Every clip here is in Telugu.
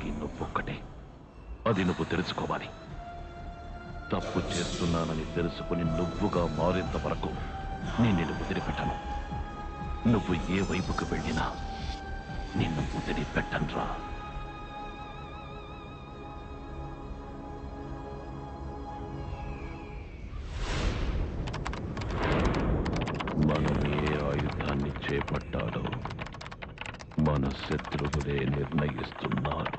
అందరికీ నువ్వొక్కటే అది నువ్వు తెలుసుకోవాలి తప్పు చేస్తున్నానని తెలుసుకుని నువ్వుగా మారేంత వరకు నేను నిన్ను వదిలిపెట్టను నువ్వు ఏ వైపుకు వెళ్ళినా నిన్ను వదిలిపెట్టనురా మనం ఏ ఆయుధాన్ని చేపట్టాలో మన శత్రువులే నిర్ణయిస్తున్నారు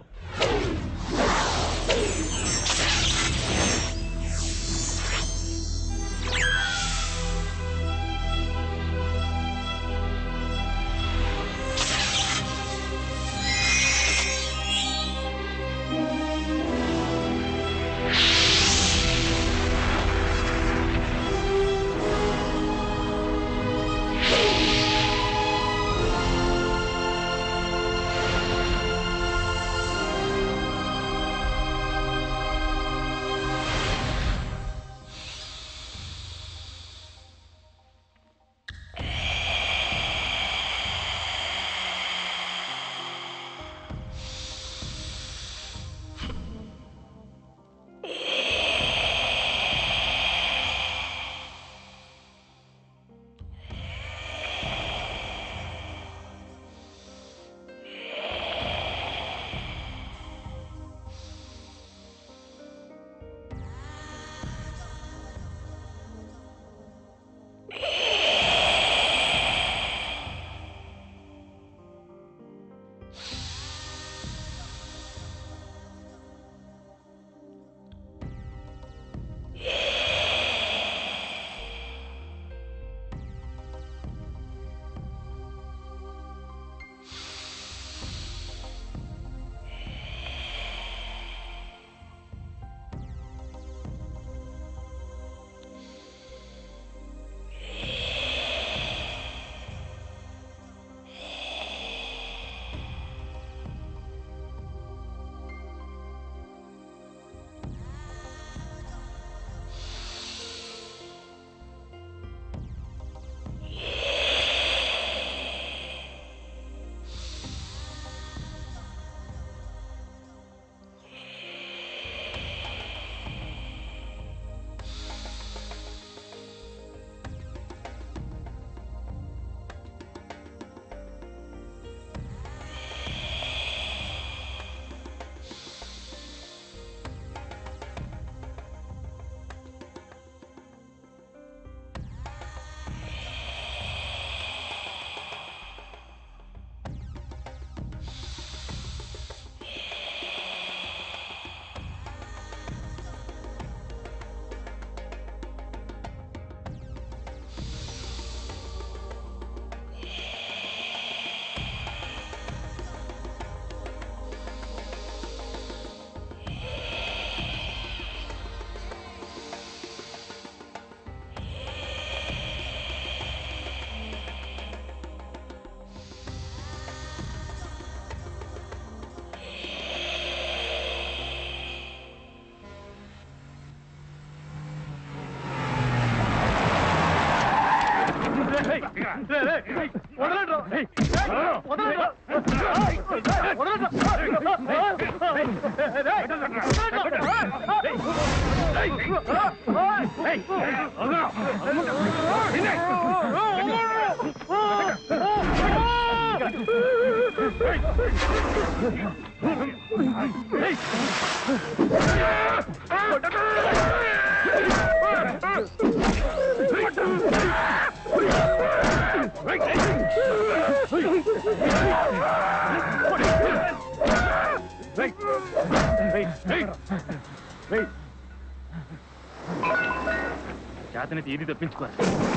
చేతనైతే ఏది తప్పించుకోవాలి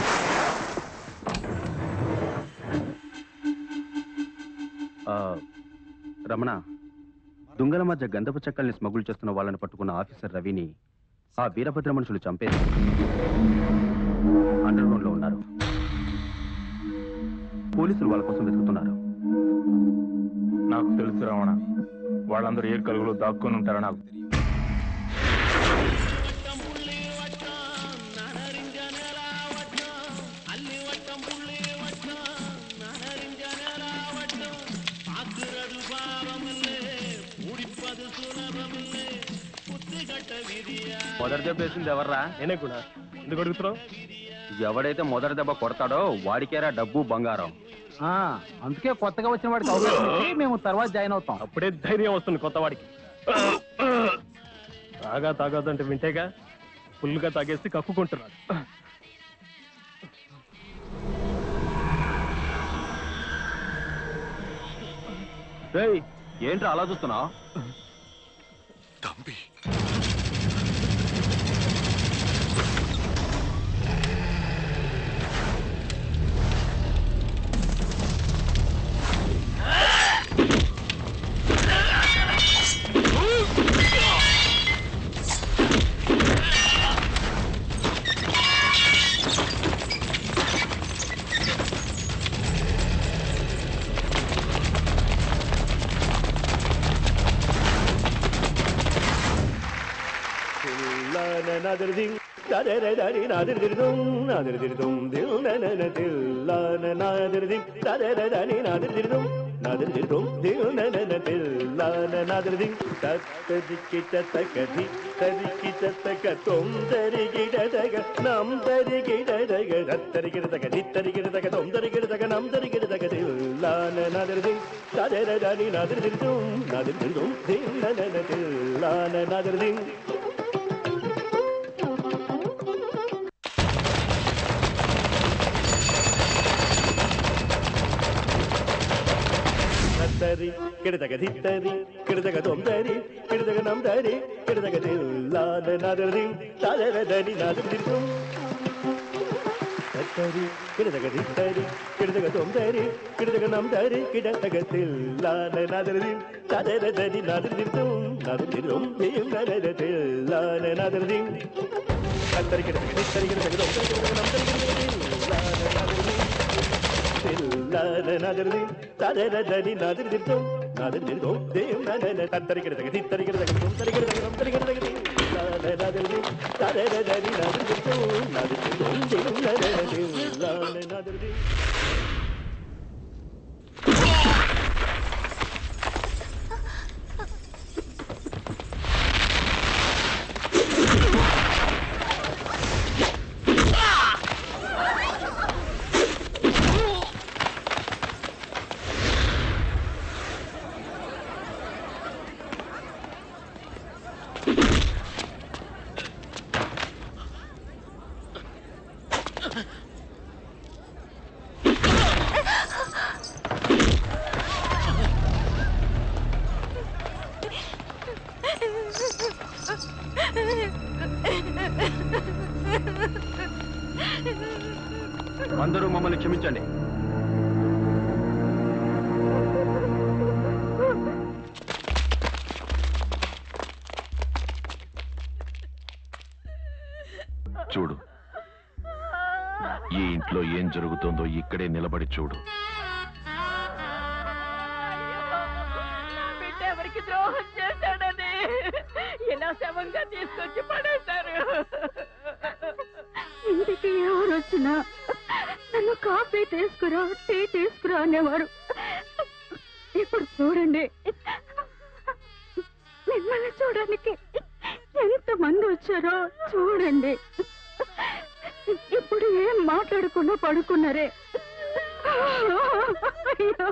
రమణ దుంగల మధ్య గంధపు చెక్కల్ని స్మగుల్ చేస్తున్న వాళ్ళని పట్టుకున్న ఆఫీసర్ రవిని ఆ వీరభద్ర మనుషులు చంపేసి అండర్ గ్రౌండ్ లో ఉన్నారు పోలీసులు వాళ్ళ కోసం వెతుకుతున్నారు నాకు తెలుసు రమణ వాళ్ళందరూ ఏ కలుగులో దాక్కుని ఉంటారో నాకు ஆக்குறது பாவமில்லை மூடிப்ப మొదటి దెబ్బ వేసింది ఎవర్రా నేనే కూడా ఎందుకు అడుగుతున్నావు ఎవడైతే మొదటి దెబ్బ కొడతాడో వాడికేరా డబ్బు బంగారం ఆ, అందుకే కొత్తగా వచ్చిన వాడికి అవకాశం ఇచ్చి మేము తర్వాత జాయిన్ అవుతాం అప్పుడే ధైర్యం వస్తుంది కొత్త వాడికి తాగా తాగొద్దంటే వింటేగా ఫుల్గా తాగేసి కక్కుకుంటున్నాడు రేయ్ ఏంట్రా అలా చూస్తున్నావు தம்பி తరి కిడతగ దిత్తరి కిడతగ తొందరి కిడతగ నందరి కిడతగ దిల్లాన నదరి తదరదని నదరిదు తరి కిడతగ దిత్తరి కిడతగ తొందరి కిడతగ నందరి కిడతగ దిల్లాన నదరి తదరదని నదరిదు నదరిదు దేవనద దిల్లాన నదరి తరి కిడతగ దిత్తరి కిడతగ తొందరి కిడతగ నందరి కిడతగ దిల్లాన నదరి నదరిది తదరదని నదిరిదిద్దు నదిరిదిద్దు దేం నదన తత్తరికిడ తగ తిత్తరికిడ తగ తొంతరికిడ తగ తొంతరికిడ తగ నదరిది తదరదని నదిరిదిద్దు నదిరిదిద్దు దేం నదన దేం నదరిది అందరూ మమ్మల్ని క్షమించండి చూడు ఈ ఇంట్లో ఏం జరుగుతోందో ఇక్కడే నిలబడి చూడు నా బిడ్డ ఎవరికి ద్రోహం చేశాడని ఇలా శవంగా తీసుకొచ్చి పడేశారు ఇంటికి ఎవరు వచ్చినా నన్ను కాఫీ తీసుకురా టీ తీసుకురా అనేవారు ఇప్పుడు చూడండి మిమ్మల్ని చూడడానికి ఎంత మంది వచ్చారో చూడండి ఇప్పుడు ఏం మాట్లాడకుండా పడుకున్నారే అయ్యో.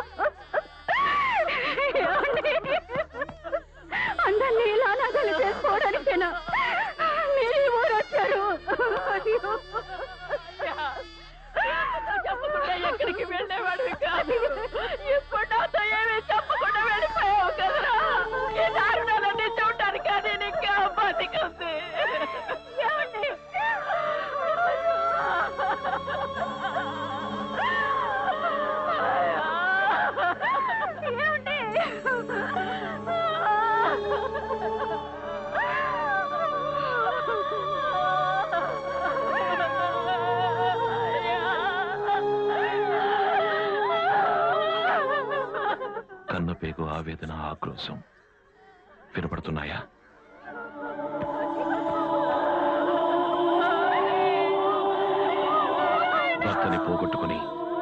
ఏమండి? అందరినీ ఇలా నగలు చేసుకోవడానికేనా మీరు ఈ ఊరు వచ్చారు అయ్యో. చెప్పకుండా ఎక్కడికి వెళ్ళేవాడు కాదు ఇప్పుడు నాతో ఏమీ చెప్పకుండా వెళ్ళిపోయావు కదరా ఈ దారుణాలన్నీ చూడటానికి అది ఇంకా బతికుంది ఏమండి? ఏమండి? కన్నపేగు ఆవేదన ఆక్రోశం వినపడుతున్నాయా భర్తని పోగొట్టుకుని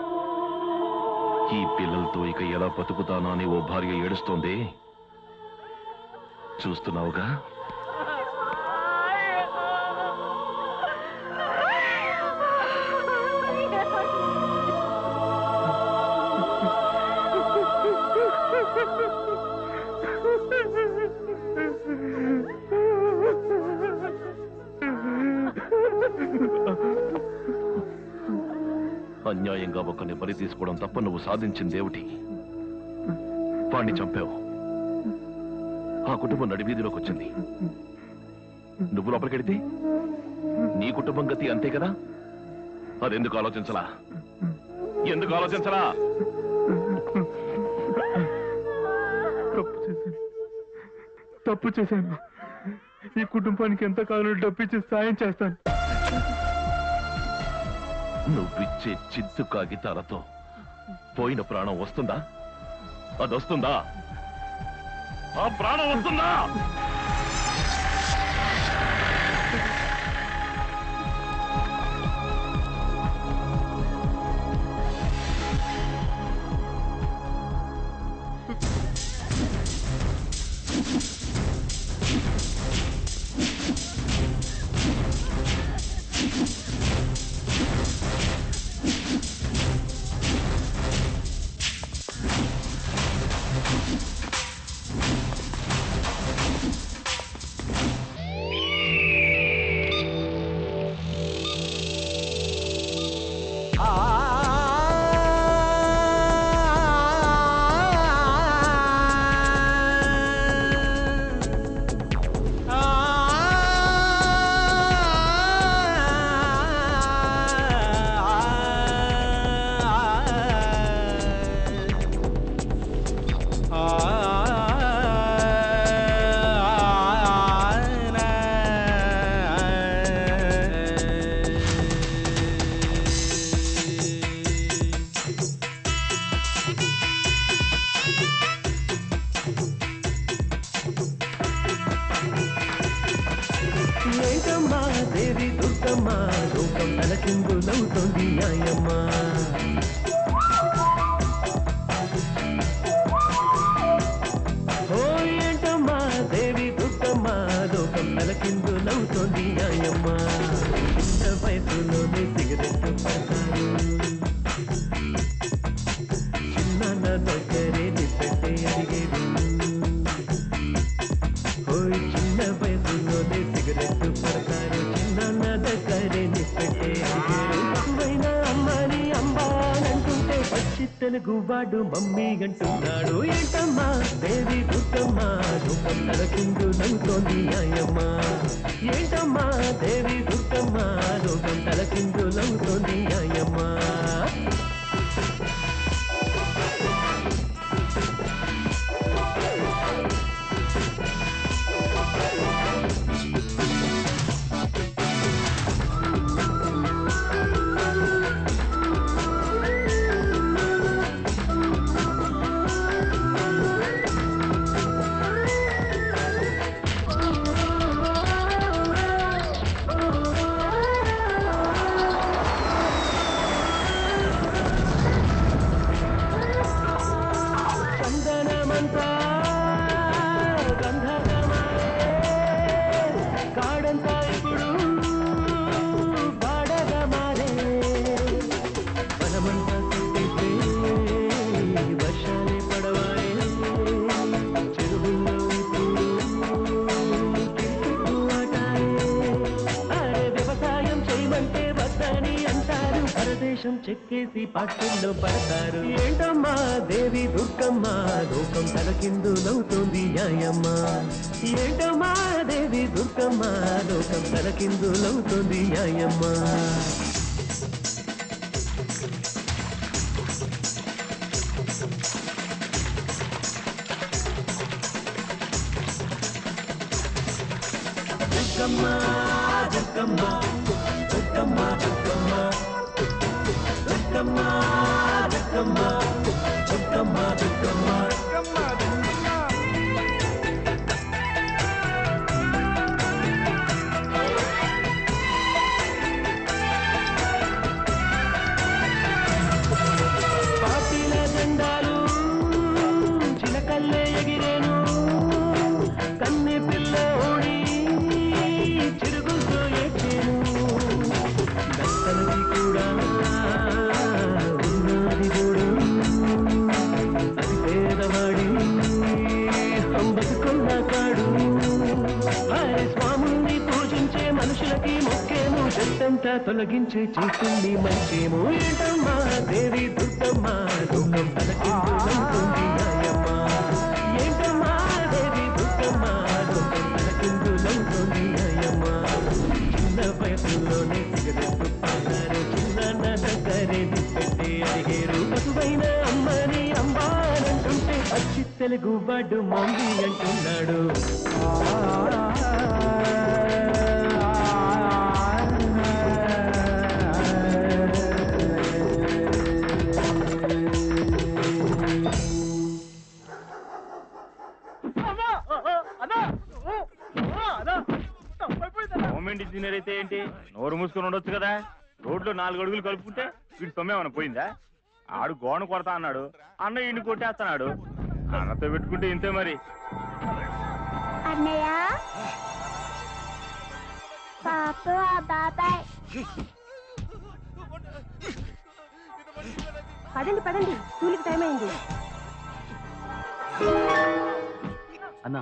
ఈ పిల్లలతో ఇక ఎలా బతుకుతానా అని ఓ భార్య ఏడుస్తోంది చూస్తున్నావుగా అన్యాయంగా ఒకరిని బలి తీసుకోవడం తప్ప నువ్వు సాధించింది ఏమిటి వాణ్ణి చంపావు ఆ కుటుంబం నడివీధిలోకి వచ్చింది నువ్వు లోపలికెడితే నీ కుటుంబం గతి అంతే కదా అదెందుకు ఆలోచించలా ఎందుకు ఆలోచించలా తప్పు చేశాను తప్పు చేశాను ఈ కుటుంబానికి ఎంత కావాలో డబ్బిచ్చి సాయం చేస్తాను నువ్విచ్చే చిత్తు కాగితాలతో పోయిన ప్రాణం వస్తుందా అది వస్తుందా ఆ ప్రాణం వస్తుందా ఏంటమ్మా దేవి దుర్గమ్మ లోకం తలకిందు నవ్వుతోంది న్యాయమ్మ ఓ ఏంటమ్మా దేవి దుర్గమ్మ లోకం తలకిందు నవ్వుతోంది న్యాయమ్మ చిన్న వయసులోనే సిగరెట్ పడతారు చిన్న దగ్గరే నిప్పెట్టే అడిగేది ఓయ్ చిన్న వయసులోనే సిగరెట్ పడతారు చిన్న దగ్గరే నిప్పెట్టే అడిగారు బహువైన అమ్మని అంబానంటుంటే పచ్చి తెలుగు వాడు మమ్మీ అంటున్నాడు ఏంటమ్మా దేవి దుర్గమ్మ రూపం తలకిందు నవ్వుతోంది న్యాయమ్మ ఏంటమ్మా దేవి దుర్గమ్మ రూపం తలకిందు నవ్వుతోంది న్యాయమ్మ చందనమంతా గంధర్వమాయే. కాడంతా ఇప్పుడు బాడగా మారే వనమంతా చుట్టేస్తే వర్షాలే పడవాయే చెరువుల్లో ఇప్పుడు కిటుకు ఆటాయే. అరే వ్యవసాయం చేయమంటే వద్దని అంటారు పరదేశం చెక్కేసి పాటల్లో పడతారు ఏంటమ్మా దేవి దుర్గమ్మ లోకం తలకిందు నవ్వుతోంది న్యాయమ్మ ఏంటమ్మా దేవి దుర్గమ్మ లోకం తలకిందు నవ్వుతోంది న్యాయమ్మ దుర్గమ్మ దుర్గమ్మ దుర్గమ్మ దుర్గమ్మ దుర్గమ్మ దుర్గమ్మ దుర్గమ్మ దుర్గమ్మ పార్టీల జెండాలు చిలకల్లే ఎగిరేను కన్నె పిల్లోడి చిరుగుతో ఏడ్చేను దత్తలకి కూడా ఉన్నది కూడా అది పేదవాడి తొలగించే చేస్తుంది మంచేమో ఏంటమ్మా దేవి దుర్గమ్మ లోకం తలకిందులంటుంది న్యాయమ్మా ఏంటమ్మా దేవి దుర్గమ్మ లోకం తలకిందులంటుంది న్యాయమ్మా చిన్న వయసులోనే సిగరెట్టు పాడారు చిన్న దగ్గరే పెట్టే అడిగేరు పసువైన అమ్మని అమ్మానంటుంటే అచ్చి తెలుగు వాడు మమ్మీ అంటున్నాడు గవర్నమెంట్ ఇంజనీర్ అయితే ఏంటి నోరు మూసుకొని ఉండొచ్చు కదా రోడ్లో నాలుగు అడుగులు కలుపుకుంటే వీడు సొమ్మేమన్నా పోయిందా ఆడు గోను కొడతా అన్నాడు అన్న ఇంటి కొట్టేస్తున్నాడు అన్నతో పెట్టుకుంటే ఇంతే మరి అన్నయ్య పాపు బాబాయ్ పదండి పదండి స్కూల్కి టైం అయింది అన్నా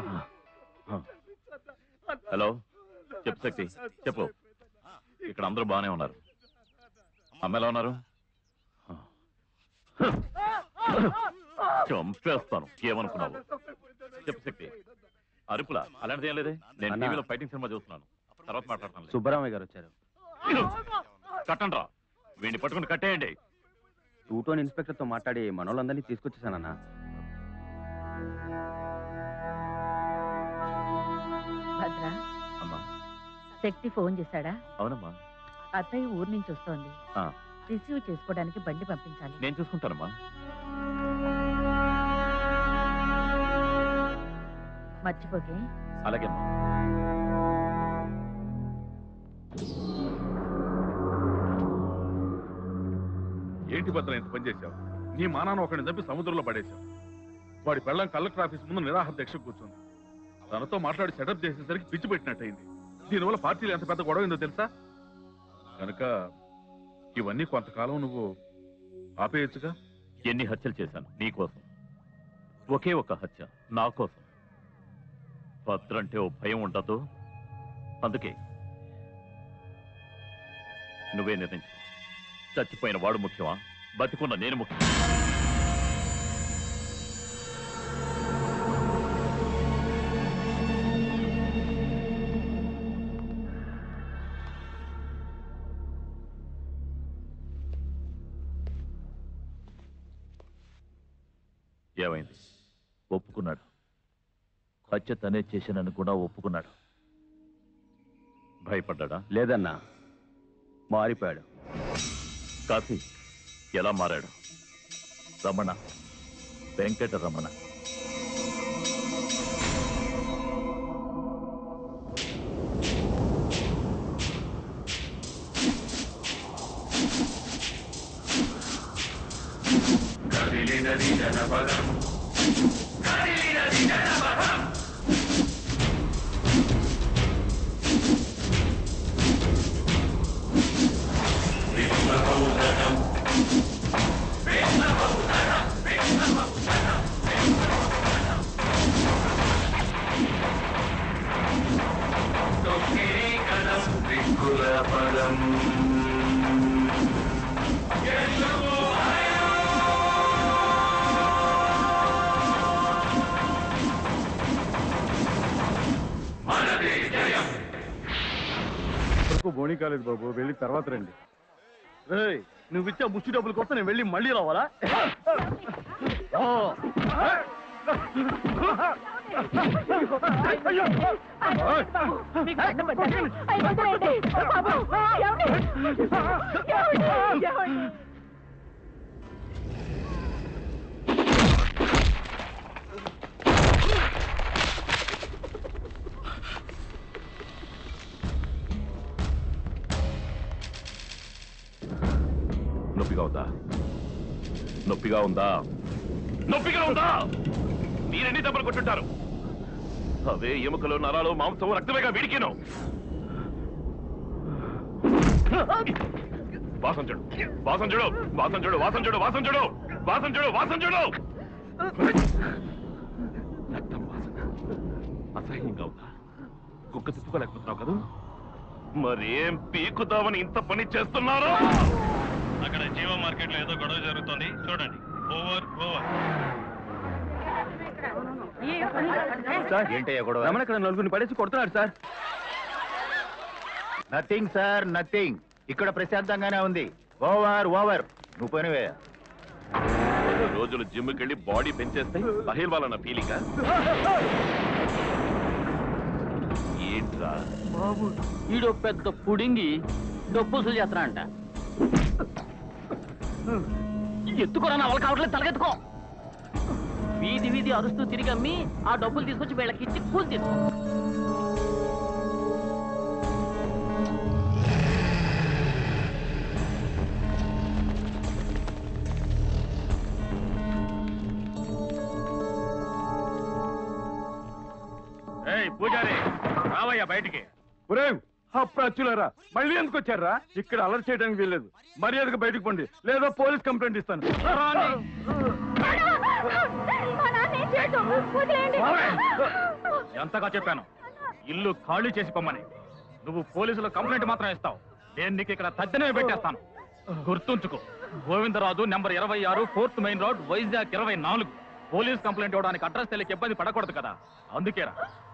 హలో చెప్పు శక్తి చెప్పు ఇక్కడ అందరూ బాగానే ఉన్నారు అమ్మ ఎలా ఉన్నారు చంపేస్తాను ఏమనుకున్నావు చెప్పు శక్తి అరుపులా అలాంటిది ఏం లేదే నేను అన్నా. టీవీలో ఫైటింగ్ సినిమా చూస్తున్నాను తర్వాత మాట్లాడతాను సుబ్బరామయ్య గారు వచ్చారు కట్టండి రా వీడిని పట్టుకుని కట్టేయండి టూ టోన్ ఇన్స్పెక్టర్తో మాట్లాడి మనోళ్ళందరినీ తీసుకొచ్చేసానన్నా భద్ర అమ్మా శక్తి ఫోన్ చేశాడా అవునమ్మా అత్తయ్య ఊరు నుంచి వస్తోంది ఆ. రిసీవ్ చేసుకోవడానికి బండి పంపించాలి నేను చూసుకుంటానమ్మా మర్చిపోకే అలాగే అమ్మా ఏంటి భద్ర ఇంత పని చేశావు నీ మానాన్ని ఒకరిని చంపి సముద్రంలో పడేశావు వాడి పెళ్ళం కలెక్టర్ ఆఫీస్ ముందు నిరాహార దీక్ష కూర్చుంది తనతో మాట్లాడి సెటప్ చేసేసరికి పిచ్చి పెట్టినట్టయింది దీనివల్ల పార్టీలు ఎంత పెద్ద గొడవ అయిందో తెలుసా కనుక ఇవన్నీ కొంతకాలం నువ్వు ఆపేయచ్చుగా ఎన్ని హత్యలు చేశాను నీకోసం ఒకే ఒక హత్య నా కోసం భద్రంటే ఓ భయం ఉండదు అందుకే నువ్వే నిర్ణయించు చచ్చిపోయిన వాడు ముఖ్యమా బతికున్న నేను ముఖ్యం ఏమైంది ఒప్పుకున్నాడు హత్య తనే చేశానని కూడా ఒప్పుకున్నాడు భయపడ్డా లేదన్నా మారిపోయాడు కాశీ ఎలా మారాడు రమణ వెంకట రమణ వరకు బోనీ కాలేదు బాబు వెళ్ళి తర్వాత రండి నువ్వు ఇచ్చే ముష్టి డబ్బుల కోసం నేను వెళ్ళి మళ్ళీ రావాలా మీకు దండం పెట్టండి. అయ్య వదిలేయండి. బాబు, ఏమండి? ఏమండి? ఏమండి? నొప్పిగా ఉందా నొప్పిగా ఉందా నొప్పిగా ఉందా మీరెన్ని దెబ్బలు కొట్టుంటారు అవే ఎముకలు నరాలు మాంసం రక్తమేగా వీడికిను వాసన చూడు వాసన చూడు వాసన చూడు వాసన చూడు వాసన చూడు వాసన చూడు వాసన చూడు రక్తం వాసన అసహ్యంగా ఉందా కుక్క తిప్పుకోలేకపోతున్నావు కదా మరేం పీకుదామని ఇంత పని చేస్తున్నారు అక్కడ జీవో మార్కెట్ లో ఏదో గొడవ జరుగుతోంది చూడండి ఓవర్ ఓవర్ సార్ ఏంటయ్యా గొడవ రమణ ఇక్కడ నలుగురిని పడేసి కొడుతున్నాడు సార్ నథింగ్ సార్ నథింగ్ ఇక్కడ ప్రశాంతంగానే ఉంది ఓవర్ ఓవర్ నువ్వు పోయినవే రెండు రోజులు జిమ్కి వెళ్ళి బాడీ పెంచేస్తే పహిల్వాలన్న ఫీలింగ్ ఏంట్రా బాబు ఈడో పెద్ద పుడింగి డబ్బుసులు చేస్తున్నాడంట ఎత్తుకోరా నా వాళ్ళు కావట్లేదు తలగెత్తుకో వీధి వీధి అరుస్తూ తిరిగి అమ్మి ఆ డబ్బులు తీసుకొచ్చి వీళ్ళకి ఇచ్చి కూలి తీసుకో ఏయ్ పూజారి రావయ్యా బయటికి ఒరేయ్ అప్రాచులారా మళ్ళీ ఎందుకు వచ్చారా ఇక్కడ అలర్ట్ చేయడానికి వీల్లేదు మర్యాదగా బయటకు పండి లేదా పోలీస్ కంప్లైంట్ ఇస్తాను మా నాన్న ఏం చేయడు వదిలేయండి ఎంతగా చెప్పాను ఇల్లు ఖాళీ చేసి పొమ్మని నువ్వు పోలీసులు కంప్లైంట్ మాత్రం ఇస్తావు నేను నీకు ఇక్కడ తద్దనే పెట్టేస్తాను గుర్తుంచుకో గోవిందరాజు నెంబర్ ఇరవై ఆరు ఫోర్త్ మెయిన్ రోడ్ వైజాగ్ ఇరవై నాలుగు పోలీస్ కంప్లైంట్ ఇవ్వడానికి అడ్రస్ తెలియక ఇబ్బంది పడకూడదు కదా అందుకేరా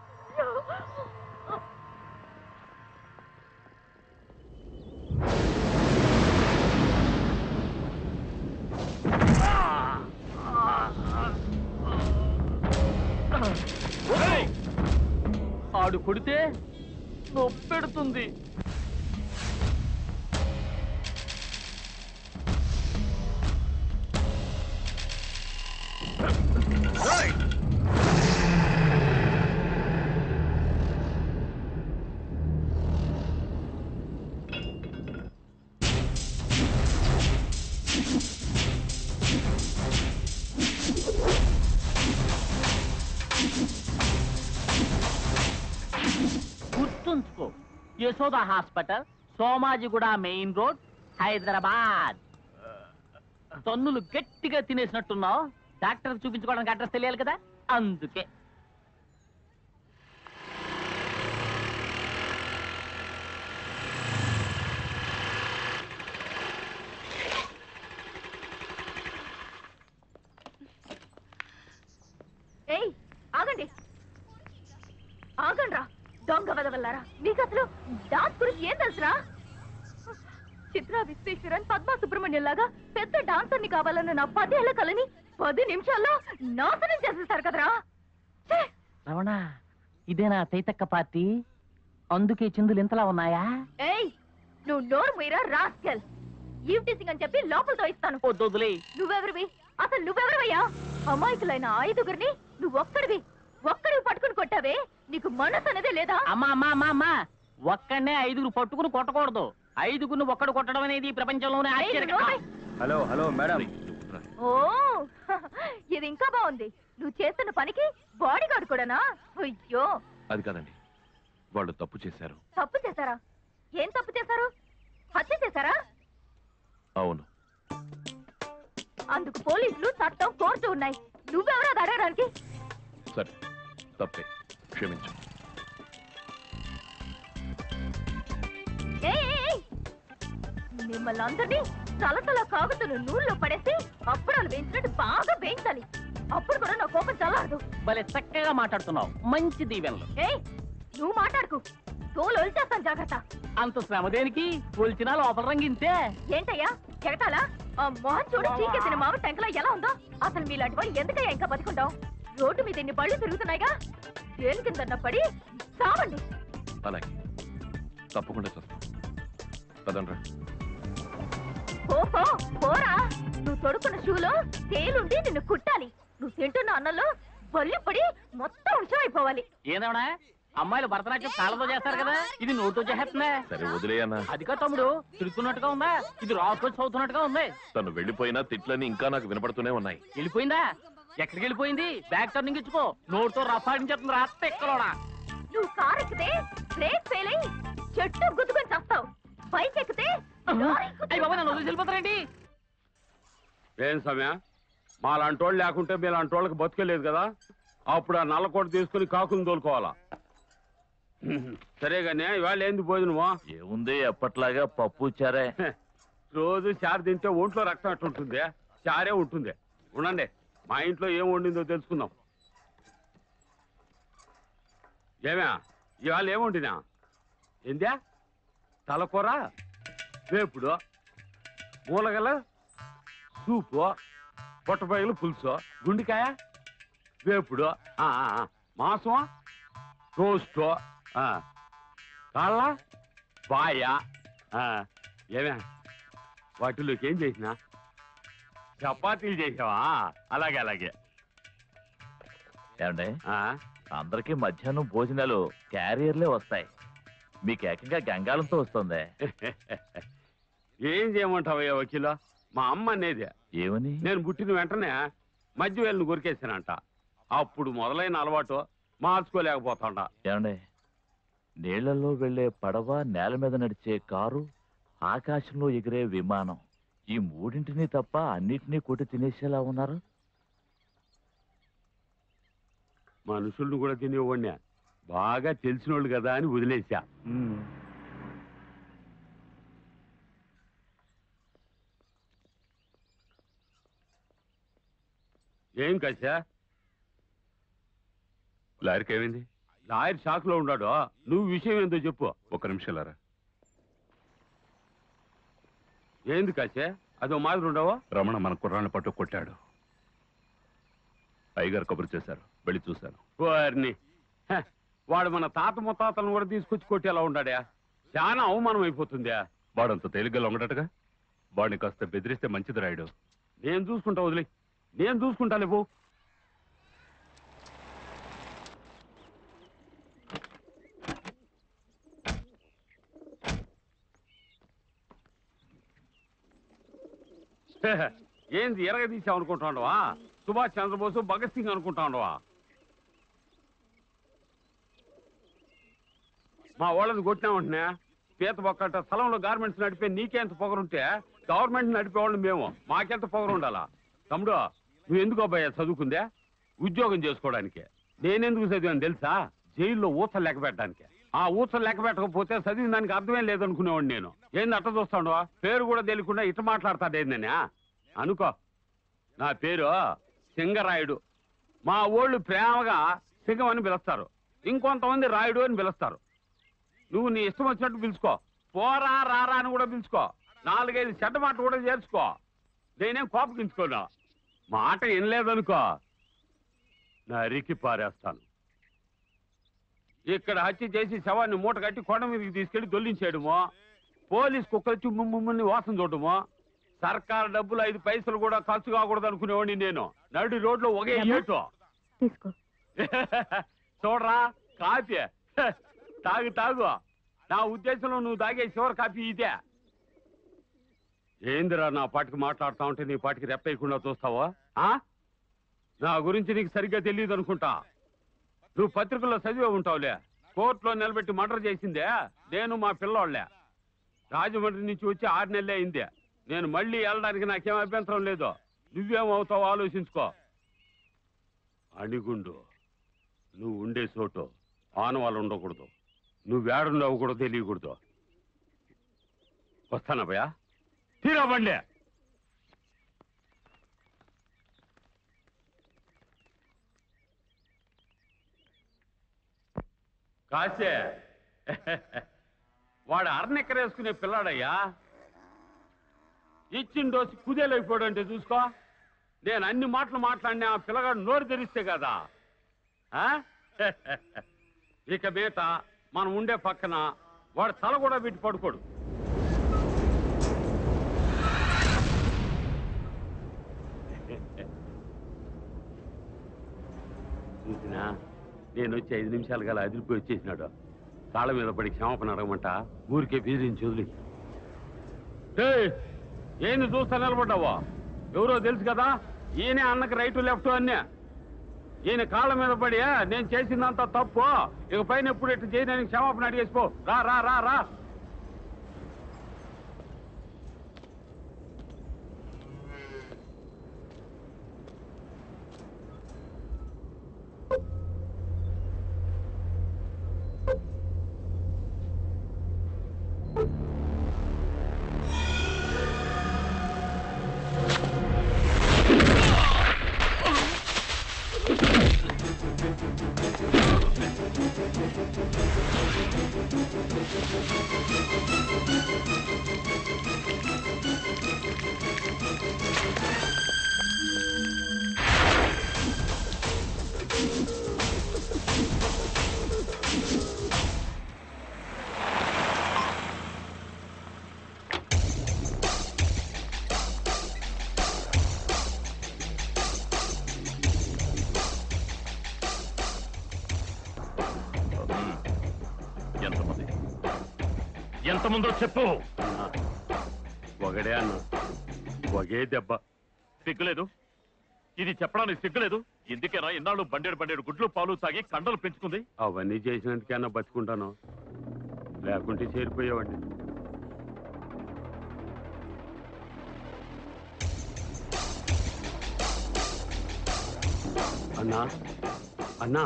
ఆడు కొడితే నొప్పెడుతుంది గుర్తుంచుకో Yashoda hospital Somajiguda main road Hyderabad తన్నులు గట్టిగా తినేసినట్టున్నావు డాక్టర్ చూపించుకోవడానికి అడ్రస్ తెలియాలి కదా అందుకే ఏయ్ ఆగండి ఆగండ్రా దొంగ వదవల్లారా నీకు అసలు డాన్స్ గురించి ఏం తెలుసురా చిత్ర విశ్వేశ్వరన్ పద్మా సుబ్రహ్మణ్యం లాగా పెద్ద డాన్సర్ని కావాలన్న నా పదేళ్ల కలని పది నిమిషాల్లో నాశనం చేసేస్తారు కదరా ఛే! రమణ ఇదేనా తైతక్క పార్టీ అందుకే చిందులు ఇంతలా ఉన్నాయా ఏయ్ నువ్వు నోరు మీరా రాస్కెల్ ఈవ్టీసింగ్ అని చెప్పి లోపలతో ఇస్తాను వద్దులే నువ్వెవరివి అసలు నువ్వెవరివయ్యా అమాయకులైన ఐదుగురిని నువ్వు ఒక్కడివి ఒక్కడివి పట్టుకుని కొట్టావే నీకు మనసు అనేదే లేదా అమ్మా అమ్మా అమ్మా అమ్మా ఒక్కడనే ఐదుగురు పట్టుకుని కొట్టకూడదు ఐదుగురిని ఒక్కడు కొట్టడం అనేది ఈ ప్రపంచంలోనే ఏయ్, ఆశ్చర్యం నువ్వు నోరు హలో హలో మేడం ఓ ఇది ఇంకా బాగుంది నువ్వు చేస్తున్న పనికి బాడీ గార్డ్ కూడానా అయ్యో అది కాదండి వాళ్ళు తప్పు చేశారు తప్పు చేశారా ఏం తప్పు చేశారు హత్య చేశారా అవును అందుకు పోలీసులు చట్టం కోర్టు ఉన్నాయి నువ్వెవరో అది అడగడానికి సరే తప్పే క్షమించు ఏయ్, ఏయ్, ఏయ్! మిమ్మల్ని అందరినీ తలతల కాగుతున్న నూనెలో పడేసి అప్పుడాలు వేయించినట్టు బాగా వేయించాలి అప్పుడు కూడా నా కోపం చల్లారదు భలే చక్కగా మాట్లాడుతున్నావు మంచి దీవెనలు ఏయ్ నువ్వు మాట్లాడుకు తోలు వలిచేస్తాను జాగ్రత్త అంత శ్రమ దేనికి కొలిచినా లోపల రంగింతే ఏంటయ్యా ఎగతాలా ఆ మొహం చూడు చీకెత్తిన మావ టెంకలో ఎలా ఉందో అసలు మీలాంటి వాళ్ళు ఎందుకయ్యా ఇంకా బతుకుంటావు రోడ్డు మీద ఇన్ని బళ్ళు తిరుగుతున్నాయిగా దేని కింద పడి చావండి అలాగే తప్పకుండా చూస్తాం పదండ్రా పో పో, పోరా నువ్వు తొడుకున్న షూలో తేలుండి నిన్ను కుట్టాలి నువ్వు తింటున్న అన్నంలో బొల్లి పడి మొత్తం విషయం అయిపోవాలి ఏదవనా అమ్మాయిలు భరతనాట్యం కాళ్ళతో చేస్తారు కదా ఇది నోటితో చేస్తున్నా సరే వదిలేయన్నా అది కాదు తమ్ముడు తిరుగుతున్నట్టుగా ఉందా ఇది రాసుకొచ్చి చదువుతున్నట్టుగా ఉంది తను వెళ్ళిపోయినా తిట్లని ఇంకా నాకు వినపడుతూనే ఉన్నాయి వెళ్ళిపోయిందా ఎక్కడికి వెళ్ళిపోయింది బ్యాక్ టర్నింగ్ ఇచ్చుకో నోటితో రఫాడించేస్తుంది రా తెక్కలోడా నువ్వు కారు ఎక్కితే బ్రేక్ ఫెయిల్ అయ్యి చెట్టు గుద్దుకొని చస్తావు బైక్ ఎక్కితే లారీ గుద్దు- అయ్యి బాబా నన్ను వదిలేసి వెళ్ళిపోతారేంటి ఏం సమయ మా లాంటి వాళ్ళు లేకుంటే మీ లాంటి వాళ్ళకి బతుకలేదు కదా అప్పుడు ఆ నల్లకోట తీసుకుని కాకుని తోలుకోవాలా సరేగానే ఇవాళ ఏంది భోజనమో ఏముంది ఎప్పట్లాగా పప్పు చారే రోజు చారు తింటే ఒంట్లో రక్తం అట్టు ఉంటుంది చారే ఉంటుంది ఉండండి మా ఇంట్లో ఏం వండిందో తెలుసుకుందాం ఏమే ఇవాళ ఏం వండినా ఏందా తలకూర వేపుడు మూలగల సూపు పొట్టపాయలు పులుసు గుండికాయ వేపుడు ఆ, ఆ, ఆ. మాంసం రోస్టు ఆ. కాళ్ళ బాయ ఆ. ఏమే వాటిలోకి ఏం చేసినా చపాతీలు చేసావా అలాగే అలాగే ఏమండి ఆ, అందరికీ మధ్యాహ్నం భోజనాలు క్యారియర్లే వస్తాయి మీకు ఏకంగా గంగాళంతో వస్తుంది ఏం చేయమంటావయ్యా వకీలో మా అమ్మ అనేది ఏమని నేను పుట్టిన వెంటనే మధ్య వేళ్ళని కొరికేసానంట అప్పుడు మొదలైన అలవాటు మార్చుకోలేకపోతాండ ఏమండి నీళ్లలో వెళ్ళే పడవ నేల మీద నడిచే కారు ఆకాశంలో ఎగిరే విమానం ఈ మూడింటిని తప్ప అన్నిటినీ కొట్టి తినేసేలా ఉన్నారు మనుషుల్ని కూడా తినేవాడిని బాగా తెలిసినోళ్ళు కదా అని వదిలేసా ఏం కసా లారీకి ఏమైంది లాయర్ షాక్ లో ఉన్నాడు నువ్వు విషయం ఏందో చెప్పు ఒక నిమిషాలారా ఏంది కాసే అదో మాదిరి ఉండవా రమణ మన కుర్రాన్ని పట్టు కొట్టాడు అయ్యగారు కబురు చేశారు వెళ్ళి చూశాను వారిని హ, వాడు మన తాత ముత్తాతలను కూడా తీసుకొచ్చి కొట్టేలా ఉన్నాడా చాలా అవమానం అయిపోతుందా వాడంత తేలిగ్గా లొంగడటగా వాడిని కాస్త బెదిరిస్తే మంచిది రాయుడు నేను చూసుకుంటా వదిలే నేను చూసుకుంటా లేవు ఏంది ఎరగదీసావు అనుకుంటాండవా సుభాష్ చంద్రబోసు భగత్ సింగ్ అనుకుంటాండవా మా వాళ్ళని కొట్టినామంటున్నా పీత బొక్కట స్థలంలో గార్మెంట్స్ నడిపే నీకెంత పొగరుంటే గవర్నమెంట్ నడిపేవాళ్ళు మేము మాకెంత పొగరు ఉండాలా తమ్ముడు నువ్వు ఎందుకు అబ్బాయి చదువుకుందే ఉద్యోగం చేసుకోవడానికి నేనెందుకు చదివాను తెలుసా జైల్లో ఊసలు లెక్క పెట్టడానికి ఆ ఊసలు లెక్క పెట్టకపోతే చదివిన దానికి అర్థమే లేదనుకునేవాడు నేను ఏంది అట్ట చూస్తాడు పేరు కూడా తెలియకుండా ఇట్ట మాట్లాడతాడేందని అనుకో నా పేరు సింగరాయుడు మా ఊళ్ళు ప్రేమగా సింగం అని పిలుస్తారు ఇంకొంతమంది రాయుడు అని పిలుస్తారు నువ్వు నీ ఇష్టం వచ్చినట్టు పిలుచుకో పోరా రారా అని కూడా పిలుచుకో నాలుగైదు చెడ్డ మాట కూడా చేర్చుకో నేనేం కోపగించుకోను మాట వినలేదనుకో నరికి పారేస్తాను ఇక్కడ హత్య చేసి శవాన్ని మూట కట్టి కొండ మీదకి తీసుకెళ్లి దొల్లించేయడమో పోలీస్ కుక్కలు చుమ్ముమ్మని వాసన చూడడమో సర్కార్ డబ్బులు ఐదు పైసలు కూడా ఖర్చు కాకూడదు అనుకునేవాడిని నేను నడి రోడ్లో ఒకే ఏటో తీసుకో చూడరా కాఫీ హ, తాగు తాగు నా ఉద్దేశంలో నువ్వు తాగే చివరి కాఫీ ఇదే ఏందిరా నా పాటికి మాట్లాడుతా ఉంటే నీ పాటికి రెప్పేయకుండా చూస్తావా ఆ? నా గురించి నీకు సరిగ్గా తెలియదు అనుకుంటా నువ్వు పత్రికల్లో చదివే ఉంటావులే కోర్టులో నిలబెట్టి మర్డర్ చేసిందే నేను మా పిల్లోళ్ళే రాజమండ్రి నుంచి వచ్చి ఆరు నెలలే అయిందే నేను మళ్ళీ వెళ్ళడానికి నాకేం అభ్యంతరం లేదు నువ్వేమవుతావో ఆలోచించుకో అణిగుండు నువ్వు ఉండే చోటు ఆనవాళ్ళు ఉండకూడదు నువ్వేడుండవు కూడా తెలియకూడదు వస్తానా భయ తీరా బండి కాసే వాడు అరనెక్కరేసుకునే పిల్లాడయ్యా ఇచ్చిన డోసి కుదేలైపోయాడు అంటే చూసుకో నేను అన్ని మాటలు మాట్లాడినా ఆ పిల్లగాడు నోరు తెరిస్తే కదా ఆ? ఇక మీట మనం ఉండే పక్కన వాడు తల కూడా పెట్టి పడుకోడు చూసినా నేను వచ్చి ఐదు నిమిషాలు గల అదిరిపోయి వచ్చేసినాడు కాళ్ళ మీద పడి క్షమాపణ అడగమంట ఊరికే బీదించి వదిలి ఏయ్, ఏంది చూస్తా నిలబడ్డావా ఎవరో తెలుసు కదా ఈయనే అన్నకి రైట్ లెఫ్ట్ అన్నీ ఈయన కాళ్ళ మీద పడి నేను చేసిందంతా తప్పు ఇక పైన ఎప్పుడు ఇట్లా చేయడానికి క్షమాపణ అడిగేసిపో రా రా రా రా ఎంతమంది ఎంతమందో చెప్పు ఒకడే అన్న ఒకే దెబ్బ సిగ్గులేదు ఇది చెప్పడానికి సిగ్గులేదు ఎందుకేనా ఇన్నాళ్ళు బండేడు బండేడు గుడ్లు పాలు తాగి కండలు పెంచుకుంది అవన్నీ చేసినందుకన్నా బతుకుంటాను లేకుంటే చేరిపోయేవాడిని అన్నా అన్నా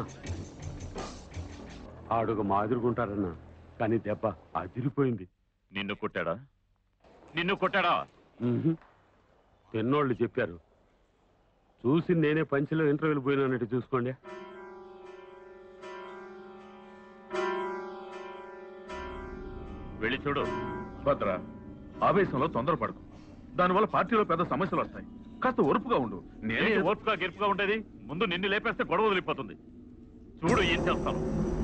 ఆడుగ మాదిరిగుంటారన్నా కానీ దెబ్బ అదిరిపోయింది నిన్ను కొట్టాడా నిన్ను కొట్టాడా ఉహు. తిన్నోళ్ళు చెప్పారు చూసి నేనే పంచిలో ఇంటర్వ్యూలు పోయినానట్టు చూసుకోండి వెళ్ళి చూడు భద్ర ఆవేశంలో తొందరపడకు దానివల్ల పార్టీలో పెద్ద సమస్యలు వస్తాయి కాస్త ఓర్పుగా ఉండు నేనే ఏంటి ఓర్పుగా గెలుపుగా ఉండేది ముందు నిన్ను లేపేస్తే గొడవ వదిలిపోతుంది చూడు ఏం చేస్తాను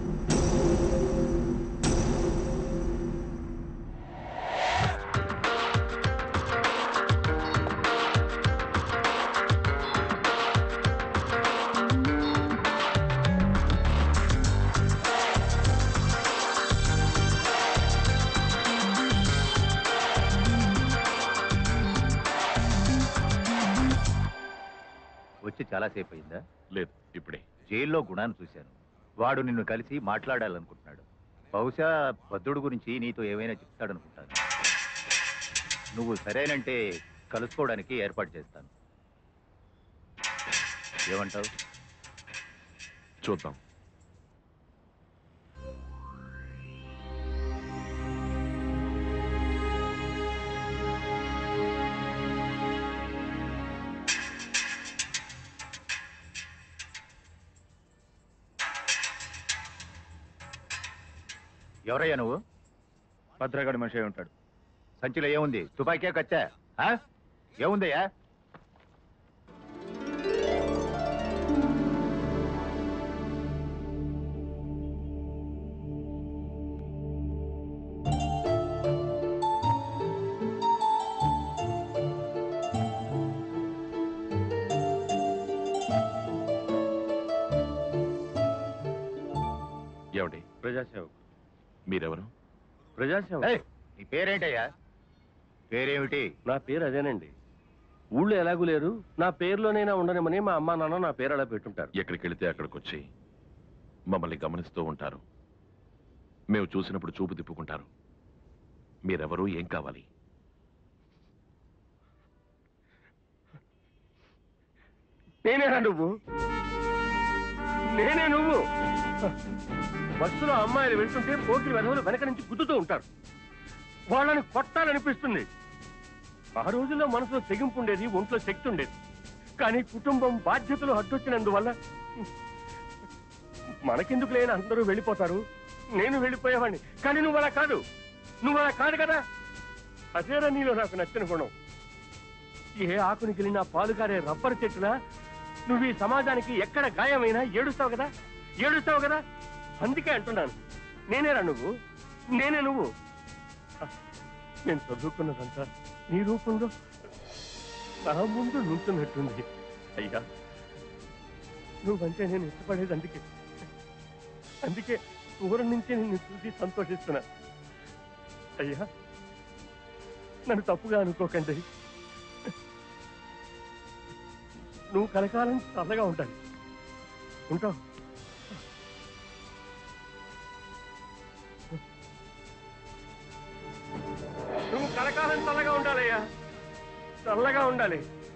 వచ్చి చాలాసేపు అయిందా లేదు ఇప్పుడే జైల్లో గుణాన్ని చూశాను వాడు నిన్ను కలిసి మాట్లాడాలనుకుంటున్నాడు బహుశా భద్రుడు గురించి నీతో ఏమైనా చెప్తాడనుకుంటాను నువ్వు సరేనంటే కలుసుకోవడానికి ఏర్పాటు చేస్తాను ఏమంటావు చూద్దాం ఎవరయ్యా నువ్వు భద్రగడి మనిషి అయి ఉంటాడు సంచిలో ఏముంది తుపాకీ కచ్చా ఆ? ఏముందయ్యా ఏమండి ప్రజాసేవకు మీరెవరు ప్రజాసేవ ఏయ్, నీ పేరేంటయ్యా పేరేమిటి నా పేరు అదేనండి ఊళ్ళో ఎలాగూ లేరు నా పేరులోనైనా ఉండనేమని మా అమ్మా నాన్న నా పేరు అలా పెట్టుంటారు ఎక్కడికి వెళితే అక్కడికి వచ్చి మమ్మల్ని గమనిస్తూ ఉంటారు మేము చూసినప్పుడు చూపు తిప్పుకుంటారు మీరెవరు ఏం కావాలి నేనేరా నువ్వు నేనే నువ్వు బస్సులో అమ్మాయిలు వెళ్తుంటే పోకిరి వెధవులు వెనక నుంచి గుద్దుతూ ఉంటారు వాళ్ళని కొట్టాలనిపిస్తుంది ఆ రోజుల్లో మనసులో తెగింపు ఉండేది ఒంట్లో శక్తి ఉండేది కానీ కుటుంబం బాధ్యతలు అడ్డొచ్చినందువల్ల మనకెందుకు లేని అందరూ వెళ్ళిపోతారు నేను వెళ్ళిపోయేవాడిని కానీ నువ్వు అలా కాదు నువ్వు అలా కాదు కదా అదేరా నీలో నాకు నచ్చిన గుణం ఏ ఆకుని గిలినా పాలు కారే రబ్బర్ చెట్టులా నువ్వు ఈ సమాజానికి ఎక్కడ గాయమైనా ఏడుస్తావు కదా ఏడుస్తావు కదా అందుకే అంటున్నాను నేనేరా నువ్వు నేనే నువ్వు నేను చదువుకున్నదంతా నీ రూపంలో నా ముందు నుంచున్నట్టుంది అయ్యా నువ్వంటే నేను ఇష్టపడేది అందుకే అందుకే దూరం నుంచి నిన్ను చూసి సంతోషిస్తున్నా అయ్యా నన్ను తప్పుగా అనుకోకండి నువ్వు కలకాలం చల్లగా ఉంటాయి ఉంటావు నువ్వు కలకాలం చల్లగా ఉండాలయ్యా చల్లగా ఉండాలి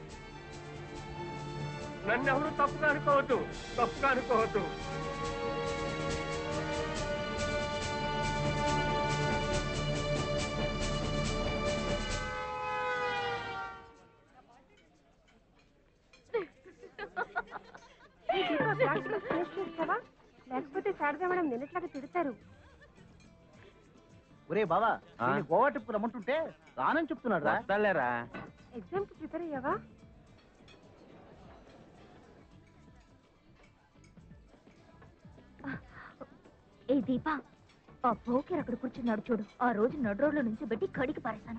నన్ను ఎవరు తప్పుగా అనుకోవద్దు తప్పుగా అనుకోవద్దు లేకపోతే శారదా మేడం నిన్నట్లాగా తిడతారు ఒరే బావా వీడిని గోవా ట్రిప్ రమ్మంటుంటే రానని చెప్తున్నాడు రా వస్తాలేరా ఎగ్జామ్ కి ప్రిపేర్ అయ్యావా ఏ దీపా ఆ పోకేర్ అక్కడ కూర్చున్నాడు చూడు ఆ రోజు నడు రోడ్ల నుంచి పెట్టి కడికి పారేశాను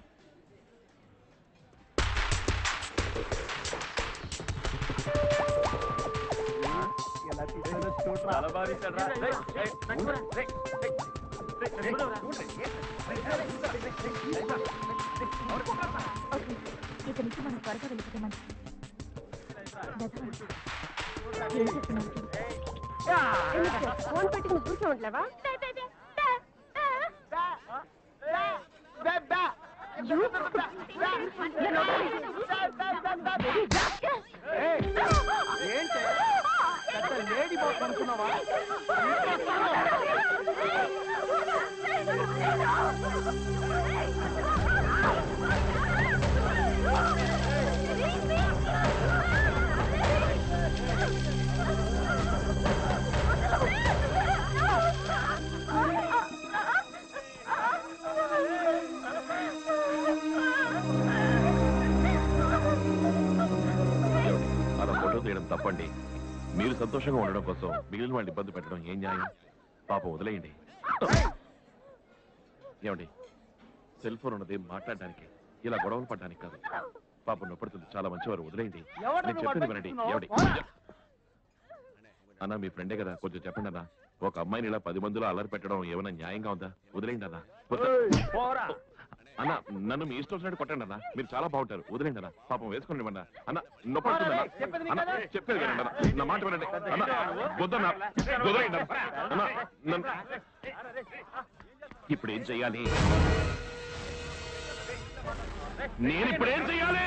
ఓకే ఇక నుంచి మనం త్వరగా వెళ్ళిపోతే మంచిది ఏం చెప్తున్నావు చూడు. ఫోన్ పెట్టి నువ్వు కూర్చో ఉండలేవా ఏంటి లేడీ బాస్ అనుకున్నావా అలా ఫోటో తీయడం తప్పండి మీరు సంతోషంగా ఉండడం కోసం మిగిలిన వాళ్ళని ఇబ్బంది పెట్టడం ఏం న్యాయం పాపం వదిలేయండి ఏమండి సెల్ ఫోన్ ఉన్నది మాట్లాడడానికి ఇలా గొడవలు పడడానికి కాదు పాపం నొప్పడుతుంది చాలా మంచివారు వదిలేయండి ఎవడ్రా నేను నువ్వు చెప్పేది వినండి అడ్డొస్తున్నావు? ఏమండి అన్న మీ ఫ్రెండే కదా కొంచెం చెప్పండి అన్న ఒక అమ్మాయిని ఇలా పది మందిలో అల్లరి పెట్టడం ఏమైనా న్యాయంగా ఉందా వదిలేయండి అన్న వద్దు. పోరా అన్న నన్ను మీ ఇష్టం వచ్చినట్టు కొట్టండి అన్న మీరు చాలా బాగుంటారు వదిలేండి అన్న పాపం వేసుకోండి అన్న అన్న నొప్పడుతుంది అన్న. చెప్పేది అన్న కదా? చెప్పేది వినండి అన్న నా మాట వినండి అన్న వద్దన్న వదిలేయండి అన్న అన్న నన్ను ఇప్పుడు ఏం చెయ్యాలి నేను ఇప్పుడు ఏం చెయ్యాలి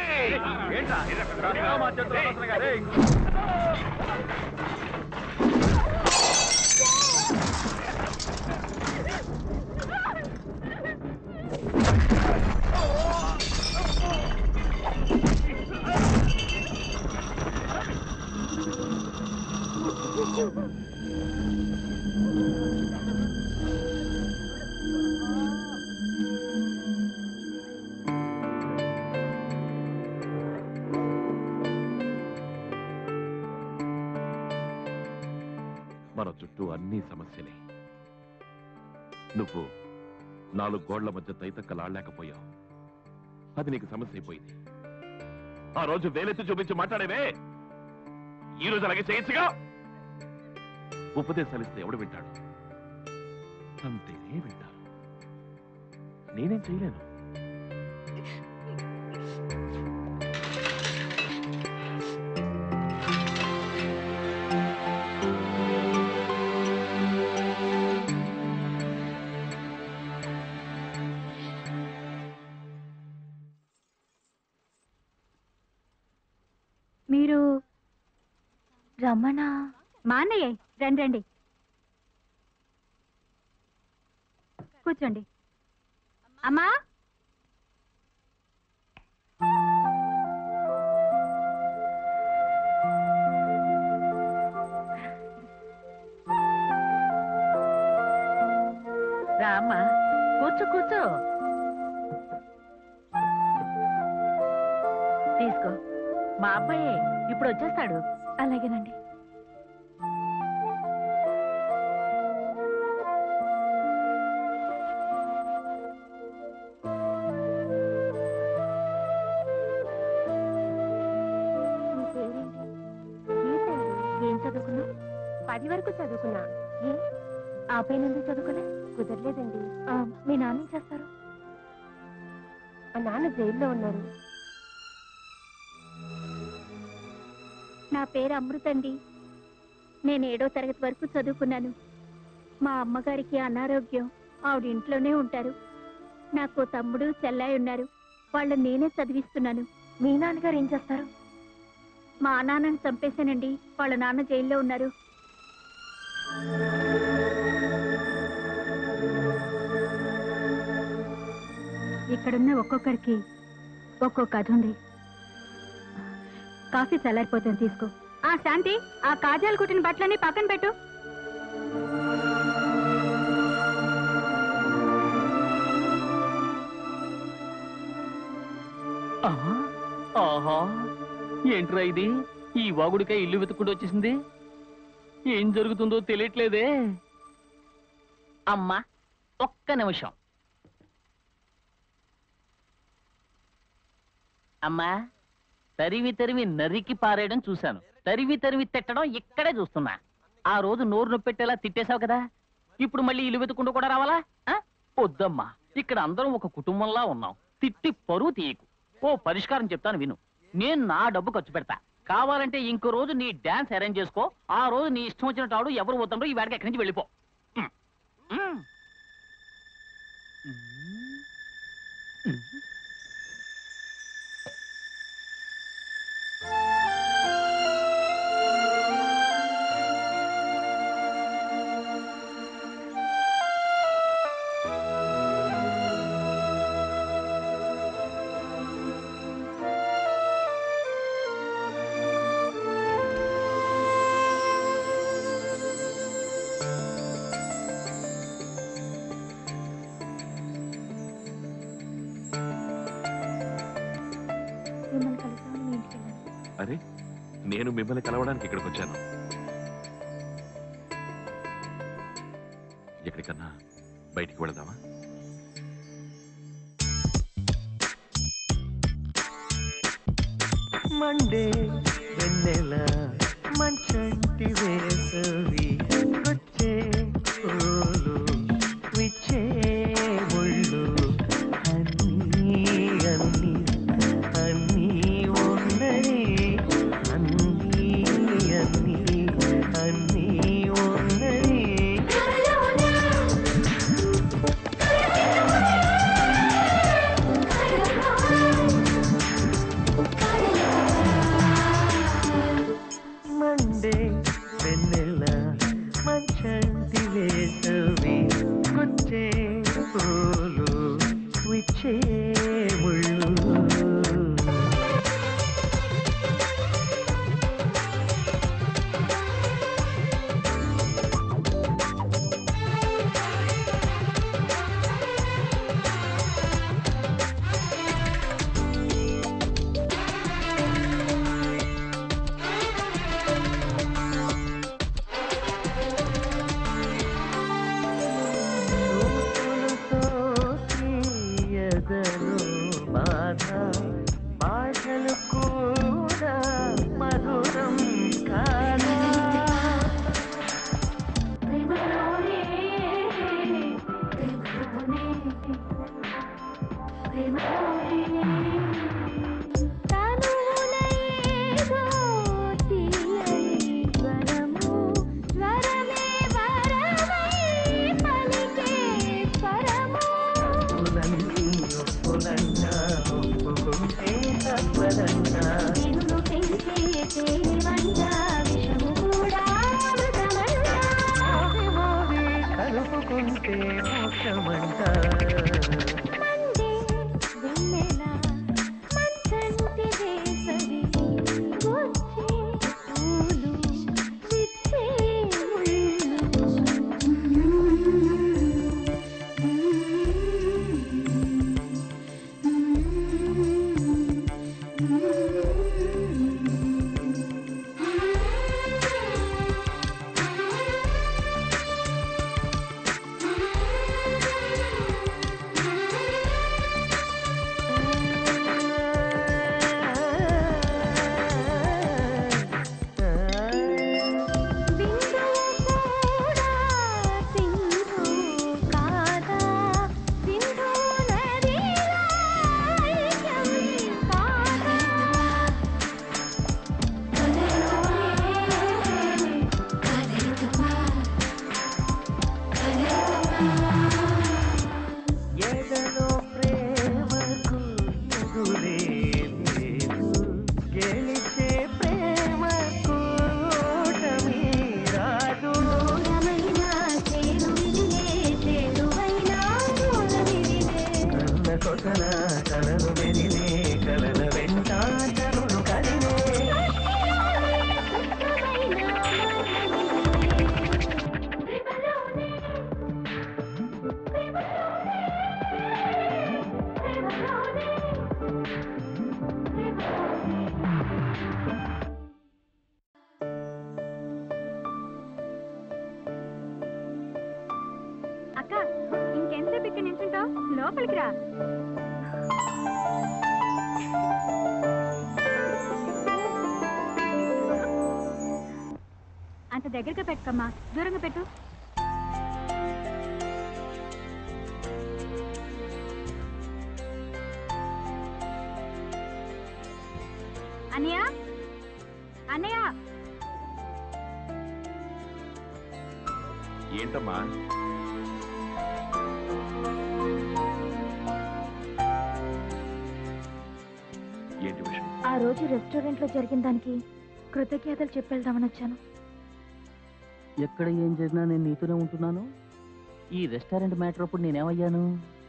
మన చుట్టూ అన్ని సమస్యలే నువ్వు నాలుగు గోళ్ల మధ్య తైతక్కలాడలేకపోయావు అది నీకు సమస్య అయిపోయింది ఆ రోజు వేలెత్తి చూపించి మాట్లాడేవే ఈ రోజు అలాగే చేయొచ్చుగా ఉపదేశాలు ఇస్తే ఎవడు వింటాడు అంతేనే వింటారు నేనేం చేయలేను మీరు రమణ మా అన్నయ్య రండి రండి కూర్చోండి అమ్మా రామ్మా కూర్చో కూర్చో తీసుకో మా అబ్బాయే ఇప్పుడు వచ్చేస్తాడు అలాగేనండి నీ పేరేంటి? గీత. ఏం చదువుకున్నావు పది వరకు చదువుకున్నా ఏ ఆ పైన ఎందుకు చదువుకోలే కుదరలేదండి మీ నాన్న ఏం చేస్తారు మా నాన్న జైల్లో ఉన్నారు నా పేరు అమృత అండి నేను ఏడో తరగతి వరకు చదువుకున్నాను మా అమ్మగారికి అనారోగ్యం ఆవిడ ఇంట్లోనే ఉంటారు నాకు తమ్ముడు చెల్లాయి ఉన్నారు వాళ్ళని నేనే చదివిస్తున్నాను మీ నాన్నగారు ఏం చేస్తారు మా నాన్నని చంపేశానండి వాళ్ళ నాన్న జైల్లో ఉన్నారు ఇక్కడున్న ఒక్కొక్కరికి ఒక్కో కథ ఉంది కాఫీ చల్లారిపోతుంది తీసుకో ఆ శాంతి ఆ కాజాలు కుట్టిన బట్టలన్నీ పక్కన పెట్టు ఆహా, ఆహా ఏంట్రా ఇది ఈ వాగుడికే ఇల్లు వెతుక్కుంటూ వచ్చేసింది ఏం జరుగుతుందో తెలియట్లేదే అమ్మా ఒక్క నిమిషం అమ్మా తరివి తరివి నరికి పారేయడం చూశాను తరివి తరివి తిట్టడం ఇక్కడే చూస్తున్నా ఆ రోజు నోరు నొప్పెట్టేలా తిట్టేశావు కదా ఇప్పుడు మళ్ళీ ఇల్లు వెతుక్కుంటూ కూడా రావాలా ఆ? వద్దమ్మా ఇక్కడ అందరం ఒక కుటుంబంలా ఉన్నాం తిట్టి పరువు తీయకు ఓ పరిష్కారం చెప్తాను విను నేను నా డబ్బు ఖర్చు పెడతా కావాలంటే ఇంకో రోజు నీ డాన్స్ అరేంజ్ చేసుకో ఆ రోజు నీ ఇష్టం వచ్చినట్టు ఆడు ఎవరు వద్దండో ఈ వేడకి ఎక్కడి నుంచి వెళ్ళిపో ఉమ్. ఉమ్. ఉమ్. మిమ్మల్ని కలుద్దామని మీ ఇంటికి వెళ్ళాను అరే నేను మిమ్మల్ని కలవడానికి ఇక్కడికి వచ్చాను ఎక్కడికన్నా బయటికి వెళదామా మండే వెన్నెల మంచంటి వేసవి వచ్చే పూలు విచ్చే ముళ్ళు అన్నీ అన్నీ అన్నీ ఉన్నది అన్నీ అన్నీ అన్నీ ఉన్నది మండే వెన్నెల మంచంటి వేసవి గుచ్చే పూలు విచ్చే ముళ్ళు ఎదలో బాధ బాధలు కూడా మధురం కాదా ఒప్పులన్నీ ఒప్పులన్నా ఒప్పుకుంటే తప్పదన్నా మోగి మోగి కలుపుకుంటే మోక్షమంట ఎదలో ప్రేమకు ఎదురే లేదు గెలిచే ప్రేమకు ఓటమి రాదు కన్న కొసల కలలు మెరిలే కలల వెంట చరులు కదిలే ఇక్కడ నించుంటావు లోపలికి రా అంత దగ్గరగా పెట్టుకమ్మా దూరంగా పెట్టు అన్నయ్య అన్నయ్య ఏంటమ్మా ఏంటి విషయం ఆ రోజు రెస్టారెంట్ లో జరిగిన దానికి కృతజ్ఞతలు చెప్పేద్దామని వచ్చాను ఎక్కడ ఏం చేసినా నేను నీతోనే ఉంటున్నాను ఈ రెస్టారెంట్ మ్యాటర్ అప్పుడు నేనేమయ్యాను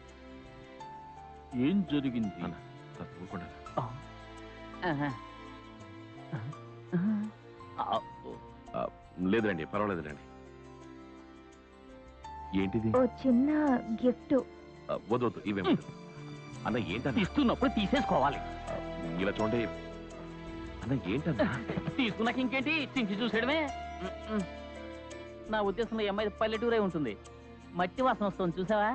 ఏం జరిగింది కాస్త ఊరుకోండి. ఆహా. ఆ, లేదులేండి పర్వాలేదులేండి ఏంటిది ఓ చిన్న గిఫ్ట్ ఆ, వద్దు వద్దు ఇవేం వద్దు. అన్న ఏంటన్నా ఇస్తున్నప్పుడు తీసేసుకోవాలి ఇలా చూడండి అన్న ఏంటన్నా తీసుకున్నాక ఇంకేంటి చించి చూసేయడమే మ్మ్. నా ఉద్దేశంలో ఈ అమ్మాయి పల్లెటూరే ఉంటుంది మట్టి వాసన వస్తుంది చూసావా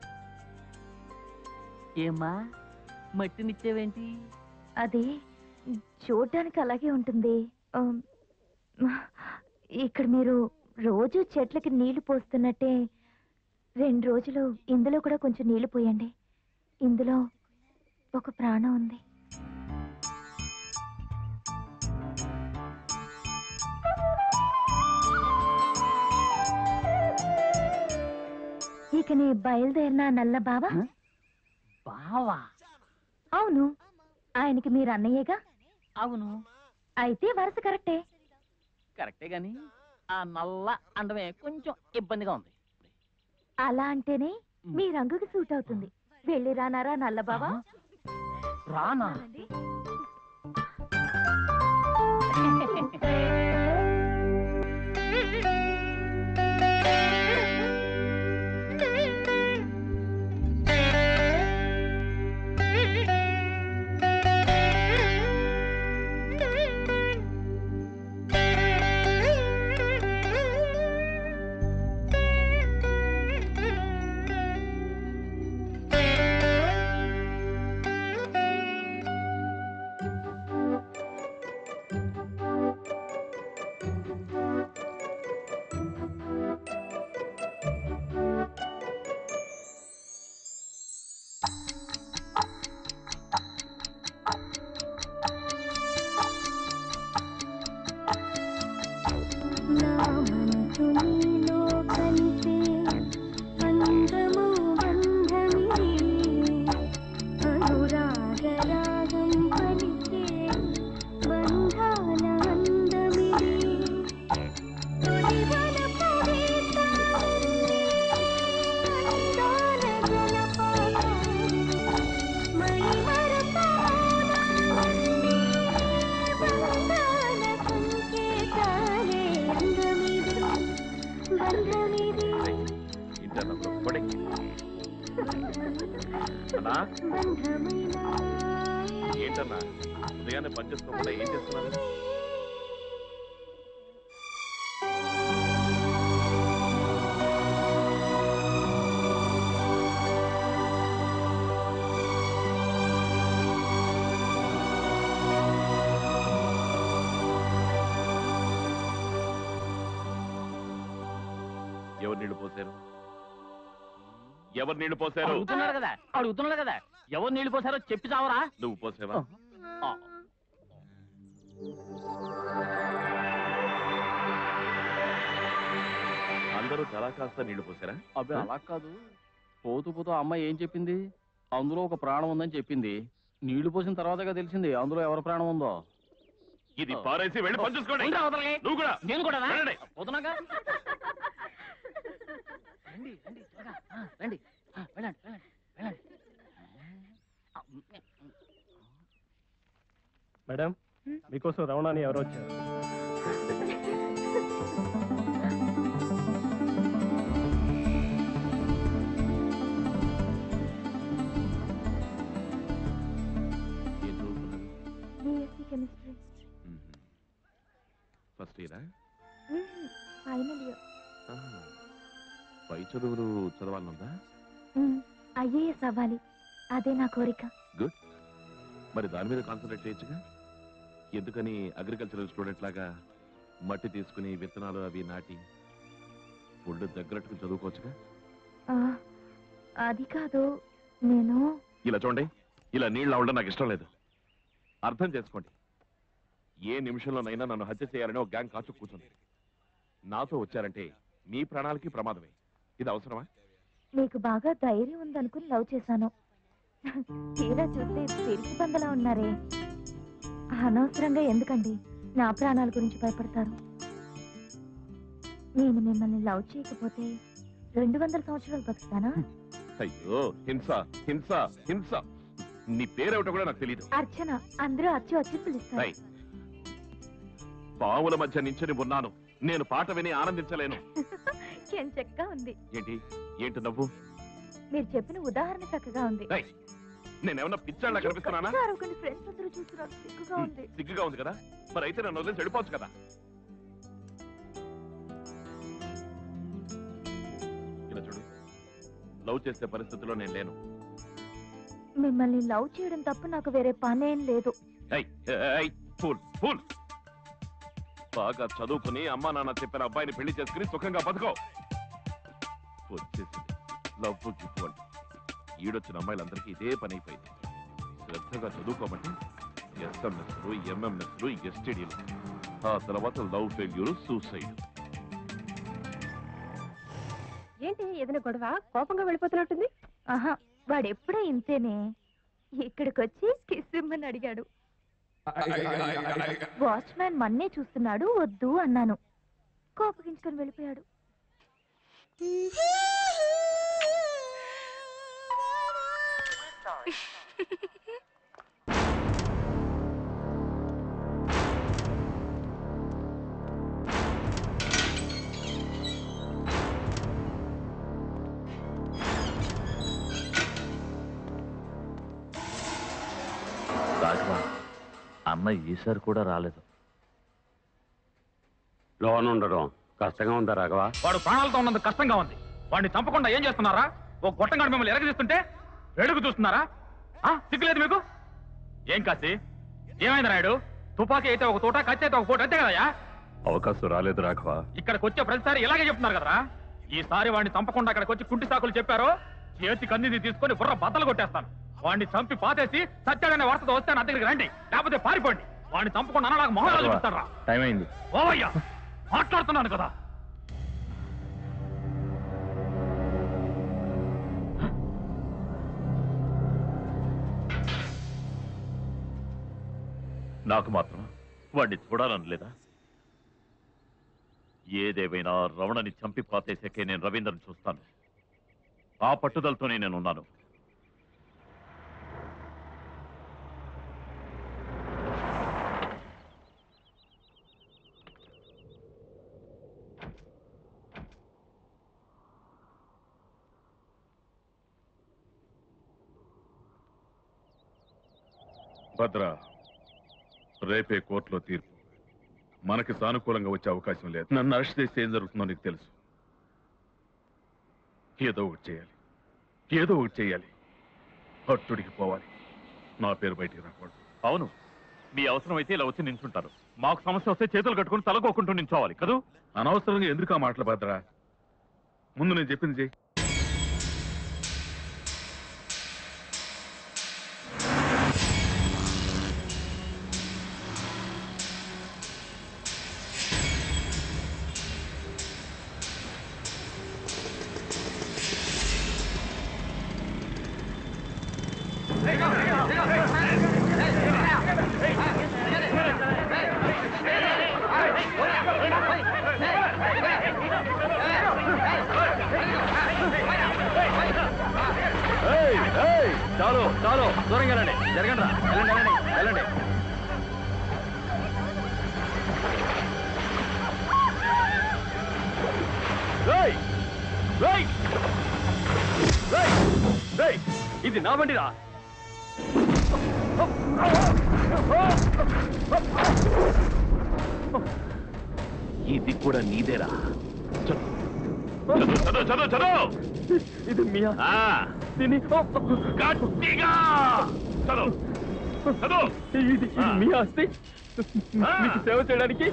ఏమ్మా మట్టినిచ్చేవేంటి అది చూడడానికి అలాగే ఉంటుంది ఆమ్, ఇక్కడ మీరు రోజు చెట్లకి నీళ్లు పోస్తున్నట్టే రెండు రోజులు ఇందులో కూడా కొంచెం నీళ్లు పోయండి ఇందులో ఒక ప్రాణం ఉంది ఇక నీ బయలుదేరిన నల్ల బావా బావా అవును ఆయనకి మీరు అన్నయ్యేగా అవును అయితే వరుస కరెక్టే కరెక్టే గాని ఆ నల్ల అండమే కొంచెం ఇబ్బందిగా ఉంది అలా అంటేనే మీ రంగుకి సూట్ అవుతుంది వెళ్ళి రానారా నల్ల బావా రానా ఏంటన్నా పడి అన్నా ఏంటన్నా ఉదయాన్నే పని చేసుకోకుండా ఏం చేస్తున్నారు ఎవరు నీళ్లు పోసారు ఎవరు నీళ్లు పోసారు అడుగుతున్నాడు కదా అడుగుతున్నాడు కదా ఎవరు నీళ్లు పోసారో చెప్పి చావరా నువ్వు పోసావా ఆ. అందరూ తలా కాస్త నీళ్లు పోసారా అబ్బే అలా కాదు పోతూ పోతూ ఆ అమ్మాయి ఏం చెప్పింది అందులో ఒక ప్రాణం ఉందని చెప్పింది నీళ్లు పోసిన తర్వాతగా తెలిసింది అందులో ఎవరి ప్రాణం ఉందో ఇది పారేసి వెళ్ళి పని చూసుకోండి ఉండరా అవతలకి? నువ్వు కూడా నేను కూడా వెళ్ళండి. పోతున్నాగా రండి రండి త్వరగా ఆ, రండి ఆ, వెళ్ళండి వెళ్ళండి వెళ్ళండి మేడం మీకోసం రమణాని ఎవరు వచ్చారు ఏం చదువుతున్నారు బిఎస్సి కెమిస్ట్రీ ఫస్ట్ ఇయరా ఫైనల్ ఇయర్ పై చదువులు చదవాలనుందా ఐఏఎస్ అవ్వాలి అదే నా కోరిక గుడ్ మరి దాని మీద కాన్సన్ట్రేట్ చేయొచ్చుగా ఎందుకని అగ్రికల్చరల్ స్టూడెంట్ లాగా మట్టి తీసుకుని విత్తనాలు అవి నాటి ఫుడ్ దగ్గరట్టుకు చదువుకోవచ్చుగా ఆ, అది కాదు నేను ఇలా చూడండి ఇలా నీళ్ళ ఉండడం నాకు ఇష్టం లేదు అర్థం చేసుకోండి ఏ నిమిషంలోనైనా నన్ను హత్య చేయాలని ఒక గ్యాంగ్ కాచు కూర్చుంది నాతో వచ్చారంటే మీ ప్రాణాలకి ప్రమాదమే ఇది అవసరమా నీకు బాగా ధైర్యం ఉందనుకుని లవ్ చేశాను తీరా చూస్తే తిరిగి బందలా ఉన్నారే అనవసరంగా ఎందుకండి నా ప్రాణాల గురించి భయపడతారు నేను మిమ్మల్ని లవ్ చేయకపోతే రెండు వందల సంవత్సరాలు బతుకుతానా అయ్యో హింస హింస హింస నీ పేరేమిటో కూడా నాకు తెలియదు అర్చన అందరూ వచ్చి వచ్చి పిలుస్తారు పావుల మధ్య నించుని ఉన్నాను నేను పాట విని ఆనందించలేను చెక్కా ఉంది ఏంటి ఏంటి నవ్వు మీరు చెప్పిన ఉదాహరణ చక్కగా ఉంది ఏయ్, నేనేమన్నా పిచ్చాళ్ళ కనిపిస్తున్నానా కొన్ని ఫ్రెండ్స్ అందరూ చూస్తున్నారు సిగ్గుగా ఉంది సిగ్గుగా ఉంది కదా మరి అయితే నన్ను వదిలేసి వెళ్ళిపోవచ్చు కదా ఇలా చూడు లవ్ చేసే పరిస్థితిలో నేను లేను మిమ్మల్ని లవ్ చేయడం తప్ప నాకు వేరే పనేం లేదు ఏయ్, ఏయ్, ఫూల్ ఫూల్ బాగా చదువుకుని అమ్మా నాన్న చెప్పిన అబ్బాయిని పెళ్లి చేసుకుని సుఖంగా బతుకో వచ్చేసింది లవ్ గిఫ్ట్ అంటే ఈడొచ్చిన అమ్మాయిలందరికీ ఇదే పని అయిపోయింది శ్రద్ధగా చదువుకోమంటే ఎస్ఎంఎస్లు ఎంఎంఎస్లు ఎస్టీడీలు ఆ తర్వాత లవ్ ఫెయిల్యూర్ సూసైడ్ ఏంటి ఏదైనా గొడవ కోపంగా వెళ్ళిపోతున్నట్టుంది ఆహా వాడు ఎప్పుడూ ఇంతేనే ఇక్కడికి వచ్చి కిస్ ఇమ్మని అడిగాడు వాచ్మ్యాన్ మన్నే చూస్తున్నాడు వద్దు అన్నాను కోపగించుకొని వెళ్ళిపోయాడు రాఘవ అన్న ఈసారి కూడా రాలేదు లోన్ ఉండడం కష్టంగా ఉందా రాఘవ వాడు ప్రాణాలతో ఉన్నందుకు కష్టంగా ఉంది వాడిని చంపకుండా ఏం చేస్తున్నారా ఓ గొట్టంగాడు మిమ్మల్ని ఎరగదీస్తుంటే వేడుకు చూస్తున్నారా ఆ, సిగ్గులేదు మీకు ఏం కాసి ఏమైంది నాయుడు తుపాకీ అయితే ఒక తోట కత్తి అయితే ఒక పూట అంతే కదయ్యా అవకాశం రాలేదు రాఘవ ఇక్కడికి వచ్చే ప్రతిసారి ఇలాగే చెప్తున్నారు కదరా ఈసారి వాడిని చంపకుండా అక్కడికి వచ్చి కుంటి సాకులు చెప్పారు చేతి కందిని తీసుకొని బుర్ర బద్దలు కొట్టేస్తాను వాడిని చంపి పాతేసి సత్యాడనే వార్తతో వస్తే నా దగ్గరికి రండి లేకపోతే పారిపోండి వాడిని చంపకుండా అన్న నాకు మొహం చూపిస్తారా టైం అయింది ఓవయ్యా మాట్లాడుతున్నాను కదా నాకు మాత్రం వాడిని చూడాలని లేదా ఏదేమైనా రమణని చంపి పాతేసాకే నేను రవీంద్రని చూస్తాను ఆ పట్టుదలతోనే నేను ఉన్నాను భద్ర రేపే కోర్టులో తీర్పు మనకి సానుకూలంగా వచ్చే అవకాశం లేదు నన్ను అరెస్ట్ చేస్తే ఏం జరుగుతుందో నీకు తెలుసు ఏదో ఒకటి చేయాలి ఏదో ఒకటి చేయాలి హట్టుడికి పోవాలి నా పేరు బయటికి రాకూడదు అవును మీ అవసరం అయితే ఇలా వచ్చి నించుంటారు మాకు సమస్య వస్తే చేతులు కట్టుకుని తలకోకుంటూ నించోవాలి కదూ అనవసరంగా ఎందుకు ఆ మాటలు భద్ర ముందు నేను చెప్పింది చెయ్యి ఏయ్, ఏయ్, చాలు చాలు దూరంగా వెళ్ళండి జరగండి రా వెళ్ళండి వెళ్ళండి వెళ్ళండి ఏయ్, ఏయ్, ఏయ్, ఏయ్, ఇది నా బండిరా ఇది కూడా నీదేరా చదువు చదువు చదువు చదువు ఇది మీ దీన్ని గట్టిగా చదువు చదువు ఇది ఇది మీ ఆస్తి మీకు సేవ చేయడానికి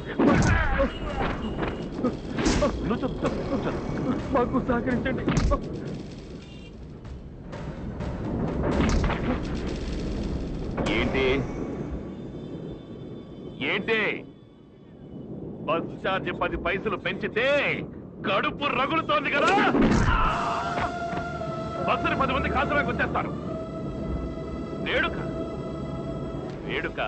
మాకు సహకరించండి ఏంటి ఏంటి బస్ ఛార్జ్ పది పైసలు పెంచితే కడుపు రగులుతోంది కదా బస్సుని పది మంది కాసులోకి వచ్చేస్తారు వేడుక వేడుక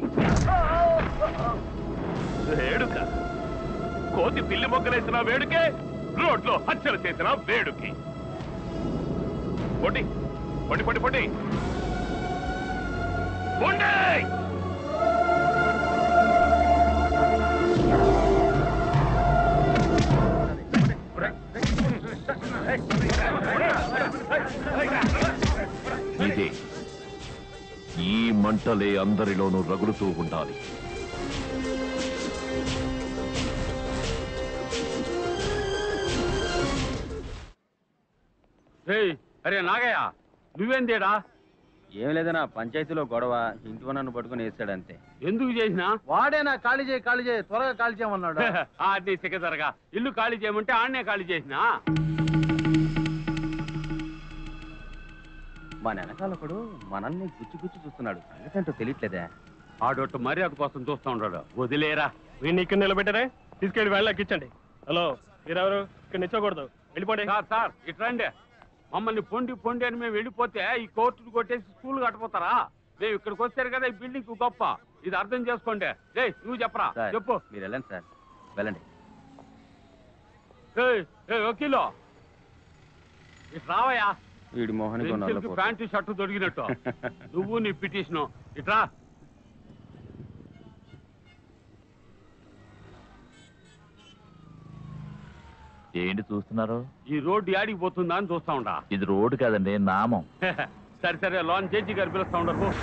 వేడుక కోతి పిల్లి మొగ్గలేసిన వేడుకే రోడ్లో హత్యలు చేసిన వేడుకి పొడి పొడి పొడి పొడి పొండి ఇదే ఈ మంటలే అందరిలోనూ రగులుతూ ఉండాలి ఏయ్ అరే నాగయ్య నువ్వేందేడా ఏం లేదన్నా పంచాయతీలో గొడవ ఇంటి నన్ను పట్టుకుని వేసాడు అంతే ఎందుకు చేసినా వాడేనా ఖాళీ చేయి ఖాళీ చేయి త్వరగా ఖాళీ చేయమన్నాడు అది సిగదరగా ఇల్లు ఖాళీ చేయమంటే ఆడనే ఖాళీ చేసినా మా వెనకాలొకడు మనల్ని గుచ్చి గుచ్చి చూస్తున్నాడు సంగతి తెలియట్లేదే ఆడొట్టు మర్యాద కోసం చూస్తూ ఉన్నాడు వదిలేరా వీడిని ఇక్కడ నిలబెట్టారే తీసుకెళ్ళి వెళ్ళకి ఇచ్చండి హలో మీరెవరు ఇక్కడ నిచ్చకూడదు వెళ్ళిపోండి సార్ సార్ ఇట్రండి మమ్మల్ని పొండి పొండి అని మేము వెళ్ళిపోతే ఈ కోర్టును కొట్టేసి స్కూల్ కట్టపోతారా మేము ఇక్కడికి వచ్చారు కదా ఈ బిల్డింగ్ గొప్ప ఇది అర్థం చేసుకోండి రే నువ్వు చెప్పరా సార్ చెప్పు మీరు వెళ్ళండి సార్ వెళ్ళండి ఏయ్, ఏయ్, వకీలో ఇటు రావయ్యా వీడి మోహన్ పెన్సిల్కి ప్యాంటు షర్టు దొరికినట్టు నువ్వు నీ పిటిషను ఇట్రా ఏంటి చూస్తున్నారు ఈ రోడ్డు యాడికి పోతుందా అని చూస్తా ఉండా ఇది రోడ్డు కాదండి నామం సరే సరే లోన్ జడ్జి గారు పిలుస్తా ఉండరు పో.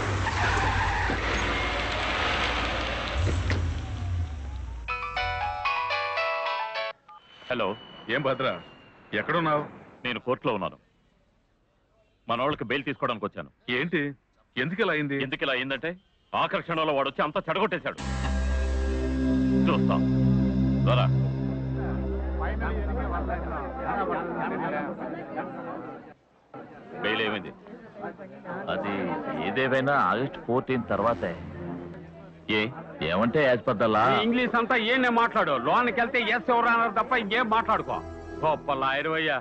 హలో ఏం భద్ర ఎక్కడున్నావు నేను కోర్టులో ఉన్నాను మన వాళ్ళకి బెయిల్ తీసుకోవడానికి వచ్చాను ఏంటి ఎందుకు ఇలా అయింది ఎందుకు ఇలా అయిందంటే ఆఖరి క్షణంలో వాడు వచ్చి అంతా చెడగొట్టేశాడు చూస్తాం రా బెయిల్ ఏమైంది అది ఏదేమైనా ఆగస్ట్ ఫోర్టీన్ తర్వాతే ఏ ఏమంటే యాజ్ పర్ ద లా ఈ ఇంగ్లీష్ అంతా ఏనే మాట్లాడు లోన్కి వెళ్తే ఎస్ ఎవరు అన్నారు తప్ప ఇంకేం మాట్లాడుకో గొప్ప లాయరు అయ్యా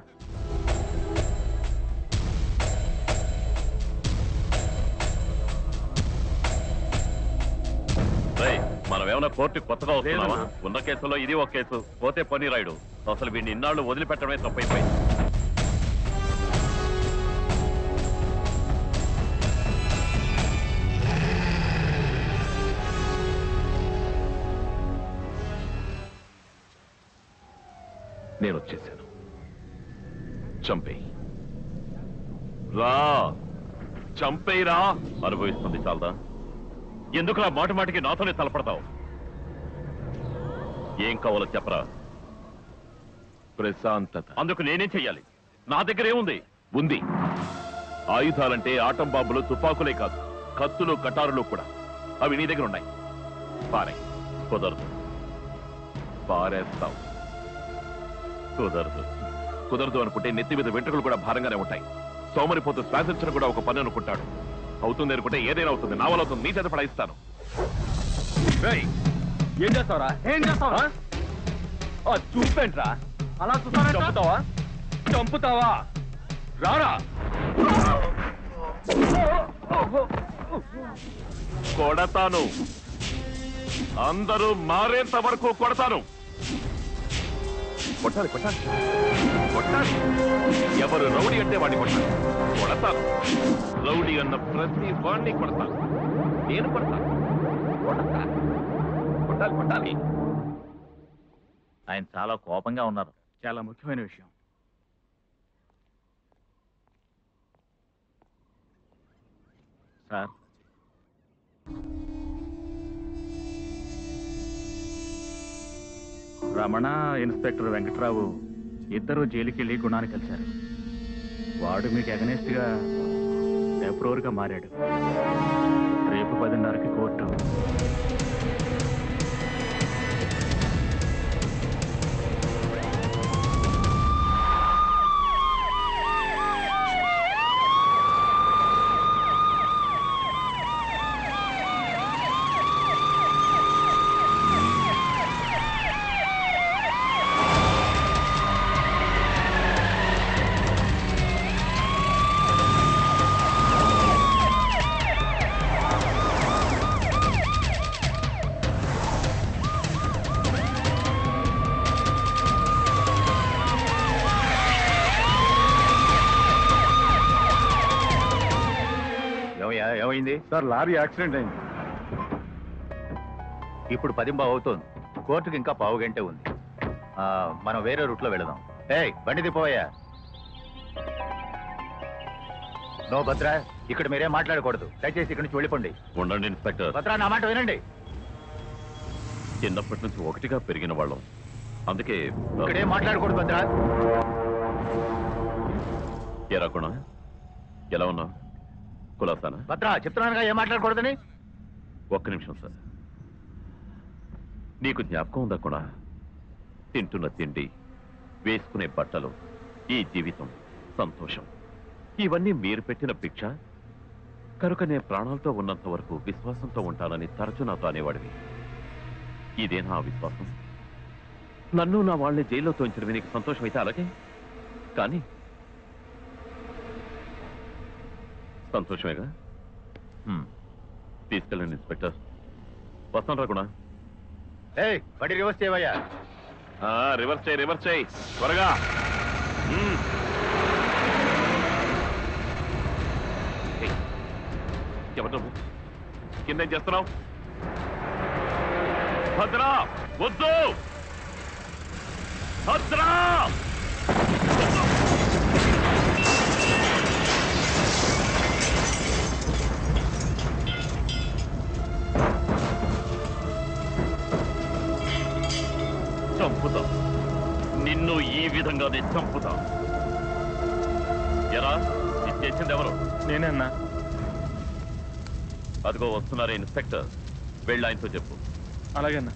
రేయ్, మనం ఏమైనా కోర్టు కొత్తగా వస్తున్నామా ఉన్న కేసులో ఇది ఒక కేసు పోతే పని రాయుడు అసలు వీడిని ఇన్నాళ్ళు వదిలిపెట్టడమే తప్పైపోయింది నేను వచ్చేసాను చంపేయి రా చంపేయిరా అనుభవిస్తుంది చాలదా ఎందుకులా మాటి మాటికి నాతోనే తలపడతావు ఏం కావాలో చెప్పరా ప్రశాంతత అందుకు నేనేం చెయ్యాలి నా దగ్గర ఏముంది ఉంది ఆయుధాలంటే ఆటం బాంబులు తుపాకులే కాదు కత్తులు కటారులు కూడా అవి నీ దగ్గర ఉన్నాయి పారే కుదరదు పారేస్తావు కుదరదు కుదరదు అనుకుంటే నెత్తి మీద వెంట్రుకలు కూడా భారంగానే ఉంటాయి సోమరిపోతు శ్వాసించడం కూడా ఒక పని అనుకుంటాడు అవుతుంది అనుకుంటే ఏదైనా అవుతుంది నా వల్ల అవుతుంది నీ చేత పడాయిస్తాను రేయ్, ఏం చేస్తావరా ఏం చేస్తావరా చూపేంట్రా అలా చంపుతావా చంపుతావా రారా కొడతాను అందరూ మారేంత వరకు కొడతాను కొట్టాలి కొట్టాలి కొట్టాలి ఎవరు రౌడీ అంటే వాడిని కొట్టాలి కొడతాను రౌడీ అన్న ప్రతి వాడిని కొడతాను నేను కొడతాను కొడతాను కొట్టాలి కొట్టాలి ఆయన చాలా కోపంగా ఉన్నారు చాలా ముఖ్యమైన విషయం సార్ రమణ ఇన్స్పెక్టర్ వెంకట్రావు ఇద్దరు జైలుకి వెళ్ళి గుణాన్ని కలిశారు వాడు మీకు against గా గా మారాడు రేపు పదిన్నరకి కోర్టు ఏమయ్యా ఏమైంది సార్ లారీ యాక్సిడెంట్ అయింది ఇప్పుడు పదింబావు అవుతోంది కోర్టుకి ఇంకా పావు గంటే ఉంది ఆ, మనం వేరే రూట్లో వెళదాం ఏయ్ బండి తిప్పవయ్యా నో భద్ర ఇక్కడ మీరేం మాట్లాడకూడదు దయచేసి ఇక్కడి నుంచి వెళ్ళిపోండి ఉండండి ఇన్స్పెక్టర్ భద్ర నా మాట వినండి చిన్నప్పటి నుంచి ఒకటిగా పెరిగిన వాళ్ళం అందుకే ఇక్కడేం మాట్లాడకూడదు భద్ర ఎరా గుణ ఎలా ఉన్నావు కులాసానా భద్ర చెప్తున్నానుగా ఏం మాట్లాడకూడదని ఒక్క నిమిషం సార్ నీకు జ్ఞాపకం ఉందా కూడా తింటున్న తిండి వేసుకునే బట్టలు ఈ జీవితం సంతోషం ఇవన్నీ మీరు పెట్టిన భిక్ష కనుక నేను ప్రాణాలతో ఉన్నంత వరకు విశ్వాసంతో ఉంటానని తరచు నాతో అనేవాడివి ఇదేనా ఆ విశ్వాసం నన్ను నా వాళ్ళని జైల్లో తోంచడమే నీకు సంతోషం అయితే అలాగే కానీ సంతోషమేగా హ్మ్. తీసుకెళ్ళండి ఇన్స్పెక్టర్ వస్తాను రా గుణ ఏయ్ బండి రివర్స్ చేయవయ్యా రివర్స్ చేయి రివర్స్ చేయి త్వరగా హ్మ్. ఏయ్, ఎవరు నువ్వు కింద ఏం చేస్తున్నావు భద్రా వద్దు భద్రా చంపుతా నిన్ను ఈ విధంగానే చంపుతా ఎరా ఇది చేసింది ఎవరు నేనన్నా అదిగో వస్తున్నారే ఇన్స్పెక్టర్ వెళ్ళి ఆయనతో చెప్పు అలాగేనా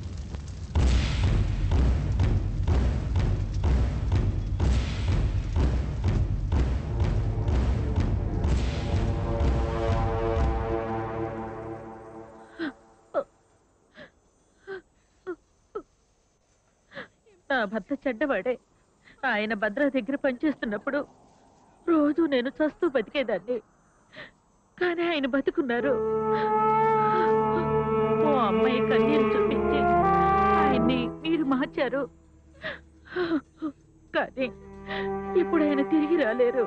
నా భర్త చెడ్డవాడే ఆయన భద్ర దగ్గర పనిచేస్తున్నప్పుడు రోజు నేను చస్తూ బతికేదాన్ని కానీ ఆయన బతుకున్నారు ఓ అమ్మాయి కన్నీరు చూపించి ఆయన్ని మీరు మార్చారు కానీ ఇప్పుడు ఆయన తిరిగి రాలేరు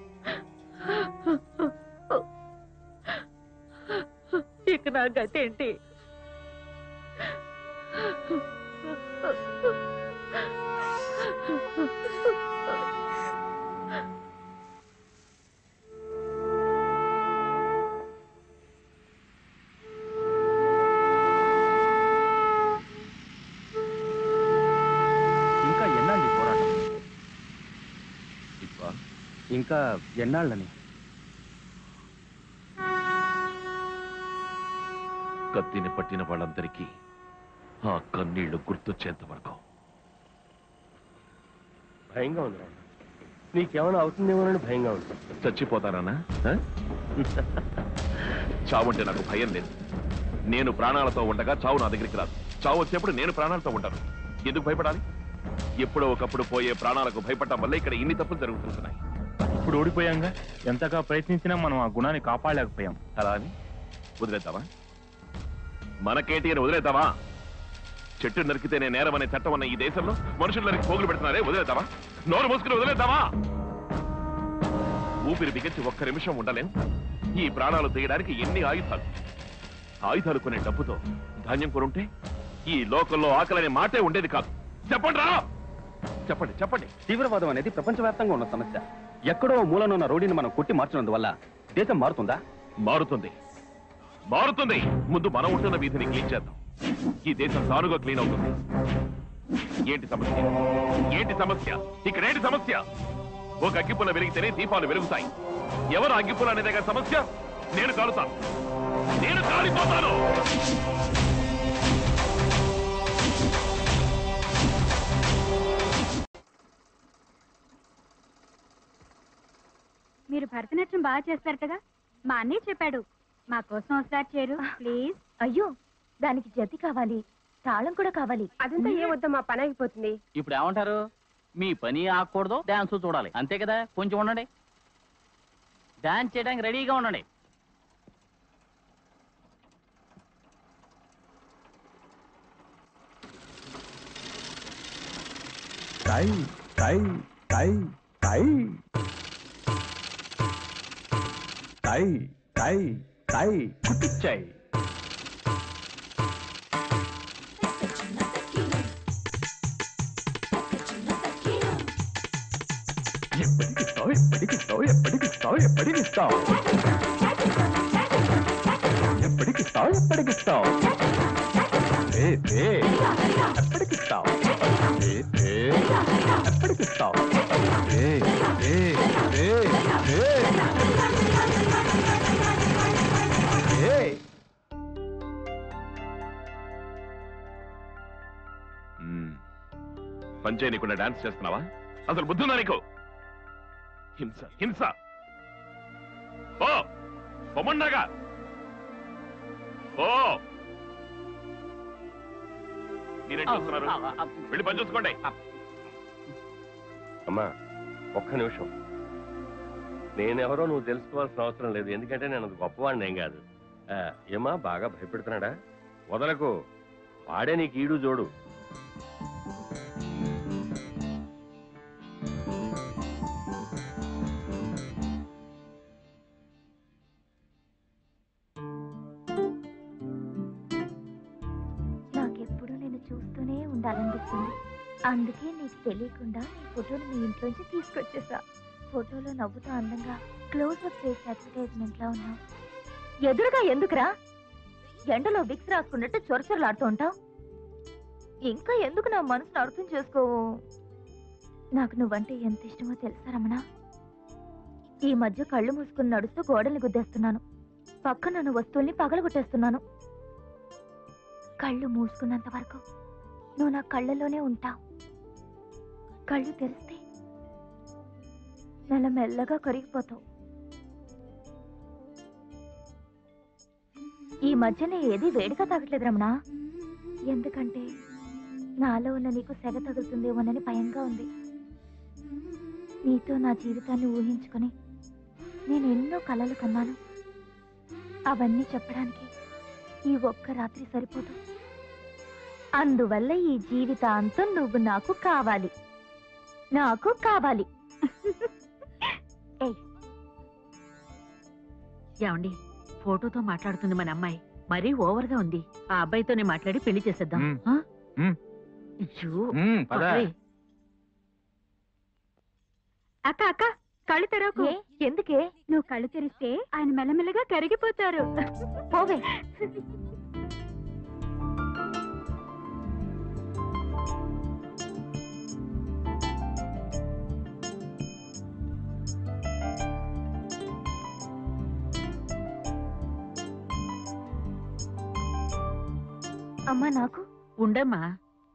ఇక నా గతేంటి ఇంకా ఎన్నాళ్ళు ఈ పోరాటం ఇట్వా ఇంకా ఎన్నాళ్ళని కత్తిని పట్టిన వాళ్ళందరికీ ఆ కన్నీళ్లు గుర్తొచ్చేంత వరకు భయంగా ఉంది రామ్. నీకేమైనా అవుతుందేమోనని భయంగా ఉంది చచ్చిపోతానా ఆ? చావుంటే నాకు భయం లేదు నేను ప్రాణాలతో ఉండగా చావు నా దగ్గరికి రాదు చావు వచ్చేప్పుడు నేను ప్రాణాలతో ఉంటాను ఎందుకు భయపడాలి ఎప్పుడో ఒకప్పుడు పోయే ప్రాణాలకు భయపడటం వల్ల ఇక్కడ ఇన్ని తప్పులు జరుగుతుంటున్నాయి ఇప్పుడు ఓడిపోయాంగా ఎంతగా ప్రయత్నించినా మనం ఆ గుణాన్ని కాపాడలేకపోయాం అలా అని వదిలేద్దామా మనకేంటి అని వదిలేద్దామా చెట్టు నరికితేనే నేరం అనే చట్టం ఉన్న ఈ దేశంలో మనుషులు నరికి పోగులు పెడుతున్నారే వదిలేద్దామా నోరు మూసుకుని వదిలేద్దామా ఊపిరి బిగించి ఒక్క నిమిషం ఉండలేం ఈ ప్రాణాలు తీయడానికి ఎన్ని ఆయుధాలు ఆయుధాలు కొనే డబ్బుతో ధాన్యం కొనుంటే ఈ లోకంలో ఆకలనే మాటే ఉండేది కాదు చెప్పండి రా చెప్పండి చెప్పండి తీవ్రవాదం అనేది ప్రపంచవ్యాప్తంగా ఉన్న సమస్య ఎక్కడో ఓ మూలన ఉన్న రోడ్డుని మనం కొట్టి మార్చినందువల్ల దేశం మారుతుందా మారుతుంది మారుతుంది ముందు మనం ఉంటున్న వీధిని క్లీన్ చేద్దాం ఈ దేశం సానుగా క్లీన్ అవుతుంది ఏంటి సమస్య ఏంటి సమస్య ఇక్కడ ఏంటి సమస్య ఒక అగ్గిపుల్ల వెలిగితేనే దీపాలు వెలుగుతాయి ఎవరు అగ్గిపుల్ల అనేదే సమస్య నేను కాలుతాను నేను కాలిపోతాను మీరు భరతనాట్యం బాగా చేస్తారటగా మా అన్నయ్య చెప్పాడు మా కోసం ఒకసారి చేరు ప్లీజ్ అయ్యో దానికి జతి కావాలి తాళం కూడా కావాలి అదంతా ఏ వద్దా మా పని అయిపోతుంది ఇప్పుడు ఏమంటారు మీ పని ఆకూడదు డాన్స్ చూడాలి అంతే కదా కొంచెం ఉండండి డాన్స్ చేయడానికి రెడీగా ఉండండి టై టై టై టై టై టై టై కుట్టిచ్చాయి ఎప్పటికిస్తావు ఎప్పటికిస్తావు ఎప్పటికిస్తావు ఎప్పటికిస్తావు ఎప్పటికిస్తావు ఎప్పటికిస్తావు ఏ ఏ ఎప్పటికిస్తావు ఏ ఏ ఎప్పటికిస్తావు ఏ ఏ ఏ ఏ ఏ పంచే నీకుండా డాన్స్ చేస్తున్నావా అసలు బుద్ధుందా నీకు హింస హింస ఓ పొమ్మండాగా ఓ మీరేం చూస్తున్నారు వెళ్ళి పని చూసుకోండి అమ్మా ఒక్క నిమిషం నేనెవరో నువ్వు తెలుసుకోవాల్సిన అవసరం లేదు ఎందుకంటే నేను అంత గొప్పవాడిని ఏం కాదు ఆ, ఏమా బాగా భయపెడుతున్నాడా వదలకు వాడే నీకు ఈడు జోడు నాకెప్పుడు నేను చూస్తూనే ఉండాలనిపిస్తుంది అందుకే నీకు తెలియకుండా నీ ఫోటోని మీ ఇంట్లోంచి తీసుకొచ్చేసా ఫోటోలో నవ్వుతూ అందంగా క్లోజ్ అప్ చేసి అడ్వర్టైజ్మెంట్ లా ఉన్నావు ఎదురుగా ఎందుకురా ఎండలో విక్స్ రాసుకున్నట్టు చొరచొరలాడుతూ ఉంటావు ఇంకా ఎందుకు నా మనసును అర్థం చేసుకోవు నాకు నువ్వంటే ఎంత ఇష్టమో తెలుసా రమణ ఈ మధ్య కళ్ళు మూసుకుని నడుస్తూ గోడల్ని గుద్దేస్తున్నాను పక్కన నన్ను వస్తువుల్ని పగలగొట్టేస్తున్నాను కళ్ళు మూసుకున్నంత వరకు నువ్వు నా కళ్ళలోనే ఉంటావు కళ్ళు తెరిస్తే నెల మెల్లగా కరిగిపోతావు ఈ మధ్యన ఏది వేడిగా తాగట్లేదు రమణ ఎందుకంటే నాలో ఉన్న నీకు సెగ తగులుతుందేమోనని భయంగా ఉంది నీతో నా జీవితాన్ని ఊహించుకొని నేను ఎన్నో కలలు కన్నాను అవన్నీ చెప్పడానికి ఈ ఒక్క రాత్రి సరిపోదు అందువల్ల ఈ జీవితాంతం నువ్వు నాకు కావాలి నాకు కావాలి ఏమండి ఫోటోతో మాట్లాడుతుంది మన అమ్మాయి మరీ ఓవర్ గా ఉంది ఆ అబ్బాయితోనే మాట్లాడి పెళ్లి చేసేద్దాం మ్మ్. ఆ? మ్మ్. అయ్యో, మ్మ్, పద. పదవే. అక్క అక్క కళ్ళు తెరవకు ఎందుకే నువ్వు కళ్ళు తెరిస్తే ఆయన మెల్లమెల్లగా కరిగిపోతారు పోవే అమ్మా నాకు ఉండమ్మా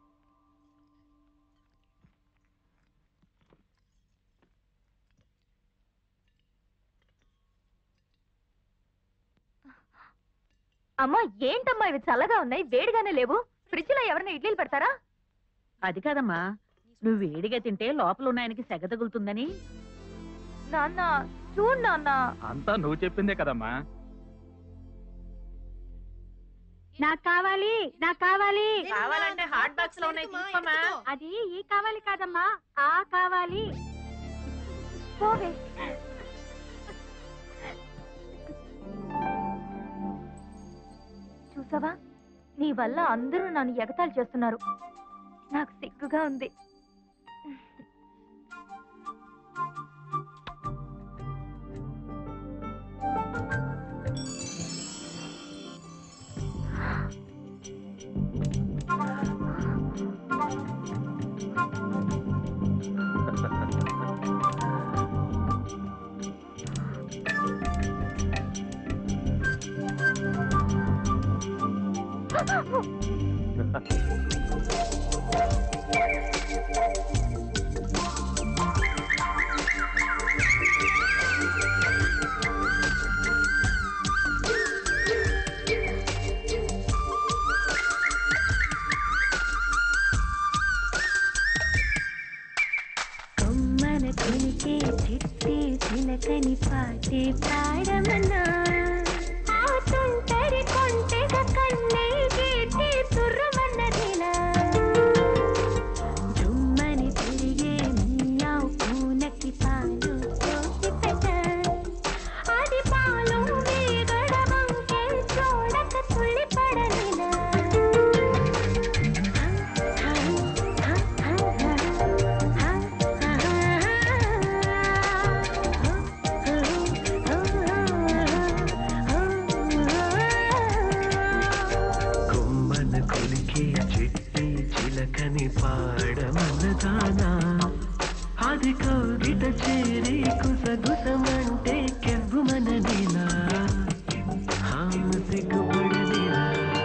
అమ్మా ఏంటమ్మా ఇవి చల్లగా ఉన్నాయి వేడిగానే లేవు ఫ్రిడ్జ్ లో ఎవరైనా ఇడ్లీలు పెడతారా అది కాదమ్మా నువ్వు వేడిగా తింటే లోపల ఉన్న ఆయనకి సెగ తగులుతుందని నాన్న చూడు నాన్న అంతా నువ్వు చెప్పిందే కదమ్మా నాకు కావాలి నాకు కావాలి కావాలంటే హాట్ బాక్స్ లో ఉన్నాయి తీసుకోమా అది ఈ కావాలి కాదమ్మా ఆ కావాలి పోవే చూసావా నీ వల్ల అందరూ నన్ను ఎగతాళి చేస్తున్నారు నాకు సిగ్గుగా ఉంది కొమ్మన కొలికే చిట్టి చిలకని పాటే పాడమన్నా ఆ తుంటరి కొంటెగ కన్నే గీటి తుర్రమన్నదిలా జుమ్మని తిరిగే మియావు పూనకి పాలు పోసి పెట్ట అది పాలు వేగడ వంకే చూడక తుళ్ళి పడలిలా కొమ్మన కొలికి చిట్టి చిలకని పాడమన్నదానా అది కౌగిట చేరి కుసగుసమంటే కెవ్వుమన నీలా సిగ్గుపడనిలా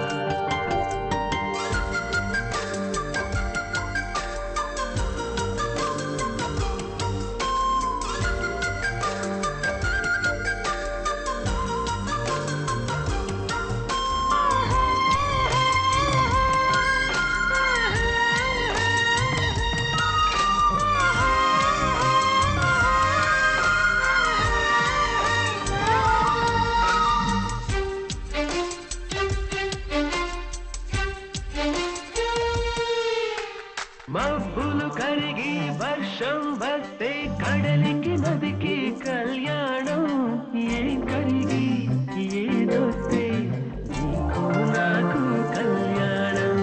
మబ్బులు కరిగి వర్షం వస్తే కడలికి నదికి కళ్యాణం ఏం కరిగి ఏదొస్తే నీకు నాకు కళ్యాణం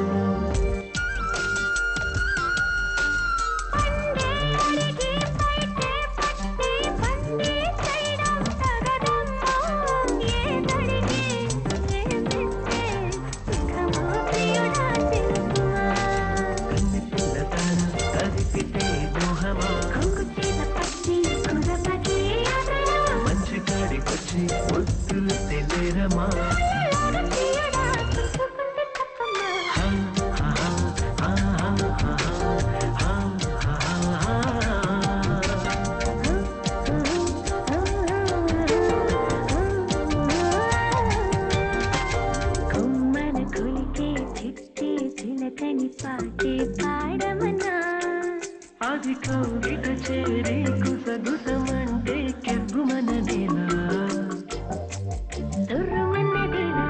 కదిపితే మోహమా మంచి కాడికొచ్చి ముద్దులు తెలిరమా కొమ్మన కొలికే చిట్టి చిలకని పాటే పాడమన్నా అది కౌగిట చేరి కుసగుసమంటే కెవ్వుమన నేలా తుర్రుమన్నదిలా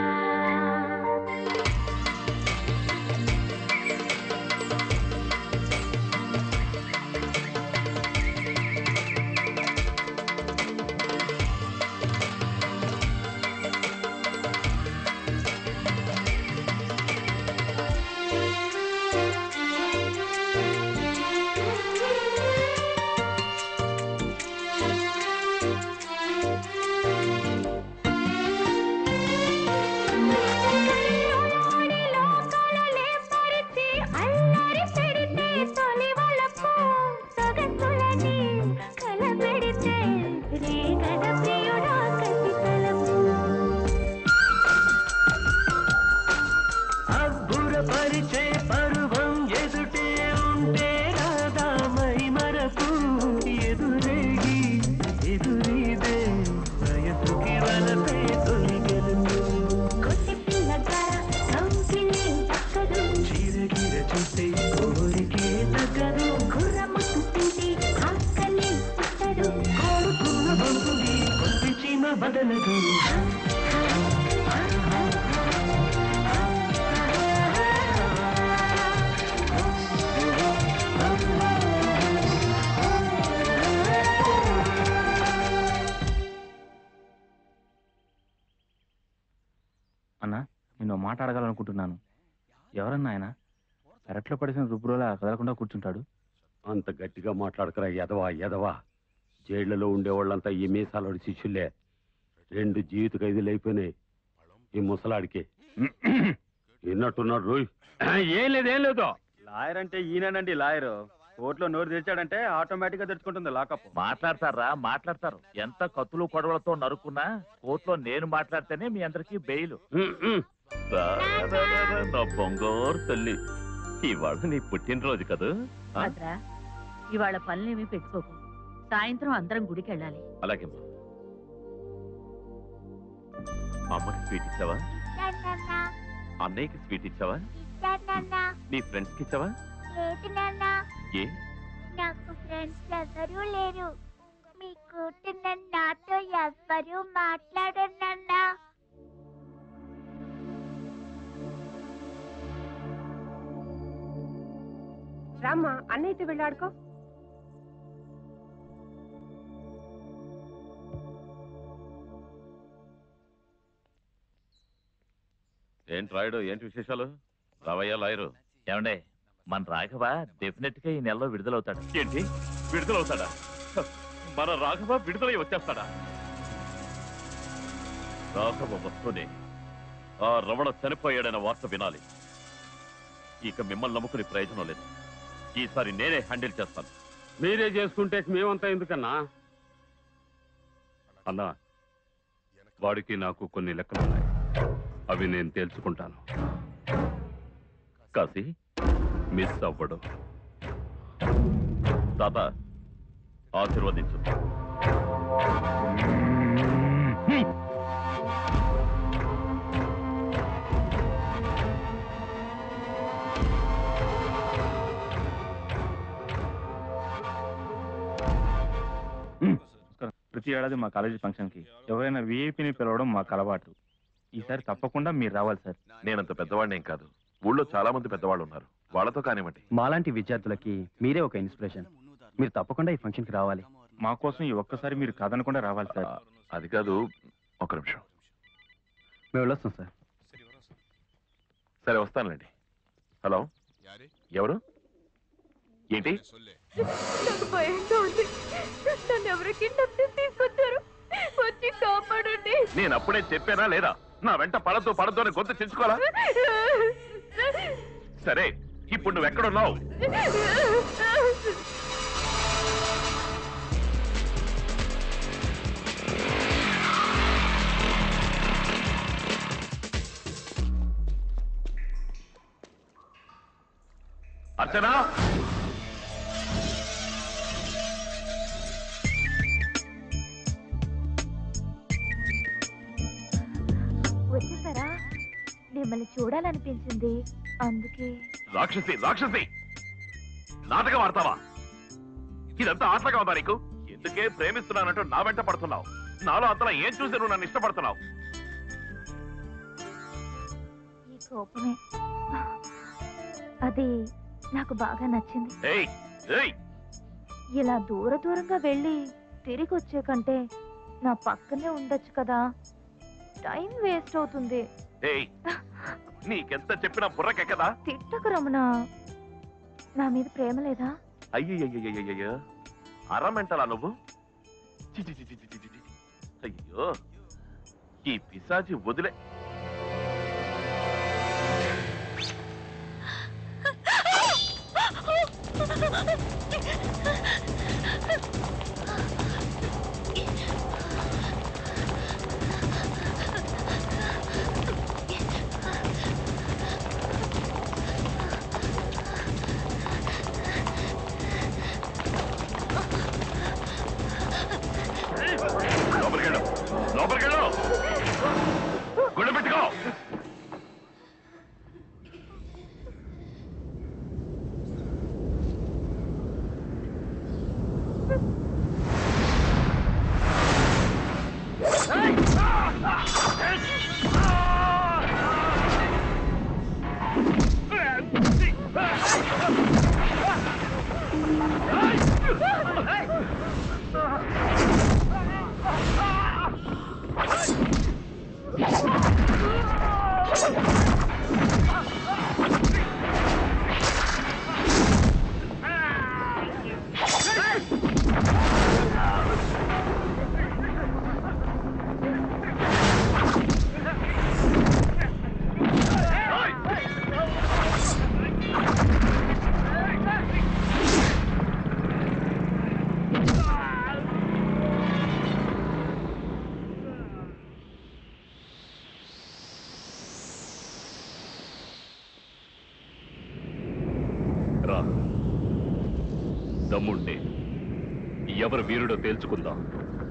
అల్లరి పెడితే తొలి వలపు సొగసులని కలబెడితే రేగడ ప్రియుడా కసి తలపు అబ్బుర పరిచే పరువం ఎదుటే ఉంటే రాదా మై మరపు ఎదురేగి ఎదురీదే వయసుకి వలపే తొలి గెలుపు కొట్టి పిల్లగార కౌకిలి అక్కదు చిరగిర చూస్తే కోరికే తగ్గదు కుర్ర ముట్టు తింటే ఆకలి పుట్టదు కోరుకున్న బంధువి కొద్ది చీమ బదలదు అన్నా నేను ఓ మాట అడగాలనుకుంటున్నాను ఎవరన్నా ఆయన పెరట్లో పడిసిన రుబ్బురోలా కదలకుండా కూర్చుంటాడు అంత గట్టిగా మాట్లాడకరా ఎదవా ఎదవా జైళ్లలో ఉండేవాళ్ళంతా ఈ మీసాలోడి శిష్యులే రెండు జీవిత ఖైదీలు అయిపోయినాయి ఈ ముసలాడికి విన్నట్టున్నాడు రోయ్ ఏం లేదు ఏం లేదు లాయర్ అంటే ఈయనండి లాయర్ కోర్టులో నోరు తెరిచాడంటే ఆటోమేటిక్ గా తెరుచుకుంటుంది లాకప్ మాట్లాడతారా మాట్లాడతారు ఎంత కత్తులు కొడవలతో నరుకున్నా కోర్టులో నేను మాట్లాడితేనే మీ అందరికీ బెయిల్ రా, రా, రా, రా, నా బొంగోరు తల్లి ఇవాళ నీ పుట్టినరోజు కదా ఆ? భద్రా ఇవాళ పనులేమీ పెట్టుకోకు సాయంత్రం అందరం గుడికి వెళ్ళాలి అలాగేమ్మా అమ్మకి స్వీట్ ఇచ్చావా అన్నయ్యకి స్వీట్ ఇచ్చావా నీ ఫ్రెండ్స్ కి ఇచ్చావా లేదు నాన్న ఏ నాకు ఫ్రెండ్స్ ఎవరూ లేరు మీ కూతున్న నాతో ఎవ్వరూ మాట్లాడరు నాన్న రామ్మా అన్నయ్యతో వెళ్ళాడుకో ఏంటి రాయుడు ఏంటి విశేషాలు రావయ్యా లాయరు ఏమండే మన రాఘవ డెఫినెట్ గా ఈ నెలలో విడుదలవుతాడు ఏంటి విడుదలవుతాడా హ, మన రాఘవ విడుదలై వచ్చేస్తాడా రాఘవ వస్తూనే ఆ రమణ చనిపోయాడన్న వార్త వినాలి ఇక మిమ్మల్ని నమ్ముకునే ప్రయోజనం లేదు ఈసారి నేనే హ్యాండిల్ చేస్తాను మీరే చేసుకుంటే మేమంతా ఎందుకన్నా అన్నా వాడికి నాకు కొన్ని లెక్కలున్నాయి అవి నేను తెలుసుకుంటాను కాశీ మిస్ అవ్వడు తాత ఆశీర్వదించు ప్రతి ఏడాది మా కాలేజీ ఫంక్షన్ కి ఎవరైనా విఐపిని పిలవడం మాకు అలవాటు ఈసారి తప్పకుండా మీరు రావాలి సార్ నేనంత పెద్దవాడినేం కాదు ఊళ్ళో చాలా మంది పెద్దవాళ్ళు ఉన్నారు వాళ్ళతో కానివ్వండి మాలాంటి విద్యార్థులకి మీరే ఒక ఇన్స్పిరేషన్ మీరు తప్పకుండా ఈ ఫంక్షన్కి రావాలి మా కోసం ఈ ఒక్కసారి మీరు కాదనకుండా రావాలి సార్ అది కాదు ఒక నిమిషం మేము వెళ్ళొస్తాం సార్ సరే వస్తానులేండి హలో ఎవరు ఏంటి నాకు భయంగా ఉంది నన్ను ఎవరో కిడ్నాప్ చేసి తీసుకొచ్చారు వచ్చి కాపాడండి నేను అప్పుడే చెప్పానా లేదా నా వెంట పడద్దు పడద్దు అని గొంతు తెచ్చుకోవాలా సరే ఇప్పుడు నువ్వు ఎక్కడున్నావు అర్చనా వచ్చేసారా మిమ్మల్ని చూడాలనిపించింది అందుకే రాక్షసి రాక్షసి నాటకం ఆడతావా ఇదంతా ఆటగా ఉందా నీకు ఎందుకే ప్రేమిస్తున్నానంటూ నా వెంట పడుతున్నావు నాలో అంతలా ఏం చూసి నువ్వు నన్ను ఇష్టపడుతున్నావు ఈ కోపమే అది నాకు బాగా నచ్చింది ఏయ్ ఏయ్ ఇలా దూర దూరంగా వెళ్ళి తిరిగి వచ్చే కంటే నా పక్కనే ఉండొచ్చు కదా టైం వేస్ట్ అవుతుంది ఏయ్ నీకెంత చెప్పినా బుర్రకెక్కదా తిట్టకు రమణ నా మీద ప్రేమ లేదా అయ్యయ్యయ్యయ్యయ్యో అరమెంటలా నువ్వు చి, చి, చి, చి, చి, చి, చి, చి. అయ్యో ఈ పిశాచి వదిలే లోపలికెళ్ళు లోపలికెళ్ళు గుండె తమ్ముణ్ణి ఎవరు వీరుడో తేల్చుకుందాం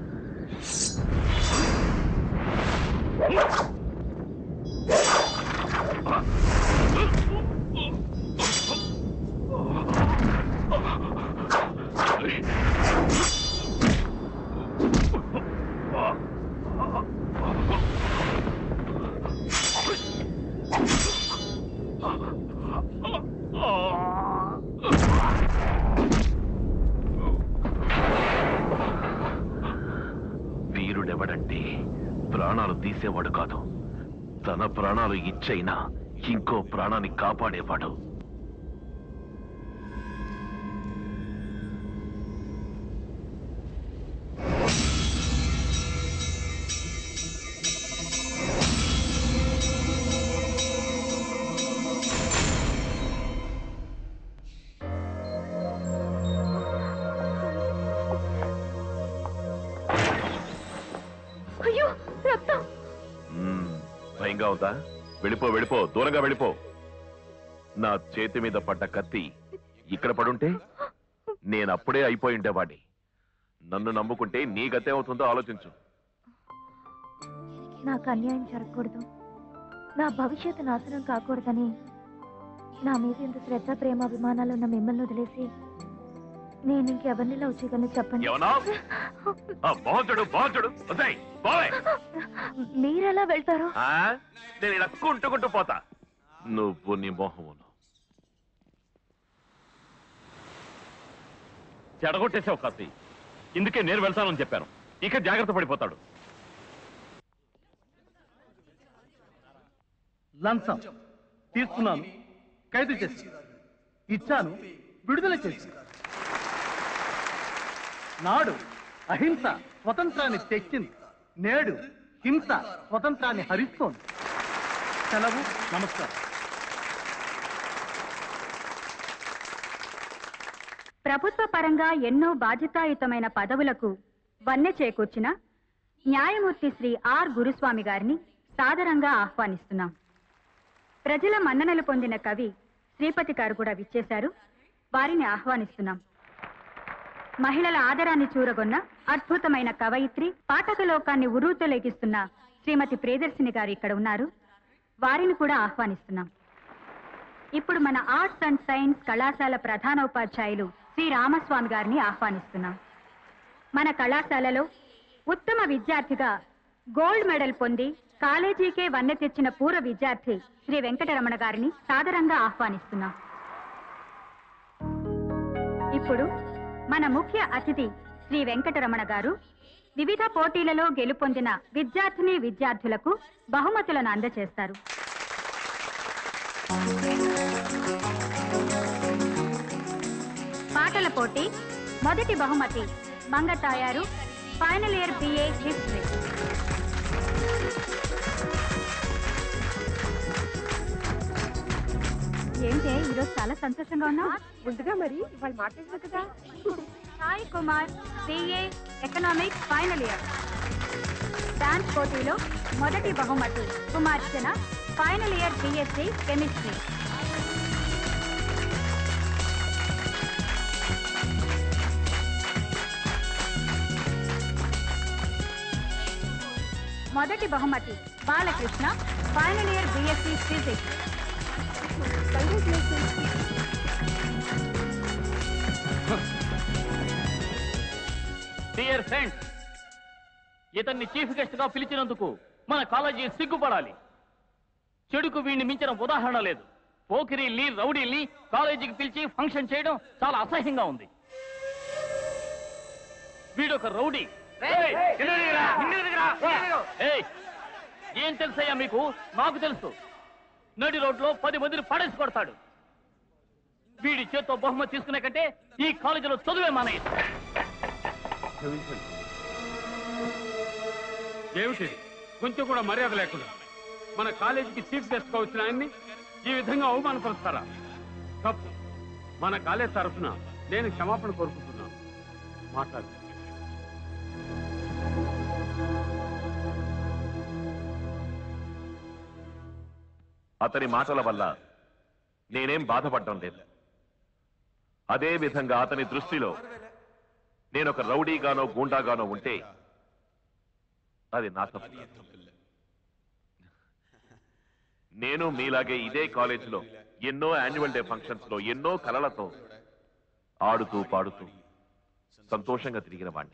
వీరుడెవడంటే ప్రాణాలు తీసేవాడు కాదు తన ప్రాణాలు ఇచ్చైనా ఇంకో ప్రాణాన్ని కాపాడేవాడు అయ్యో రక్తం మ్మ్. భయంగా ఉందా వెళ్ళిపో వెళ్ళిపో దూరంగా వెళ్ళిపో నా చేతి మీద పడ్డ కత్తి ఇక్కడ పడుంటే నేను అప్పుడే అయిపోయి ఉండేవాడిని నన్ను నమ్ముకుంటే నీ గతే అవుతుందో ఆలోచించు నాకు అన్యాయం జరగకూడదు నా భవిష్యత్తు నాశనం కాకూడదని నా మీద ఇంత శ్రద్ధ ప్రేమ అభిమానాలు ఉన్న మిమ్మల్ని వదిలేసి నేను ఇంకెవరిని లవ్ చేయగలను చెప్పండి ఏమన్నా బాగుంటాడు బాగుంటాడు వస్తాయి పోవే మీరెలా వెళ్తారు ఆ? నేను ఇలా కుంటుకుంటూ పోతా నువ్వు నీ మోహమును చెడగొట్టేసావు కత్తి ఇందుకే నేను వెళ్తానని చెప్పాను ఇక జాగ్రత్త పడిపోతాడు లంచం తీసుకున్నాను ఖైదు చేసి ఇచ్చాను విడుదల చేసి నాడు అహింస స్వతంత్రాన్ని తెచ్చింది నేడు హింస స్వతంత్రాన్ని హరిస్తోంది సెలవు నమస్కారం ప్రభుత్వ పరంగా ఎన్నో బాధ్యతాయుతమైన పదవులకు వన్నె చేకూర్చిన న్యాయమూర్తి శ్రీ ఆర్ గురుస్వామి గారిని సాదరంగా ఆహ్వానిస్తున్నాం ప్రజల మన్ననలు పొందిన కవి శ్రీపతి గారు కూడా విచ్చేశారు వారిని ఆహ్వానిస్తున్నాం మహిళల ఆదరాన్ని చూరగొన్న అద్భుతమైన కవయిత్రి పాఠక లోకాన్ని ఉర్రూతలేగిస్తున్న శ్రీమతి ప్రియదర్శిని గారు ఇక్కడ ఉన్నారు వారిని కూడా ఆహ్వానిస్తున్నాం ఇప్పుడు మన ఆర్ట్స్ అండ్ సైన్స్ కళాశాల ప్రధానోపాధ్యాయులు శ్రీ రామస్వామి గారిని ఆహ్వానిస్తున్నాం మన కళాశాలలో ఉత్తమ విద్యార్థిగా గోల్డ్ మెడల్ పొంది కాలేజీకే వన్నె తెచ్చిన పూర్వ విద్యార్థి శ్రీ వెంకటరమణ గారిని సాదరంగా ఆహ్వానిస్తున్నాం ఇప్పుడు మన ముఖ్య అతిథి శ్రీ వెంకటరమణ గారు వివిధ పోటీలలో గెలుపొందిన విద్యార్థిని విద్యార్థులకు బహుమతులను అందజేస్తారు పాటల పోటీ మొదటి బహుమతి మంగ తాయారు ఫైనల్ ఇయర్ బిఏ హిస్టరీ ఏంటే ఈరోజు చాలా సంతోషంగా ఉన్నావు ముందుగా మరి వాళ్ళు మాట్లాడదు కదా Sai Kumar BA economics final year dance పోటీలో మొదటి బహుమతి కుమార్చన ఫైనల్ ఇయర్ బిఎస్సి కెమిస్ట్రీ మొదటి బహుమతి Balakrishna final year BSc physics dear friends ఇతన్ని చీఫ్ గెస్ట్ గా పిలిచినందుకు మన కాలేజీ సిగ్గుపడాలి చెడుకు వీడిని మించిన ఉదాహరణ లేదు పోకిరీల్ని రౌడీల్ని కాలేజీకి పిలిచి ఫంక్షన్ చేయడం చాలా అసహ్యంగా ఉంది వీడొక రౌడీ ఏయ్, కింద దిగురా, కింద దిగురా, కింద దిగు. ఏయ్, ఏం తెలుసయ్యా మీకు నాకు తెలుసు నడి రోడ్లో పది మందిని పడేసి కొడతాడు వీడి చేత్తో బహుమతి తీసుకునే కంటే ఈ కాలేజీలో చదువే మానేది ఏమిటి కొంచెం కూడా మర్యాద లేకుండా మన కాలేజీకి చీఫ్ గెస్ట్ గా వచ్చిన ఆయన్ని ఈ విధంగా అవమానపరుస్తారా తప్పు మన కాలేజ్ తరఫున నేను క్షమాపణ కోరుకుంటున్నాను మాట్లాడు అతని మాటల వల్ల నేనేం బాధపడటం లేదు అదే విధంగా అతని దృష్టిలో నేను ఒక రౌడీగానో గూండాగానో ఉంటే అది నా తప్పు కాదు. నేను మీలాగే ఇదే కాలేజీలో ఎన్నో యాన్యువల్ డే ఫంక్షన్స్ లో ఎన్నో కలలతో ఆడుతూ పాడుతూ సంతోషంగా తిరిగిన వాణ్ణి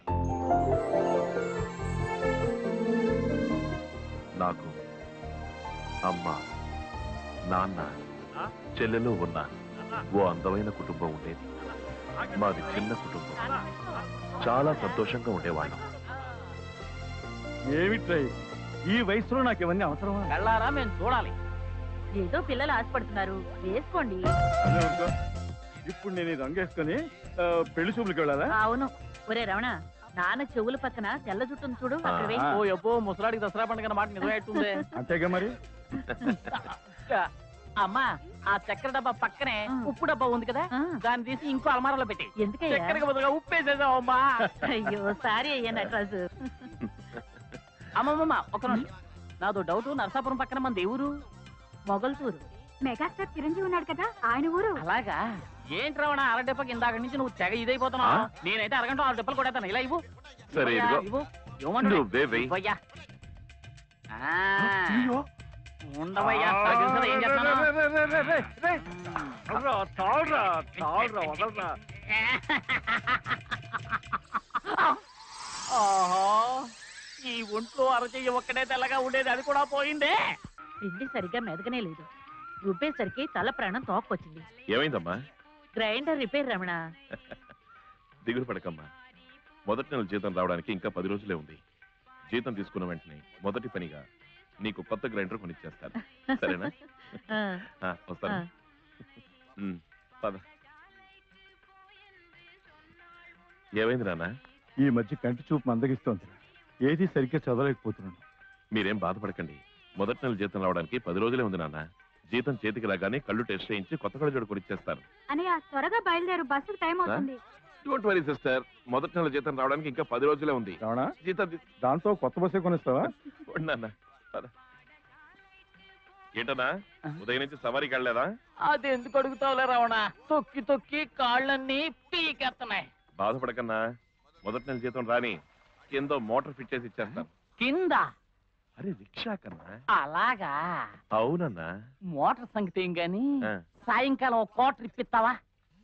నాకు అమ్మ నాన్న చెల్లెలు ఉన్న ఓ అందమైన కుటుంబం ఉండేది మాది చిన్న కుటుంబం చాలా సంతోషంగా ఉండేవాళ్ళం ఏమిట్రై ఈ వయసులో నాకు ఇవన్నీ అవసరమా కళ్ళారా మేము చూడాలి ఏదో పిల్లలు ఆశపడుతున్నారు వేసుకోండి అదే ఊరుకో. ఇప్పుడు నేను ఈ రంగు వేసుకొని ఆ, పెళ్లి చూపులకు వెళ్ళాలా అవును ఒరే రమణ నాన్న చెవుల పక్కన తెల్ల జుట్టును చూడు అక్కడ వేయి. ఓ ఎబ్బో ముసలాడికి దసరా పండుగ మాట నిజమేట్టుంది అంతేగా మరి అమ్మా ఆ చక్కెర డబ్బా పక్కనే ఉప్పు డబ్బా ఉంది కదా దాన్ని తీసి ఇంకో అలమారాలో పెట్టి ఎందుకయ్యా? చక్కెరకి బదులుగా ఉప్పు వేసేసావు అమ్మా అయ్యో సారీ అయ్యా నటరాజు అమ్మమ్మ ఒక నిమిషం నాదో డౌట్ నరసాపురం పక్కన మన దేవురు మొగల్తూరు మెగాస్టార్ చిరంజీవి ఉన్నాడు కదా ఆయన ఊరు అలాగా ఏంటి రావణ అర డెప్పకి ఇందాక నుంచి నువ్వు తెగ ఇదైపోతున్నావు నేనైతే అరగంట ఆరు డెప్పలు కొడతాను ఇలా ఇవ్వు సరే ఇవ్వయ్యా, ఇదిగో ఇవ్వు ఇవ్వమంటే నువ్వే వెయ్యి ఇవ్వయ్యా ఆ, ఉండవయ్యా తగ్గించరా, ఏం చేస్తున్నావు చాలరా చాలరా వదలరా ఆహా ఈ ఒంట్లో అరచెయ్యి ఒక్కడే తెల్లగా ఉండేది అది కూడా పోయిందే పిండి సరిగ్గా మెదగనే లేదు రుబ్బేసరికి తల ప్రాణం తోక్కొచ్చింది ఏమైందమ్మా గ్రైండర్ రిపేర్ రమణ దిగులు పడకమ్మా మొదటి నెల జీతం రావడానికి ఇంకా పది రోజులే ఉంది జీతం తీసుకున్న వెంటనే మొదటి పనిగా నీకు కొత్త గ్రైండర్ కొనిచ్చేస్తాను సరేనా ఆ, ఆ, వస్తాను ఆ. ఉమ్, పద ఏమైంది నాన్న ఈ మధ్య కంటి చూపు మందగిస్తోంది ఏది సరిగ్గా చదవలేకపోతున్నాను మీరేం బాధపడకండి మొదటి నెల జీతం రావడానికి పది రోజులే ఉంది నాన్న జీతం చేతికి రాగానే కళ్ళు టెస్ట్ చేయించి కొత్త కళ్ళజోడు కొనిచ్చేస్తాను అనయ్య త్వరగా బయలుదేరు బస్సుకు టైం అవుతుంది డోంట్ వరీ సిస్టర్ మొదటి నెల జీతం రావడానికి ఇంకా పది రోజులే ఉంది రావణా జీతం తీ- దాంతో కొత్త బస్సే కొనిస్తావా ఉండు నాన్న పద. ఏంటన్నా ఉదయం నుంచి సవారీకి వెళ్ళలేదా అది ఎందుకు అడుగుతావులే రావణ తొక్కి తొక్కి కాళ్ళన్నీ పీకెత్తనాయి బాధపడకన్నా మొదటి నెల జీతం రాని కింద మోటార్ ఫిట్ చేసి ఇచ్చేస్తాను కింద అరే రిక్షా కన్నా అలాగా అవునన్నా మోటార్ సంగతి ఏం గాని ఆ. సాయంకాలం ఒక కోటర్ ఇప్పిస్తావా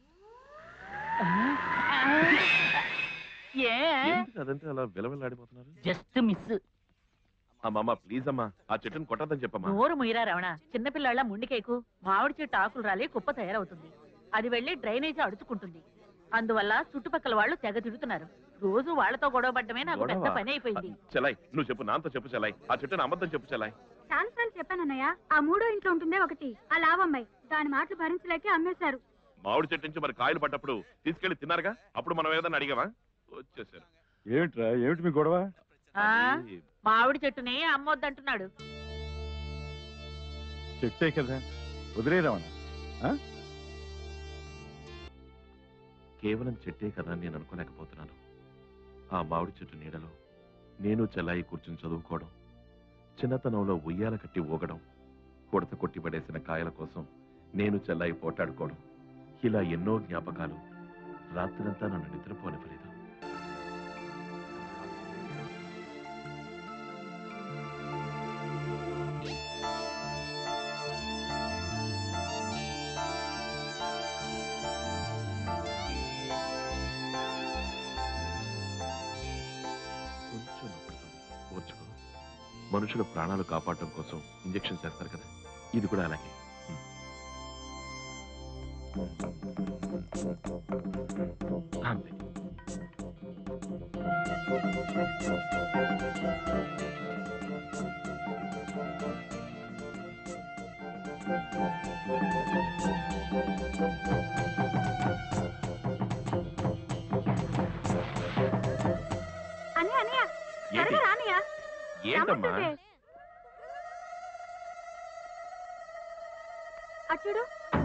ఏ ఎందుకు అదంతా అలా విలవిల్లాడిపోతున్నారు జస్ట్ మిస్ అమ్మమ్మ ప్లీజ్ అమ్మా ఆ చెట్టుని కొట్టద్దని చెప్పమ్మా నోరు ముయిరా రమణ చిన్నపిల్లల ముండికేకు మామిడి చెట్టు ఆకులు రాలి కుప్ప తయారవుతుంది అది వెళ్లి డ్రైనేజ్ అడుచుకుంటుంది అందువల్ల చుట్టుపక్కల వాళ్ళు తెగ తిడుతున్నారు రోజు వాళ్ళతో గొడవ పడ్డమే నాకు పెద్ద గొడవ? పని అయిపోయింది చెలాయ్ నువ్వు చెప్పు నాతో చెప్పు చెలాయ్ ఆ చెట్టుని అబద్ధం చెప్పు చెలాయ్ చాలాసార్లు చెప్పానన్నయ్య ఆ మూడో ఇంట్లో ఉంటుందే ఒకటి ఆ లావమ్మాయి దాని మాటలు భరించలేక అమ్మేశారు మామిడి చెట్టు నుంచి మరి కాయలు పడ్డప్పుడు తీసుకెళ్లి తిన్నారుగా అప్పుడు మనం ఏదైనా అడిగావా వచ్చేసారు ఏమిట్రా ఏమిటి మీ గొడవ ఆ మామిడి చెట్టుని అమ్మొద్దంటున్నాడు చెట్టే కదా వదిలే రావణ కేవలం చెట్టే కదా అని నేను అనుకోలేకపోతున్నాను ఆ మామిడి చెట్టు నీడలో నేను చెల్లాయి కూర్చుని చదువుకోవడం చిన్నతనంలో ఉయ్యాల కట్టి ఊగడం కొడత కొట్టి పడేసిన కాయల కోసం నేను చెల్లాయి పోటాడుకోవడం ఇలా ఎన్నో జ్ఞాపకాలు రాత్రంతా నన్ను నిద్రపోనివ్వలేదు కొంచెం నొప్పుడుతుంది. ఓర్చుకో మనుషుల ప్రాణాలు కాపాడటం కోసం ఇంజెక్షన్ చేస్తారు కదా ఇది కూడా అలాగే అంతే అని అనయ్య ఏంటి? త్వరగా రానయ్య ఏంటమ్మా రమ్మంటుంటే. అటు చూడు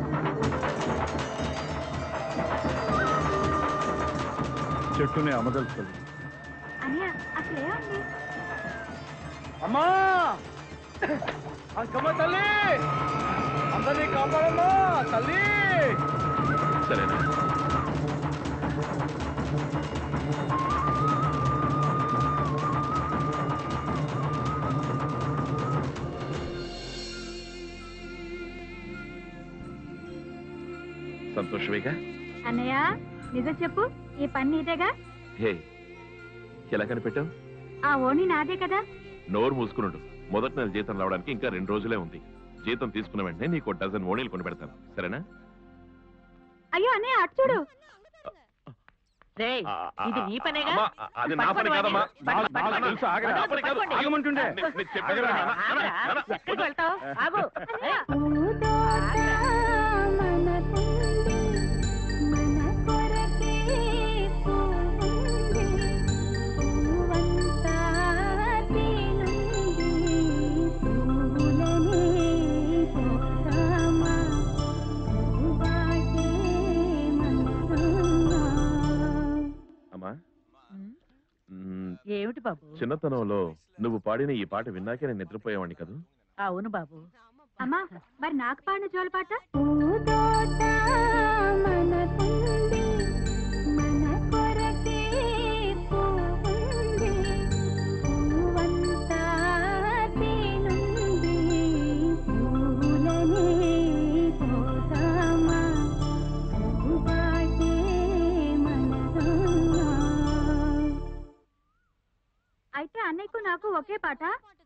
చెట్టుని అమ్మదలుచుకోదు అనయ్య అసలు ఏముంది అమ్మా అంకమ్మ తల్లి అందరినీ కాపాడమ్మా తల్లి సరేనా సంతోషమేగా అన్నయ్య నిజం చెప్పు ఈ పని నీదేగా హే ఎలా కనిపెట్టావు ఆ ఓణి నాదే కదా నోరు మూసుకునుండు మొదటి నెల జీతం రావడానికి ఇంకా రెండు రోజులే ఉంది జీతం తీసుకున్న వెంటనే నీకు ఒక డజన్ ఓణీలు కొని పెడతాను సరేనా అయ్యో అన్నయ్య అటు చూడు రేయ్, ఇది నీ పనేగా అమ్మా, అది నా పని కాదమ్మా. పట్టుకోండి, నాకు పట్టుకోండి. తెలుసు, ఆగరా. నా పని కాదు, పట్టుకోండి. ఆగమంటుండే. నే- నేను చెప్పేది వినరా? ఆగరా. ఎక్కడికి వెళ్తావు ఆగు ఏయ్. అమ్మా మ్, ఏమిటి బాబు చిన్నతనంలో నువ్వు పాడిన ఈ పాట విన్నాకే నేను నిద్రపోయేవాడిని కదా అవును బాబు అమ్మా మరి నాకు పాడిన జోలపాట అయితే అన్నయ్యకు నాకు ఒకే పాట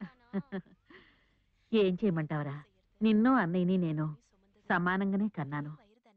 ఏం చేయమంటావరా నిన్ను అన్నయ్యని నేను సమానంగానే కన్నాను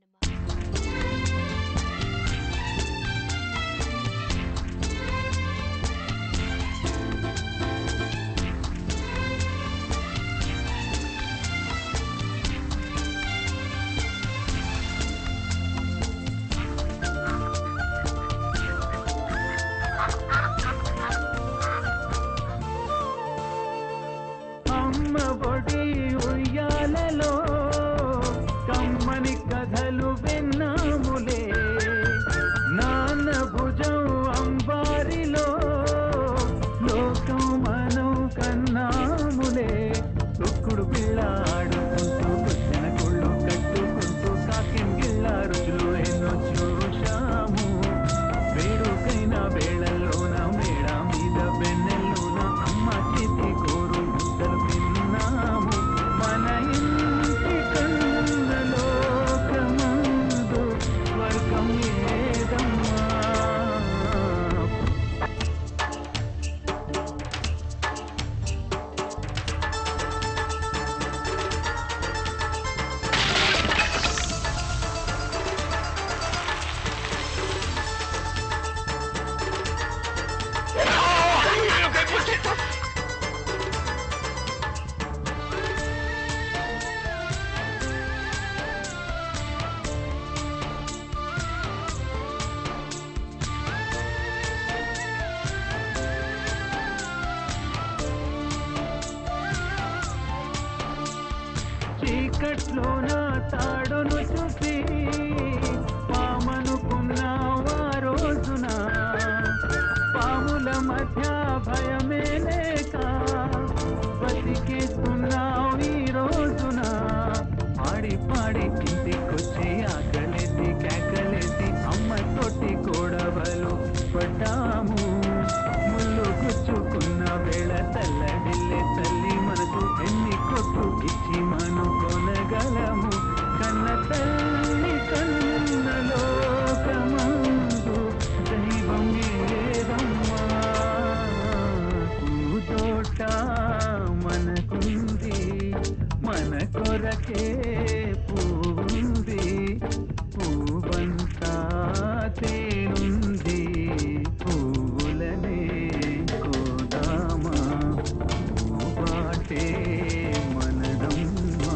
అమ్మ ఒడి ఉయ్యాలలో కమ్మని కథలు విన్నాములే నాన్న భుజం అంబారిలో లోకం మనం కన్నాములే తొక్కుడు పిల్ల ఆడుకుంటూ పుట్టిన కుళ్ళు కట్టుకుంటూ కాకింగిళ్ళ రుచులు ఎన్నో చూశాము వేడుకైన వేళల్లోన మేడ మీద వెన్నెల్లోన అమ్మ చేతి కోరు ముద్దలు తిన్నాము మన ఇంటి కన్న లోకమందు స్వర్గం ఏదమ్మా చీకట్లో నా తాడును చూసి పామనుకున్నావా రోజున పాముల మధ్య భయమే లేక బతికేస్తున్నావు ఈ రోజున పాడి పాడి ఇంటికొచ్చి ఆకలేసి కేకలేసి అమ్మ తోటి కోడవలు పడ్డాము ముళ్ళు గుచ్చుకున్న వేళ తల్లడిల్లే తల్లి మనకు ఎన్ని కొట్టు ఇచ్చి మనం కొనగలము కన్న తల్లి కన్న లోకమందు దైవం ఏదమ్మా తోట మనకుంది మన కొరకే పువ్వుంది పువ్వంతా తేనుంది పువ్వులనే కోదామా పువ్వాటే మనదమ్మా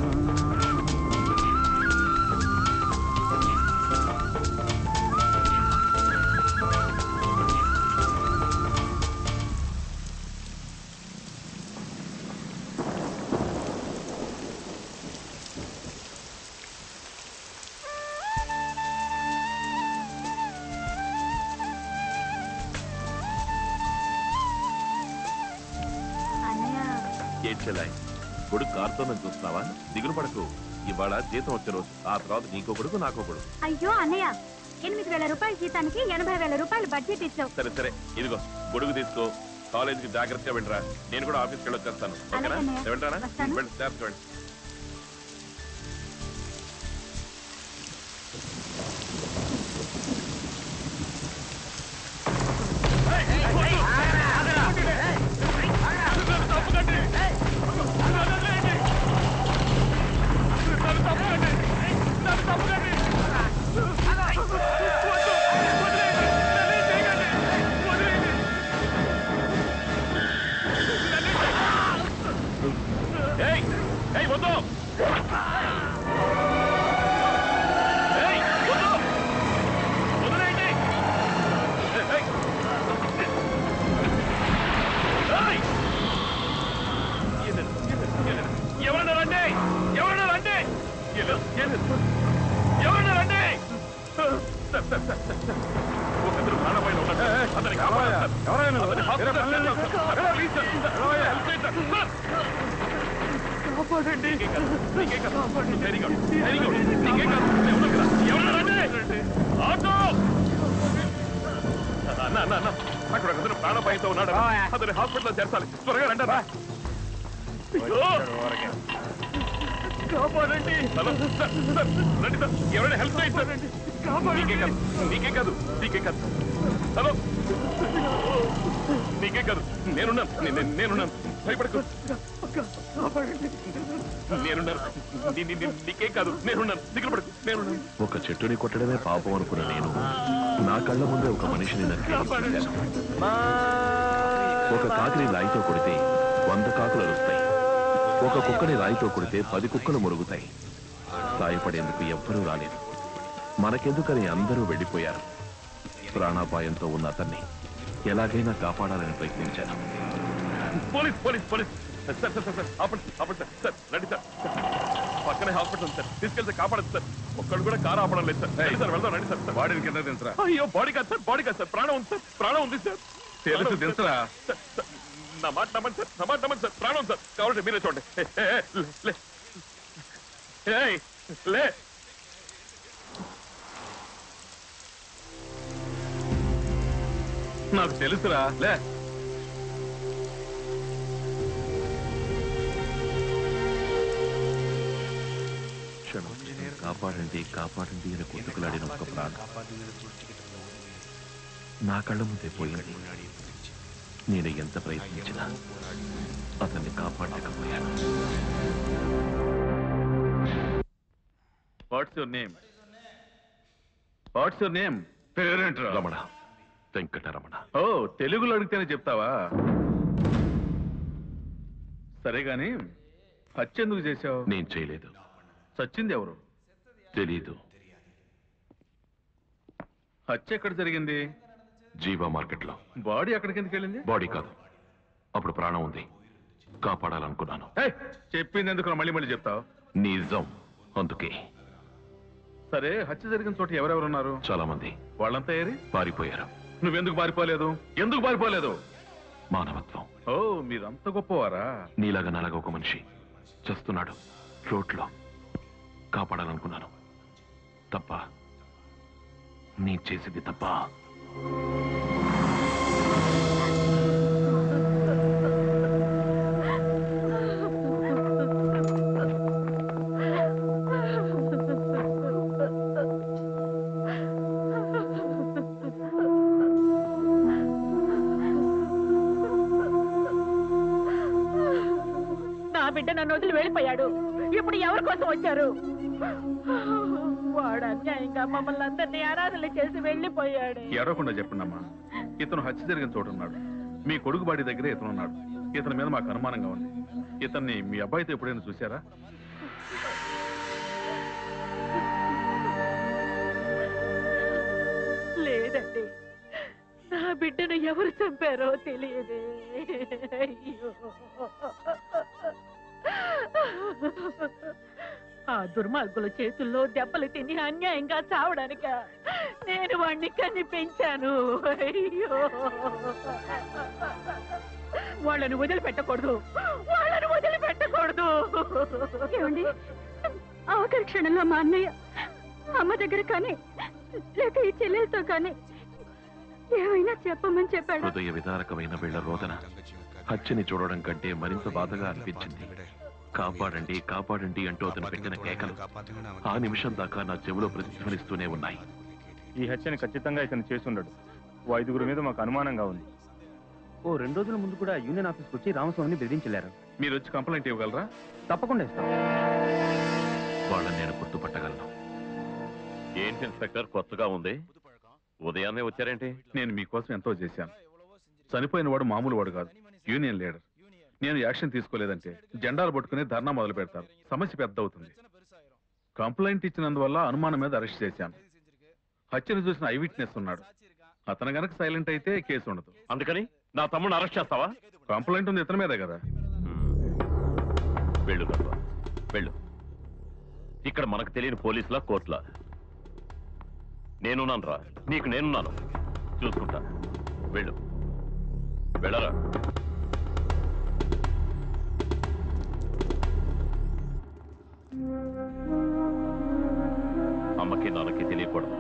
అన్నయ్య ఏడ్చెలాయ్ కొడుకు కారుతోందని చూస్తున్నావా దిగులు పడకు ఇవాళ జీతం వచ్చే రోజు ఆ తర్వాత నీకో కొడుకు నాకో కొడుకు అయ్యో అన్నయ్య ఎనిమిది వేల రూపాయల జీతానికి ఎనభై వేల రూపాయలు బడ్జెట్ ఇచ్చావు సరే సరే ఇదిగో గొడుగు తీసుకో కాలేజీకి జాగ్రత్తగా వెళ్ళరా నేను కూడా ఆఫీస్కి వెళ్ళి వచ్చేస్తాను ఓకేనా అలాగే అన్నయ్య. వెంటారా వస్తాను. వెళ్ళి జాగ్రత్తగా వెళ్ళి లేదు ఏం లేదు ఎవరన్నా రండి sir sir sir sir sir ఒకరు ప్రాణమైన ఉన్నాడు అతని కాపాడాలి సార్. అతని హాస్పిటల్ చేర్చాలి సార్. అక్కడ ప్లీజ్ సార్. హెల్ప్ చేయండి సార్. సార్. కాపాడండి నీకేం కాదు. నీకేం కాదు. Very good. Very good. నీకేం కాదు. ఎవరు ఇక్కడ? ఎవరు రండి? ఆటో అన్న అన్న అన్న అక్కడ ఒక అతను ప్రాణభయంతో ఉన్నాడు అతని హాస్పిటల్లో చేర్చాలి త్వరగా రండి అన్న. అయ్యో. కాపాడండి హలో సార్ సార్ రండి సార్ ఎవరైనా హెల్ప్ చేయండి సార్ నీకేం కాదు నీకేం కాదు నీకేం కాదు హలో నీకేం కాదు నేనున్నాను నే- నే- నేనున్నాను భయపడకు నేనున్నాను నీ- నీ- నీ- నీకేం కాదు నేనున్నాను దిగులు పడకు నేనున్నాను ఒక చెట్టుని కొట్టడమే పాపం అనుకున్న నేను నా కళ్ళ ముందే ఒక మనిషిని నరికి ఒక కాకిని రాయితో కొడితే వంద కాకులు అరుస్తాయి ఒక కుక్కని రాయితో కొడితే పది కుక్కలు మురుగుతాయి సాయపడేందుకు ఎవ్వరూ రాలేదు మనకెందుకని అందరూ వెళ్ళిపోయారు ప్రాణాపాయంతో ఉన్న అతన్ని ఎలాగైనా కాపాడాలని ప్రయత్నించాను police police police sir sir sir sir ఆపండి ఆపండి సార్ సార్ రండి సార్ పక్కనే హాస్పిటల్ ఉంది సార్ తీసుకెళ్తే కాపాడదు సార్ ఒక్కడు కూడా కారు ఆపడం లేదు సార్ రండి సార్ వెళ్దాం రండి సార్ బాడీని కింద దించరా అయ్యో బాడీ కాదు సార్ బాడీ కాదు సార్ ప్రాణం ఉంది సార్ ప్రాణం ఉంది సార్ తెలుసు దించరా నా మాట నమ్మండి సార్ నా మాట నమ్మండి సార్ ప్రాణం ఉంది సార్ కావాలంటే మీరే చూడండి ఏ, ఏ, ఏ, లే, లే ఏయ్, లే నాకు తెలుసురా లే క్షణం క్షణం కాపాడండి కాపాడండి అని కొట్టుకులాడిన ఒక ప్రాణం నా కళ్ళ ముందే పోయింది నేను ఎంత ప్రయత్నించినా అతన్ని కాపాడలేకపోయాను what's your name what's your name పేరేంట్రా రమణ వెంకటరమణ ఓ తెలుగులో అడిగితేనే చెప్తావా సరే గాని హత్య ఎందుకు చేశావు నేను చేయలేదు చచ్చింది ఎవరు తెలీదు హత్య ఎక్కడ జరిగింది జీవా మార్కెట్లో బాడీ అక్కడికి ఎందుకు వెళ్ళింది బాడీ కాదు అప్పుడు ప్రాణం ఉంది కాపాడాలనుకున్నాను ఏయ్, చెప్పింది ఎందుకు మళ్ళీ మళ్ళీ చెప్తావు నిజం అందుకే సరే హత్య జరిగిన చోట ఎవరెవరు ఉన్నారు చాలా మంది వాళ్ళంతా ఏరి పారిపోయారు నువ్వెందుకు పారిపోలేదు ఎందుకు పారిపోలేదు మానవత్వం ఓ మీరంత గొప్పవారా నీలాగా నాలాగా ఒక మనిషి చేస్తున్నాడు రోడ్లో కాపాడాలనుకున్నాను తప్ప నీ చేసింది తప్ప నా బిడ్డ నన్ను వదిలి వెళ్ళిపోయాడు ఇప్పుడు ఎవరి కోసం వచ్చారు వాడు అన్యాయంగా మమ్మల్ని అందరినీ ఆరాధనలు చేసి వెళ్ళిపోయాడు ఏడవకుండా చెప్పండమ్మా ఇతను హత్య జరిగిన చోట ఉన్నాడు మీ కొడుకు బాడి దగ్గరే ఇతను ఉన్నాడు ఇతని మీద మాకు అనుమానంగా ఉంది ఇతన్ని మీ అబ్బాయితో ఎప్పుడైనా చూసారా లేదండి నా బిడ్డను ఎవరు చంపారో తెలియదే అయ్యో ఆ దుర్మార్గుల చేతుల్లో దెబ్బలు తిని అన్యాయంగా చావడానిక నేను వాణ్ణి కని పెంచాను అయ్యో వాళ్ళని వదిలిపెట్టకూడదు వాళ్ళని వదిలిపెట్టకూడదు ఏమండి ఆఖరి క్షణంలో మా అన్నయ్య అమ్మ దగ్గర కానీ లేక ఈ చెల్లెలతో కానీ ఏమైనా చెప్పమని చెప్పాడు హృదయ విదారకమైన వీళ్ళ రోదన హత్యని చూడడం కంటే మరింత బాధగా అనిపించింది కాపాడండి కాపాడండి అంటూ అతను పెట్టిన కేకలు ఆ నిమిషం దాకా నా చెవిలో ప్రతిధ్వనిస్తూనే ఉన్నాయి ఈ హత్యని ఖచ్చితంగా ఇతను చేసుండడు ఓ ఐదుగురు మీద మాకు అనుమానంగా ఉంది ఓ రెండు రోజుల ముందు కూడా యూనియన్ ఆఫీస్కి వచ్చి రామస్వామిని బెదిరించలేరు మీరు వచ్చి కంప్లైంట్ ఇవ్వగలరా తప్పకుండా ఇస్తాం వాళ్ళని నేను గుర్తుపట్టగలను ఏంటి ఇన్స్పెక్టర్ కొత్తగా ఉంది ఉదయాన్నే వచ్చారేంటి నేను మీకోసం ఎంతో చేశాను చనిపోయిన వాడు మామూలు వాడు కాదు యూనియన్ లీడర్ నేను యాక్షన్ తీసుకోలేదంటే జెండాలు పట్టుకుని ధర్నా మొదలు పెడతారు సమస్య పెద్ద అవుతుంది కంప్లైంట్ ఇచ్చినందువల్ల అనుమానం మీద అరెస్ట్ చేశాను హత్యను చూసిన ఐ విట్నెస్ ఉన్నాడు అతను గనక సైలెంట్ అయితే కేసు ఉండదు అందుకని నా తమ్ముడు అరెస్ట్ చేస్తావా కంప్లైంట్ ఉంది ఇతని మీదే కదా వెళ్ళు గర్భ వెళ్ళు ఇక్కడ మనకు తెలియని పోలీసులా కోర్టులా నేనున్నాను రా నీకు నేనున్నాను చూసుకుంటా వెళ్ళు వెళ్ళరా అమ్మకి నాన్నకి తెలియకూడదు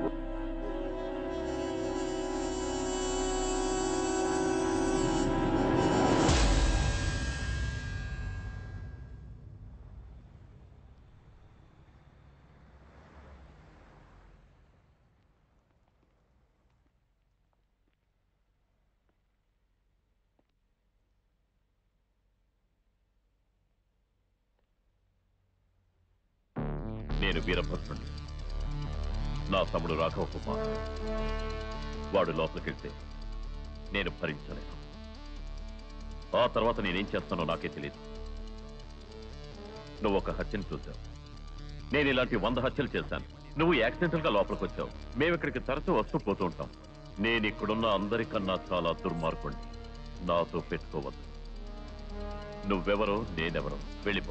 నేను వీరభద్రుణ్ణి నా తమ్ముడు రాఘవ కుమార్ వాడు లోపలికెళ్తే నేను భరించలేను ఆ తర్వాత నేనేం చేస్తానో నాకే తెలియదు నువ్వు ఒక హత్యను చూశావు నేను ఇలాంటి వంద హత్యలు చేశాను నువ్వు యాక్సిడెంటల్ గా లోపలికి వచ్చావు మేము ఇక్కడికి తరచూ వస్తూ పోతూ ఉంటాం నేను ఇక్కడున్న అందరికన్నా చాలా దుర్మార్గుణ్ణి నాతో పెట్టుకోవద్దు నువ్వెవరో నేనెవరో వెళ్ళిపో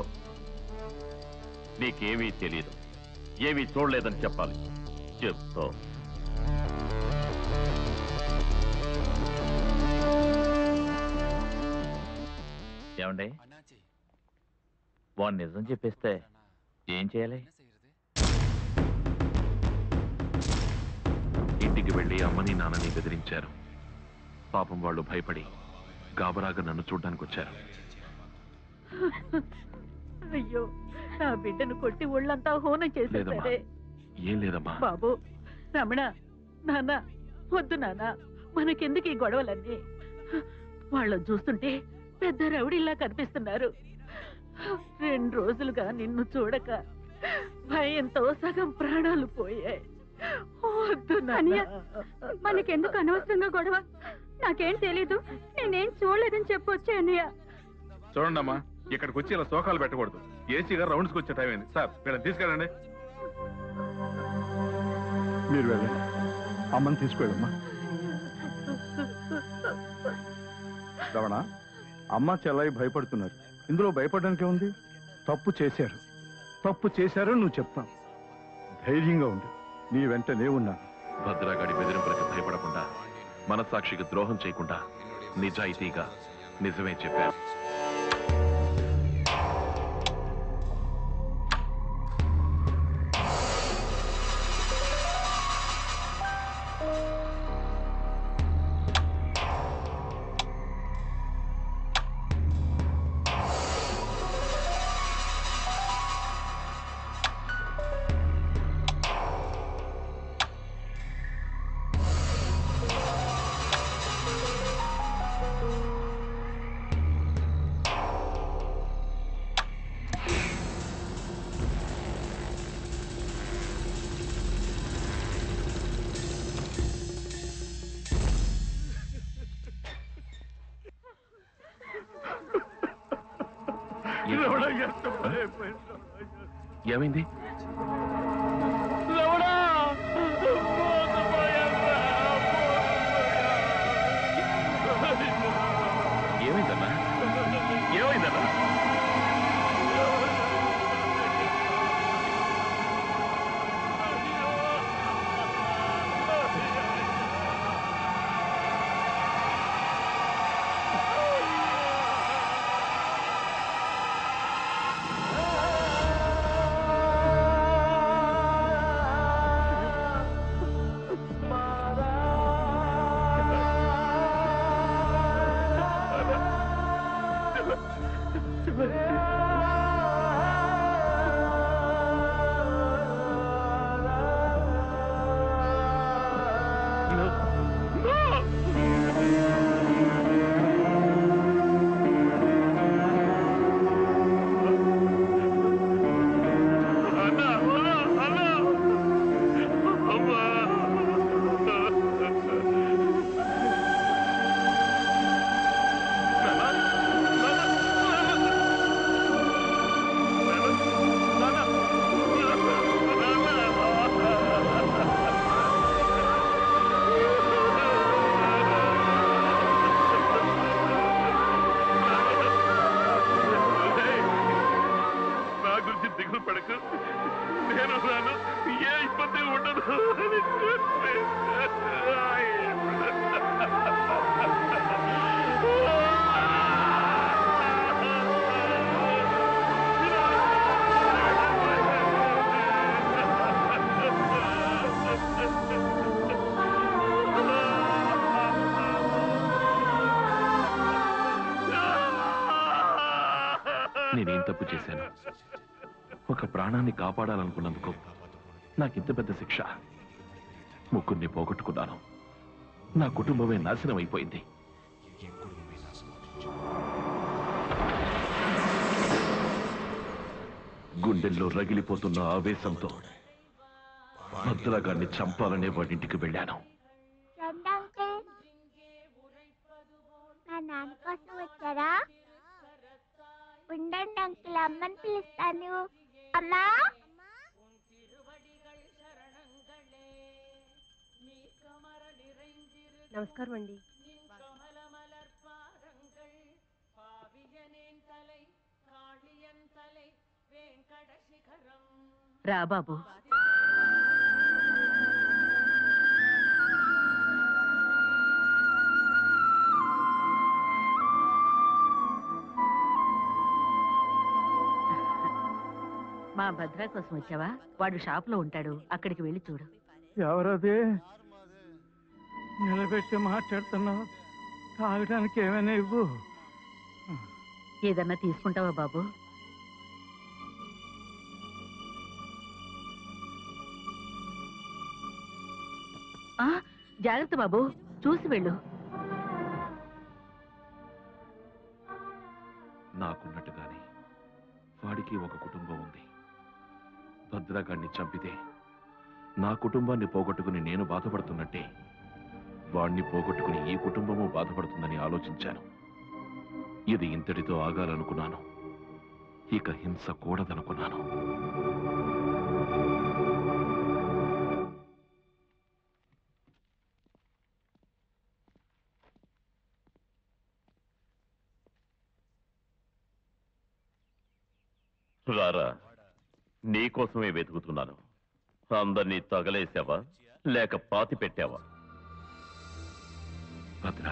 నీకేమీ తెలియదు ఏమీ చూడలేదని చెప్పాలి చెప్తా ఏమండి వాడు నిజం చెప్పేస్తే ఏం చేయాలి ఇంటికి వెళ్ళి అమ్మని నాన్నని బెదిరించారు పాపం వాళ్ళు భయపడి గాబరాగా నన్ను చూడ్డానికి వచ్చారు అయ్యో నా బిడ్డను కొట్టి ఒళ్ళంతా హోనం లేదమ్మా. చేసేసారే ఏం లేదమ్మా బాబు రమణ నాన్న వద్దు నాన్న మనకెందుకు ఈ గొడవలన్నీ వాళ్ళని చూస్తుంటే పెద్ద రౌడీలా కనిపిస్తున్నారు రెండు రోజులుగా నిన్ను చూడక భయంతో సగం ప్రాణాలు పోయాయి వద్దు అన్నయ్య, నాన్న మనకెందుకు అనవసరంగా గొడవ నాకేం తెలీదు నేనేం చూడలేదని చెప్పొచ్చే అన్నయ్య చూడండి అమ్మా ఇక్కడికి వచ్చి ఇలా శోకాలు పెట్టకూడదు ఏసీ గారు రౌండ్స్కి వచ్చే టైం అయింది సార్ వీళ్ళని తీసుకెళ్ళండి మీరు వెళ్ళండి అమ్మని తీసుకువెళ్ళమ్మా రమణ అమ్మ చెల్లయ్య భయపడుతున్నారు ఇందులో భయపడడానికి ఉంది తప్పు చేశారు తప్పు చేశారో నువ్వు చెప్తావు ధైర్యంగా ఉండు నీ వెంట నే ఉన్నాను భద్రాగాడి బెదిరింపులకు భయపడకుండా మనస్సాక్షికి ద్రోహం చేయకుండా నిజాయితీగా నిజమే చెప్పారు ఏమైంది ఏమైందన్నా ఏమైందన్నా ఆ నేనేం తప్పు చేశాను ఒక ప్రాణాన్ని కాపాడాలనుకున్నందుకు నాకింత పెద్ద శిక్ష ముగ్గురిని పోగొట్టుకున్నాను నా కుటుంబమే నాశనం అయిపోయింది గుండెల్లో రగిలిపోతున్న ఆవేశంతో భద్రగాన్ని చంపాలనే వాడింటికి వెళ్ళాను రండి అంకుల్ మా నాన్న కోసం వచ్చారా ఉండండి అంకుల్ అమ్మని పిలుస్తాను అమ్మా నమస్కారం అండి రా బాబు మా భద్ర కోసం వచ్చావా వాడు షాప్ లో ఉంటాడు అక్కడికి వెళ్ళి చూడు ఎవరది నిలబెట్టి మాట్లాడుతున్నావు తాగడానికి ఏమైనా ఇవ్వు ఏదన్నా తీసుకుంటావా బాబు ఆ జాగ్రత్త బాబు చూసి వెళ్ళు నాకున్నట్టుగానే వాడికి ఒక కుటుంబం ఉంది భద్రగాడిని చంపితే నా కుటుంబాన్ని పోగొట్టుకుని నేను బాధపడుతున్నట్టే వాణ్ణి పోగొట్టుకుని ఈ కుటుంబము బాధపడుతుందని ఆలోచించాను ఇది ఇంతటితో ఆగాలనుకున్నాను ఇక హింస కూడదనుకున్నాను రారా నీకోసమే వెతుకుతున్నాను అందరినీ తగలేసావా లేక పాతి పెట్టావా భద్ర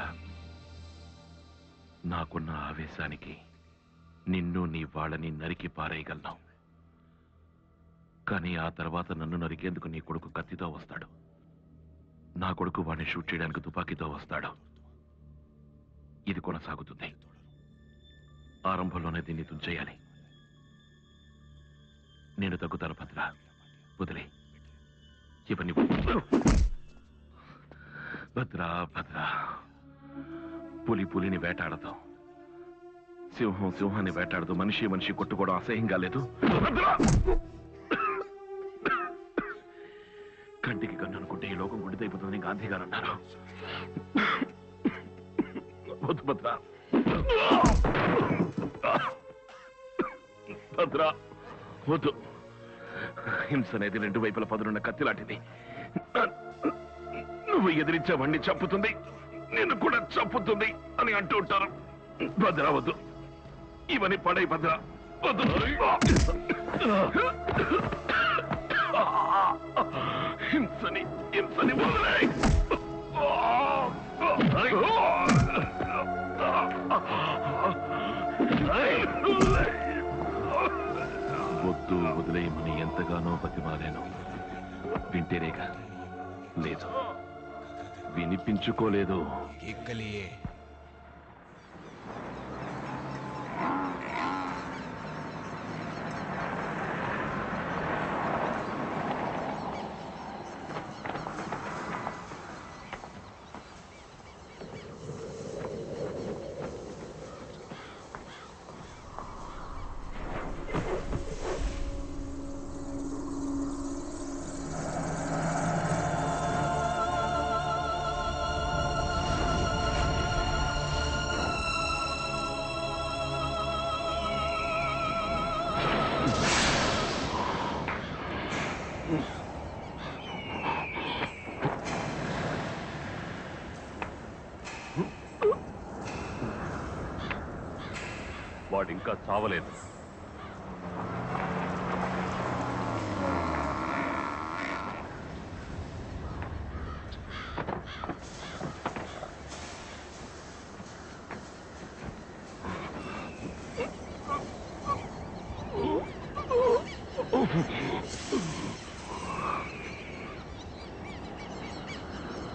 నాకున్న ఆవేశానికి నిన్ను నీ వాళ్ళని నరికి పారేయగలను కానీ ఆ తర్వాత నన్ను నరికేందుకు నీ కొడుకు కత్తితో వస్తాడు నా కొడుకు వాడిని షూట్ చేయడానికి తుపాకీతో వస్తాడు ఇది కొనసాగుతుంది ఆరంభంలోనే దీన్ని తుంచేయాలి నేను తగ్గుతాను భద్ర వదిలే ఇవన్నీ భద్ర భద్ర పులి పులిని వేటాడదు సింహం సింహాన్ని వేటాడదు మనిషి మనిషి కొట్టుకోవడం అసహ్యంగా లేదు భద్ర! కంటికి కన్ను అనుకుంటే ఈ లోకం గుడిదైపోతుందని గాంధీ గారు అన్నారు వద్దు భద్ర భద్ర వద్దు హింస అనేది రెండు వైపుల పదునున్న కత్తి లాంటిది నువ్వు ఎదిరించావన్నీ చంపుతుంది నిన్ను కూడా చంపుతుంది అని అంటూ ఉంటారు భద్ర వద్దు ఇవన్నీ పడై భద్ర వద్దు హింసని హింసని వదిలేయ్. వద్దు వదిలేయమని ఎంతగానో బతిమాలాను వింటేనేగా లేదు వినిపించుకోలేదు వాడు ఇంకా చావలేదు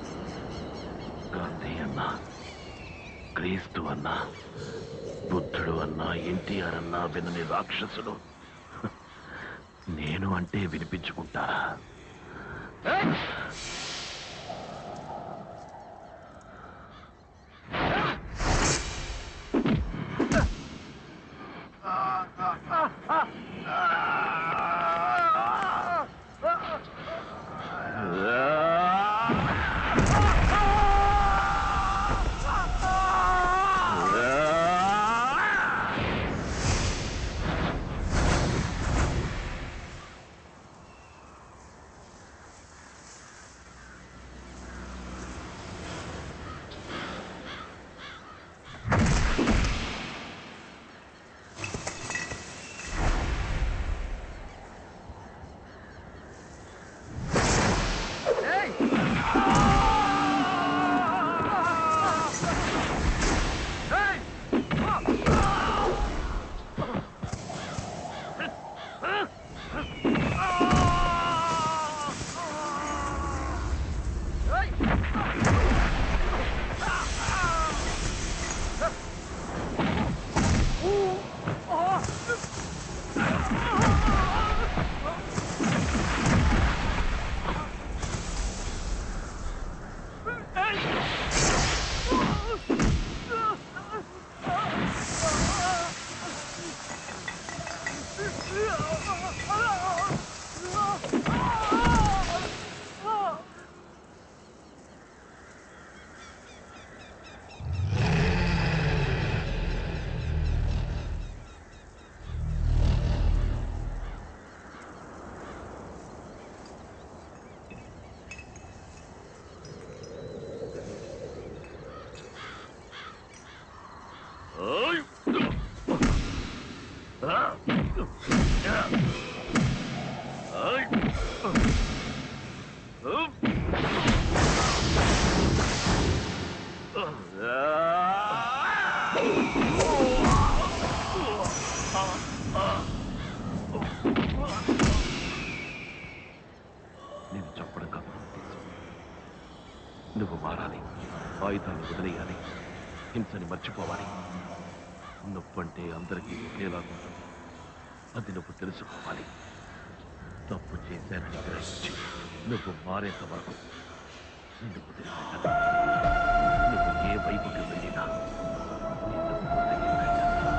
గాంధీ అన్నా క్రీస్తు అన్నా బుద్ధుడు అన్నా ఎన్టీఆర్ అన్నా వినని రాక్షసుడు నేను అంటే వినిపించుకుంటారా నేను చంపడం కాదు నా ఉద్దేశం. నువ్వు మారాలి ఆయుధాన్ని వదిలేయాలి హింసని మర్చిపోవాలి నొప్పంటే అందరికీ ఒకేలాగా ఉంటుంది అది నువ్వు తెలుసుకోవాలి తప్పు చేశానని గ్రహించి నువ్వు మారేంత వరకు నిన్ను వదిలిపెట్టను నువ్వు ఏ వైపుకి వెళ్ళినా నిన్ను వదిలిపెట్టను.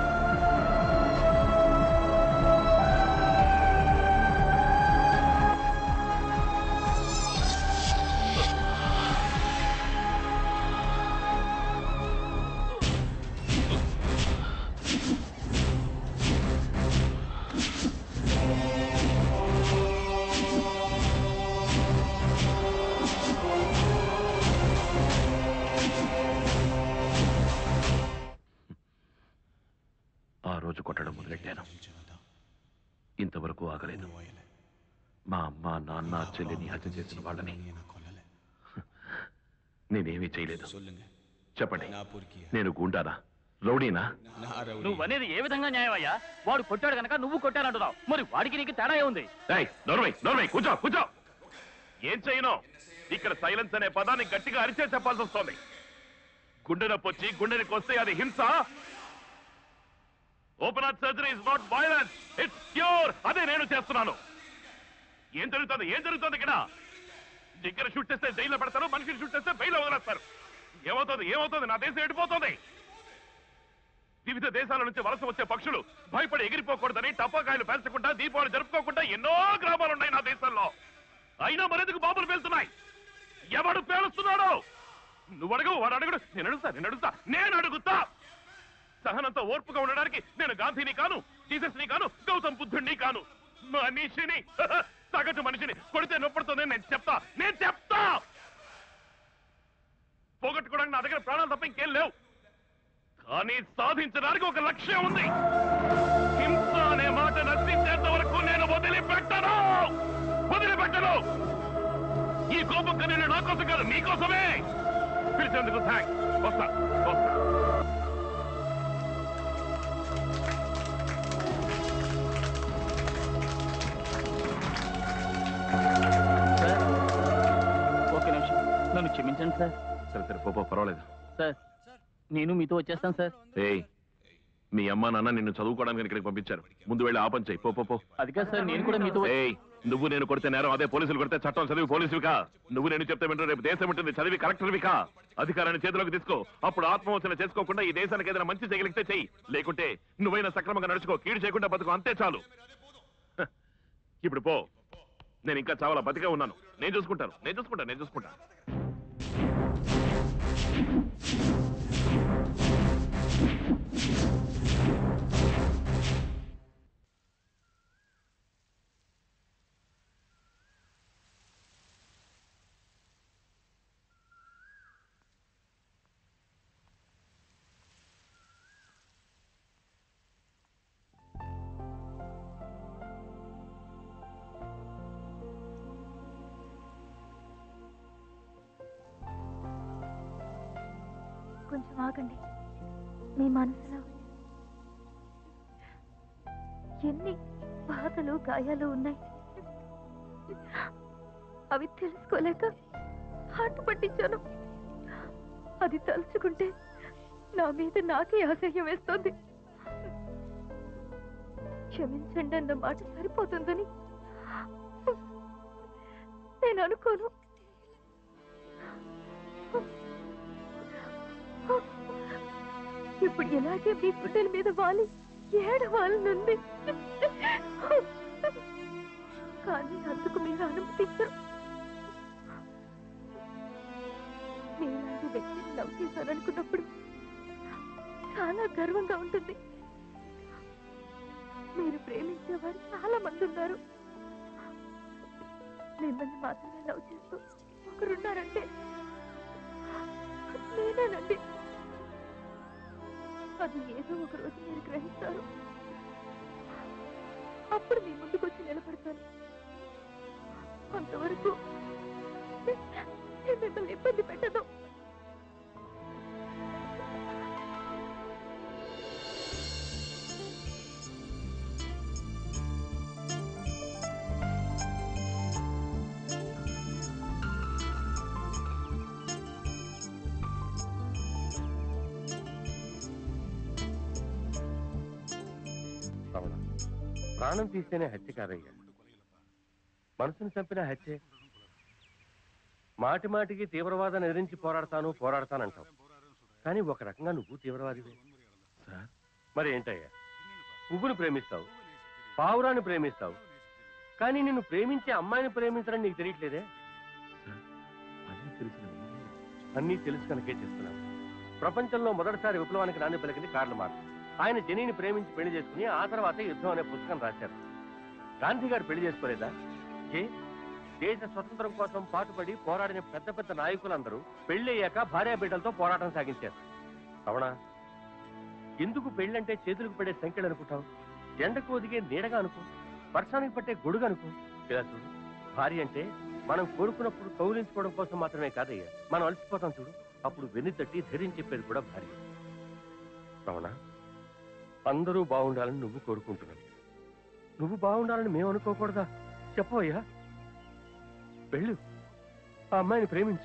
ఆ రోజు కొట్టడం మొదలెట్టాను ఇంతవరకు ఆగలేదు మా అమ్మ నాన్న చెల్లిని హత్య చేసిన వాళ్ళని నేనేమీ చేయలేదు చెప్పండి నేను గుండానా రౌడీనా నువ్వనేది ఏ విధంగా న్యాయమయ్యా వాడు కొట్టాడు కనుక నువ్వు కొట్టానంటున్నావు మరి వాడికి నీకు తేడా ఉంది ఏయ్, నోర్మై నోర్మై కూర్చో కూర్చో ఏం చేయను ఇక్కడ సైలెన్స్ అనే పదాన్ని గట్టిగా అరిచే చెప్పాల్సి వస్తోంది గుండె నొప్పి వచ్చి గుండెని కొస్తే అది హింస open heart surgery is not violence it's cure అదే నేను చేస్తున్నాను ఏం జరుగుతుంది ఏం జరుగుతుంది ఇక్కడ దగ్గర షూట్ చేస్తే జైల్లో పెడతారు మనిషిని షూట్ చేస్తే బయలు వదిలేస్తారు ఏమవుతుంది ఏమవుతుంది నా దేశం ఎడిపోతుంది వివిధ దేశాల నుంచి వలస వచ్చే పక్షులు భయపడి ఎగిరిపోకూడదని టపాకాయలు పేల్చకుండా దీపావళి జరుపుకోకుండా ఎన్నో గ్రామాలు ఉన్నాయి నా దేశంలో అయినా మరెందుకు బాంబులు పేలుతున్నాయి ఎవడు పేలుస్తున్నాడు నువ్వు అడుగు వాడు అడుగుడు నేను అడుగుతా నేను అడుగుతా నేను అడుగుతా సహనంతో ఓర్పుగా ఉండడానికి నేను గాంధీని కాను జీసస్ ని కాను గౌతమ్ బుద్ధుడిని కాను మనిషిని సగటు మనిషిని కొడితే నొప్పుడుతుంది నేను చెప్తా నేను చెప్తా పోగొట్టుకోవడానికి నా దగ్గర ప్రాణాలు తప్ప ఇంకేం లేవు కానీ సాధించడానికి ఒక లక్ష్యం ఉంది హింస అనే మాట నశించేంత వరకు నేను వదిలిపెట్టను వదిలిపెట్టను ఈ కోపం కన్నీళ్ళు నా కోసం కాదు మీకోసమే పిలిచేందుకు థ్యాంక్స్ వస్తా వస్తా ఒక నిమిషం నన్ను క్షమించండి సార్ సరే సరే పో పో, పర్వాలేదు సార్ నేను మీతో వచ్చేస్తాను సార్ ఏయ్ మీ అమ్మ నాన్న నిన్ను చదువుకోవడానికి ఇక్కడికి పంపించారు ముందు వెళ్ళి ఆపం చెయ్యి పో పో, పో అది కాదు సార్ నేను కూడా మీతో ఏయ్ నువ్వు నేను కొడితే నేరం అదే పోలీసులు కొడితే చట్టం చదివి పోలీసువికా నువ్వు నేను చెప్తే వింటూ రేపు దేశం ఉంటుంది చదివి కలెక్టర్వికా అధికారాన్ని చేతిలోకి తీసుకో అప్పుడు ఆత్మవంచన చేసుకోకుండా ఈ దేశానికి ఏదైనా మంచి చేయగలిగితే చెయ్యి లేకుంటే నువ్వైనా సక్రమంగా నడుచుకో కీడు చేయకుండా బతుకు అంతే చాలు హ, ఇప్పుడు పో నేను ఇంకా చాలా బతికే ఉన్నాను నేను చూసుకుంటాను నేను చూసుకుంటాను నేను చూసుకుంటాను కొంచెం ఆగండి మీ మనసులో ఎన్ని బాధలు గాయాలు ఉన్నాయి అవి తెలుసుకోలేక హార్ట్ పట్టించాను అది తలుచుకుంటే నా మీద నాకే అసహ్యం వేస్తోంది క్షమించండి అన్న మాట సరిపోతుందని నేను అనుకోను ఇప్పుడు ఎలాగే మీ గుడ్డల మీద వాలి ఏడవాలనుంది కానీ అందుకు మీరు అనుమతించరు మీలాంటి వ్యక్తిని లవ్ చేశాననుకున్నప్పుడు చాలా గర్వంగా ఉంటుంది మీరు ప్రేమించేవారు చాలా మంది ఉన్నారు మిమ్మల్ని మాత్రమే లవ్ చేస్తూ ఒకరున్నారంటే నేనేనండి అది ఏదో ఒక రోజు మీరు గ్రహిస్తారు అప్పుడు మీ ముందుకు వచ్చి నిలబడతాను అంతవరకు నేను మిమ్మల్ని ఇబ్బంది పెట్టదు రమణ ప్రాణం తీస్తేనే హత్య కాదయ్యా మనసును చంపిన హత్యే మాటి మాటికి తీవ్రవాదాన్ని ఎదిరించి పోరాడతాను పోరాడతానంటావు కానీ ఒక రకంగా నువ్వు తీవ్రవాదివే మరి ఏంటయ్యా పువ్వును ప్రేమిస్తావు పావురాన్ని ప్రేమిస్తావు కానీ నిన్ను ప్రేమించే అమ్మాయిని ప్రేమించడం నీకు తెలియట్లేదే అన్నీ తెలుసు కనుకే చేస్తున్నాను ప్రపంచంలో మొదటిసారి విప్లవానికి నాంది పలికింది కార్ల మార్క్స్ ఆయన జనీని ప్రేమించి పెళ్లి చేసుకుని ఆ తర్వాత యుద్ధం అనే పుస్తకం రాశారు గాంధీ గారు పెళ్లి చేసుకోలేదా ఏ దేశ స్వతంత్రం కోసం పాటుపడి పోరాడిన పెద్ద పెద్ద నాయకులందరూ పెళ్లయ్యాక భార్యా బిడ్డలతో పోరాటం సాగించారు అవునా ఎందుకు పెళ్ళంటే చేతులకు పడే సంఖ్యలు అనుకుంటావు ఎండకు ఒదిగే నీడగా అనుకో వర్షానికి పట్టే గొడుగు అనుకో ఇలా చూడు భార్య అంటే మనం కోరుకున్నప్పుడు కౌలించుకోవడం కోసం మాత్రమే కాదయ్యా మనం అలసిపోతాం చూడు అప్పుడు వెన్ను తట్టి ధైర్యం చెప్పేది కూడా భార్య రమణ అందరూ బాగుండాలని నువ్వు కోరుకుంటున్నావు నువ్వు బాగుండాలని మేము అనుకోకూడదా చెప్పవయ్యా వెళ్ళు ఆ అమ్మాయిని ప్రేమించు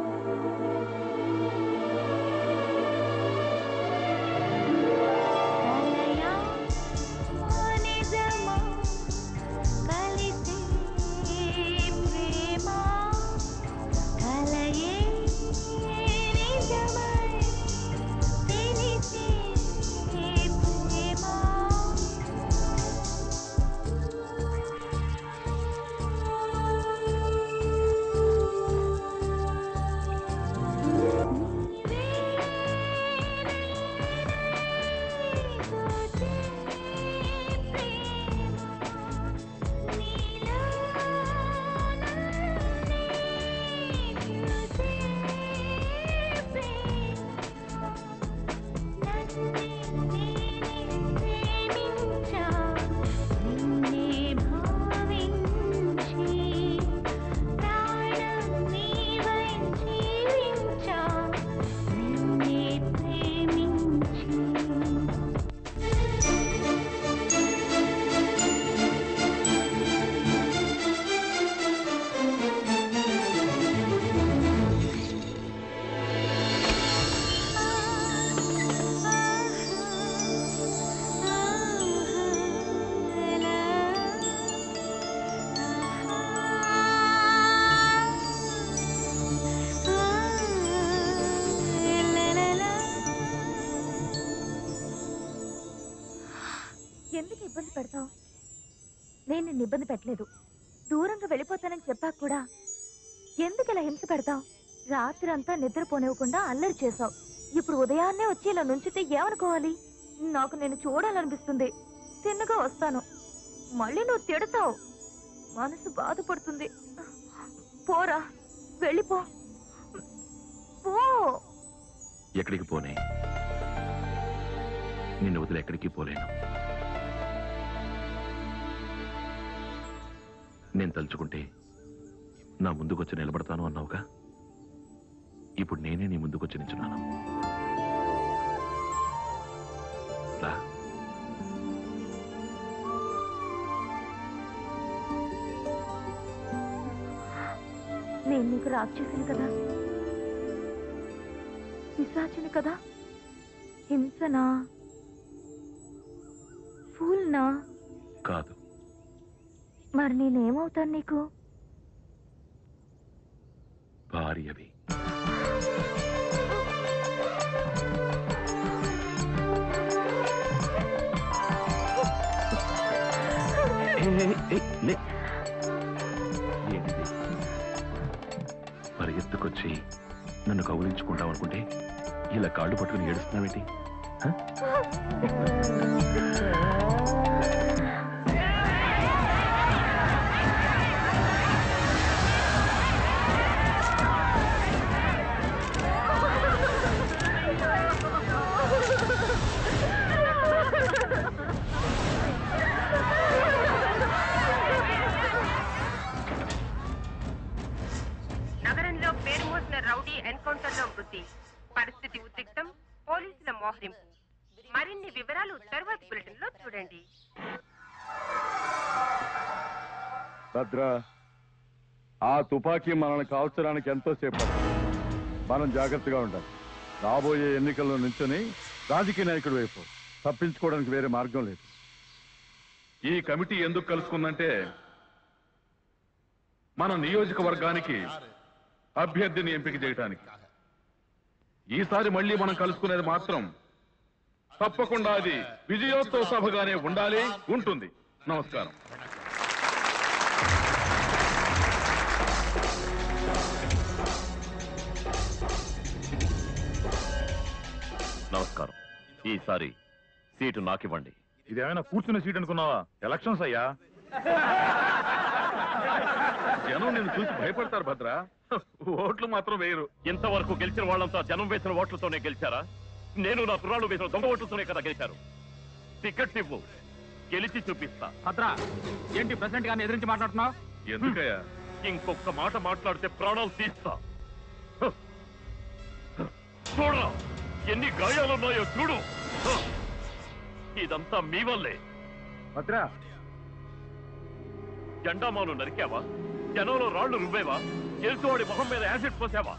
ఆ పెడతావు నేను నిన్ను ఇబ్బంది పెట్టలేదు దూరంగా వెళ్ళిపోతానని చెప్పాక కూడా ఎందుకు ఇలా హింస పెడతావు రాత్రి అంతా నిద్రపోనివ్వకుండా అల్లరి చేసావు ఇప్పుడు ఉదయాన్నే వచ్చి ఇలా నుంచితే ఏమనుకోవాలి నాకు నేను చూడాలనిపిస్తుంది తిన్నగా వస్తాను మళ్ళీ నువ్వు తిడతావు మనసు బాధపడుతుంది పోరా వెళ్ళిపో పో ఎక్కడికి పోనే నిన్ను వదిలి ఎక్కడికి పోలేను నేను తలుచుకుంటే నా ముందుకొచ్చి నిలబడతాను అన్నావుగా ఇప్పుడు నేనే నీ ముందుకొచ్చి నించున్నాను రా నేను నీకు రాక్షసుని కదా పిశాచిని కదా హింసనా ఫూల్నా కాదు మరి నేనేమవుతాను నీకు భార్యవి ఏ, ఏ, ఏ, లే. ఏంటిది పరిగెత్తుకొచ్చి నన్ను కౌలించుకుంటాం అనుకుంటే ఇలా కాళ్ళు పట్టుకుని ఏడుస్తున్నావేంటి హ? నగరంలో పేరు మోసిన రౌడీ ఎన్కౌంటర్లో మృతి పరిస్థితి ఉద్రిక్తం పోలీసుల మోహరింపు మరిన్ని వివరాలు తరువాత బులెటిన్ లో చూడండి భద్ర ఆ తుపాకీ మనల్ని కాల్చడానికి ఎంతో సేపు పడుతుంది. మనం జాగ్రత్తగా ఉండాలి రాబోయే ఎన్నికల్లో నుంచొని రాజకీయ నాయకుడు వైపు తప్పించుకోవడానికి వేరే మార్గం లేదు ఈ కమిటీ ఎందుకు కలుసుకుందంటే మన నియోజకవర్గానికి అభ్యర్థిని ఎంపిక చేయడానికి ఈసారి మళ్ళీ మనం కలుసుకునేది మాత్రం తప్పకుండా అది విజయోత్సవ సభగానే ఉండాలి ఉంటుంది నమస్కారం నమస్కారం ఈసారి సీటు నాకివ్వండి ఇదేమైనా కూర్చున్న సీట్ అనుకున్నావా ఎలక్షన్స్ అయ్యా జనం నేను చూసి భయపడతారు భద్ర ఓట్లు మాత్రం వేయరు ఇంతవరకు గెలిచిన వాళ్ళంతా జనం వేసిన ఓట్లతోనే గెలిచారా నేను నా కుర్రాళ్ళు వేసిన దొంగ ఓట్లతోనే కదా గెలిచారు టికెట్ ఇవ్వు గెలిచి చూపిస్తా భద్రా ఏంటి ప్రెసిడెంట్ గారిని ఎదిరించి మాట్లాడుతున్నావు ఎందుకయ్యా ఇంకొక మాట మాట్లాడితే ప్రాణాలు తీస్తా హ! హ! చూడరా ఎన్ని గాయాలున్నాయో చూడు హ! ఇదంతా మీ వల్లే భద్ర జెండామాను నరికావా జనంలో రాళ్లు రువ్వేవా గెలుచువాడి మొహం మీద యాసిడ్ పోసావా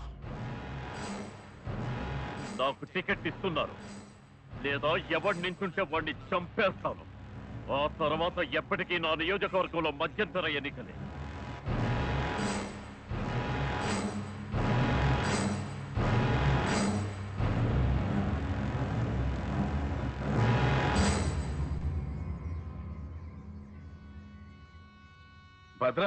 నాకు టికెట్ ఇస్తున్నారు లేదా ఎవడు నించుంటే వాడిని చంపేస్తాను ఆ తర్వాత ఎప్పటికీ నా నియోజకవర్గంలో మధ్యంతర ఎన్నికలే భద్ర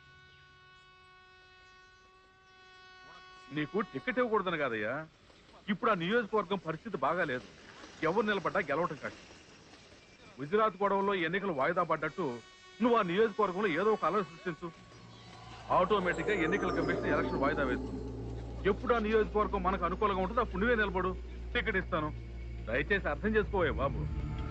నీకు టికెట్ ఇవ్వకూడదని కాదయ్యా ఇప్పుడు ఆ నియోజకవర్గం పరిస్థితి బాగాలేదు ఎవరు నిలబడ్డా గెలవటం కష్టం గుజరాత్ గొడవలో ఎన్నికలు వాయిదా పడ్డట్టు నువ్వు ఆ నియోజకవర్గంలో ఏదో ఒక అలర్ సృష్టించు ఆటోమేటిక్ గా ఎన్నికల కమిషన్ ఎలక్షన్ వాయిదా వేస్తుంది ఎప్పుడు ఆ నియోజకవర్గం మనకు అనుకూలంగా ఉంటుందో అప్పుడు నువ్వే నిలబడు టికెట్ ఇస్తాను దయచేసి అర్థం చేసుకోవే బాబు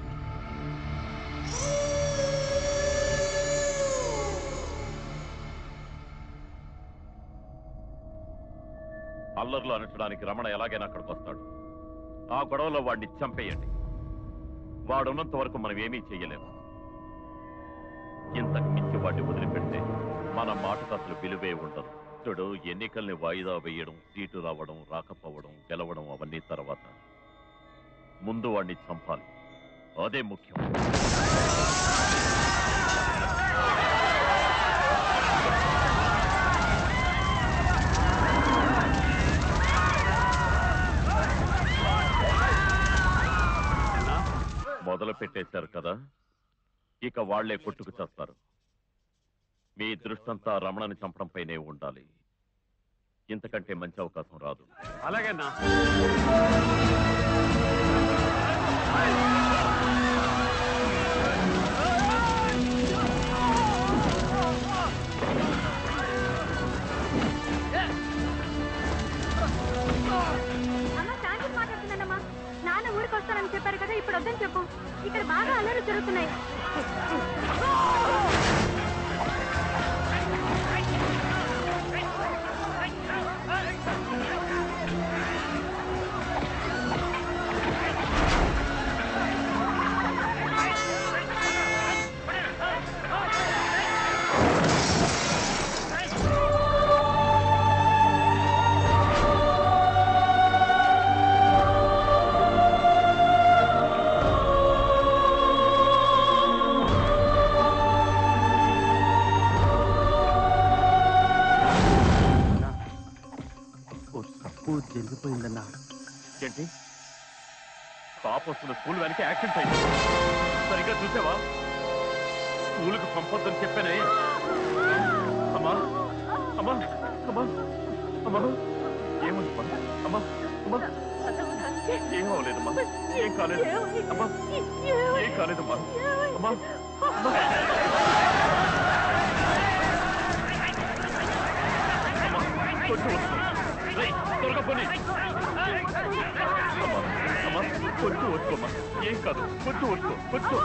అల్లర్లు అనచడానికి రమణ ఎలాగైనా అక్కడికి వస్తాడు ఆ గొడవలో వాడిని చంపేయండి వాడున్నంత వరకు మనం ఏమీ చెయ్యలేము ఇంతకు మించి వాడిని వదిలిపెడితే మన మాటకు అసలు విలువే ఉండదు చూడు ఎన్నికల్ని వాయిదా వేయడం సీటు రావడం రాకపోవడం గెలవడం అవన్నీ తర్వాత ముందు వాడిని చంపాలి అదే ముఖ్యం మొదలు పెట్టేశారు కదా ఇక వాళ్లే కొట్టుకు చేస్తారు మీ దృష్టంతా రమణని చంపడంపైనే ఉండాలి ఇంతకంటే మంచి అవకాశం రాదు అలాగేనా అమ్మ శాంతి మాట్లాడుతున్నానమ్మా నాన్న ఊరికి వస్తానని చెప్పారు కదా ఇప్పుడు వద్దని చెప్పు ఇక్కడ బాగా అల్లరి జరుగుతున్నాయి ఓ తప్పు జరిగిపోయిందన్నా ఏంటి పాప వస్తున్న స్కూల్ వెనక యాక్సిడెంట్ అయింది సరిగ్గా చూసావా స్కూల్కి పంపొద్దని చెప్పానే అమ్మా అమ్మా అమ్మా అమ్మా ఏమైందమ్మా అమ్మా అమ్మా ఏం అవ్వలేదమ్మా ఏం కాలేదు అమ్మా ఏం కాలేదమ్మా అమ్మా అమ్మా అమ్మా కొంచెం వస్తుంది రేయ్, త్వరగా పోనీ అమ్మా అమ్మా కొంచెం వచ్చుకోమ్మా ఏం కాదు కొంచెం వచ్చుకో కొంచెం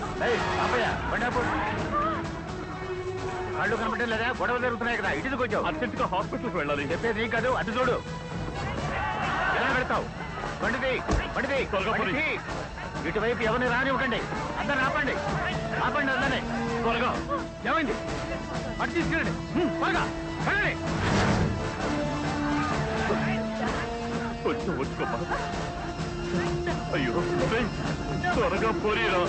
కళ్ళు కనపడడం లేదా గొడవలు జరుగుతున్నాయి కదా ఇటు కొంచెం అర్జెంట్ గా హాస్పిటల్కి వెళ్ళాలి చెప్పేది నీకు కాదు అటు చూడు ఎలా పెడతావు బండిది బండిది త్వరగా పోనీ. బండిది. ఇటువైపు ఎవరిని రానివ్వకండి అందరిని ఆపండి ఆపండి అందరినీ త్వరగా ఏమైంది అటు తీసుకెళ్ళండి హ్మ్, త్వరగా వెళ్ళండి కొంచెం వచ్చుకోమ్మా అయ్యో రేయ్, త్వరగా పోనీరా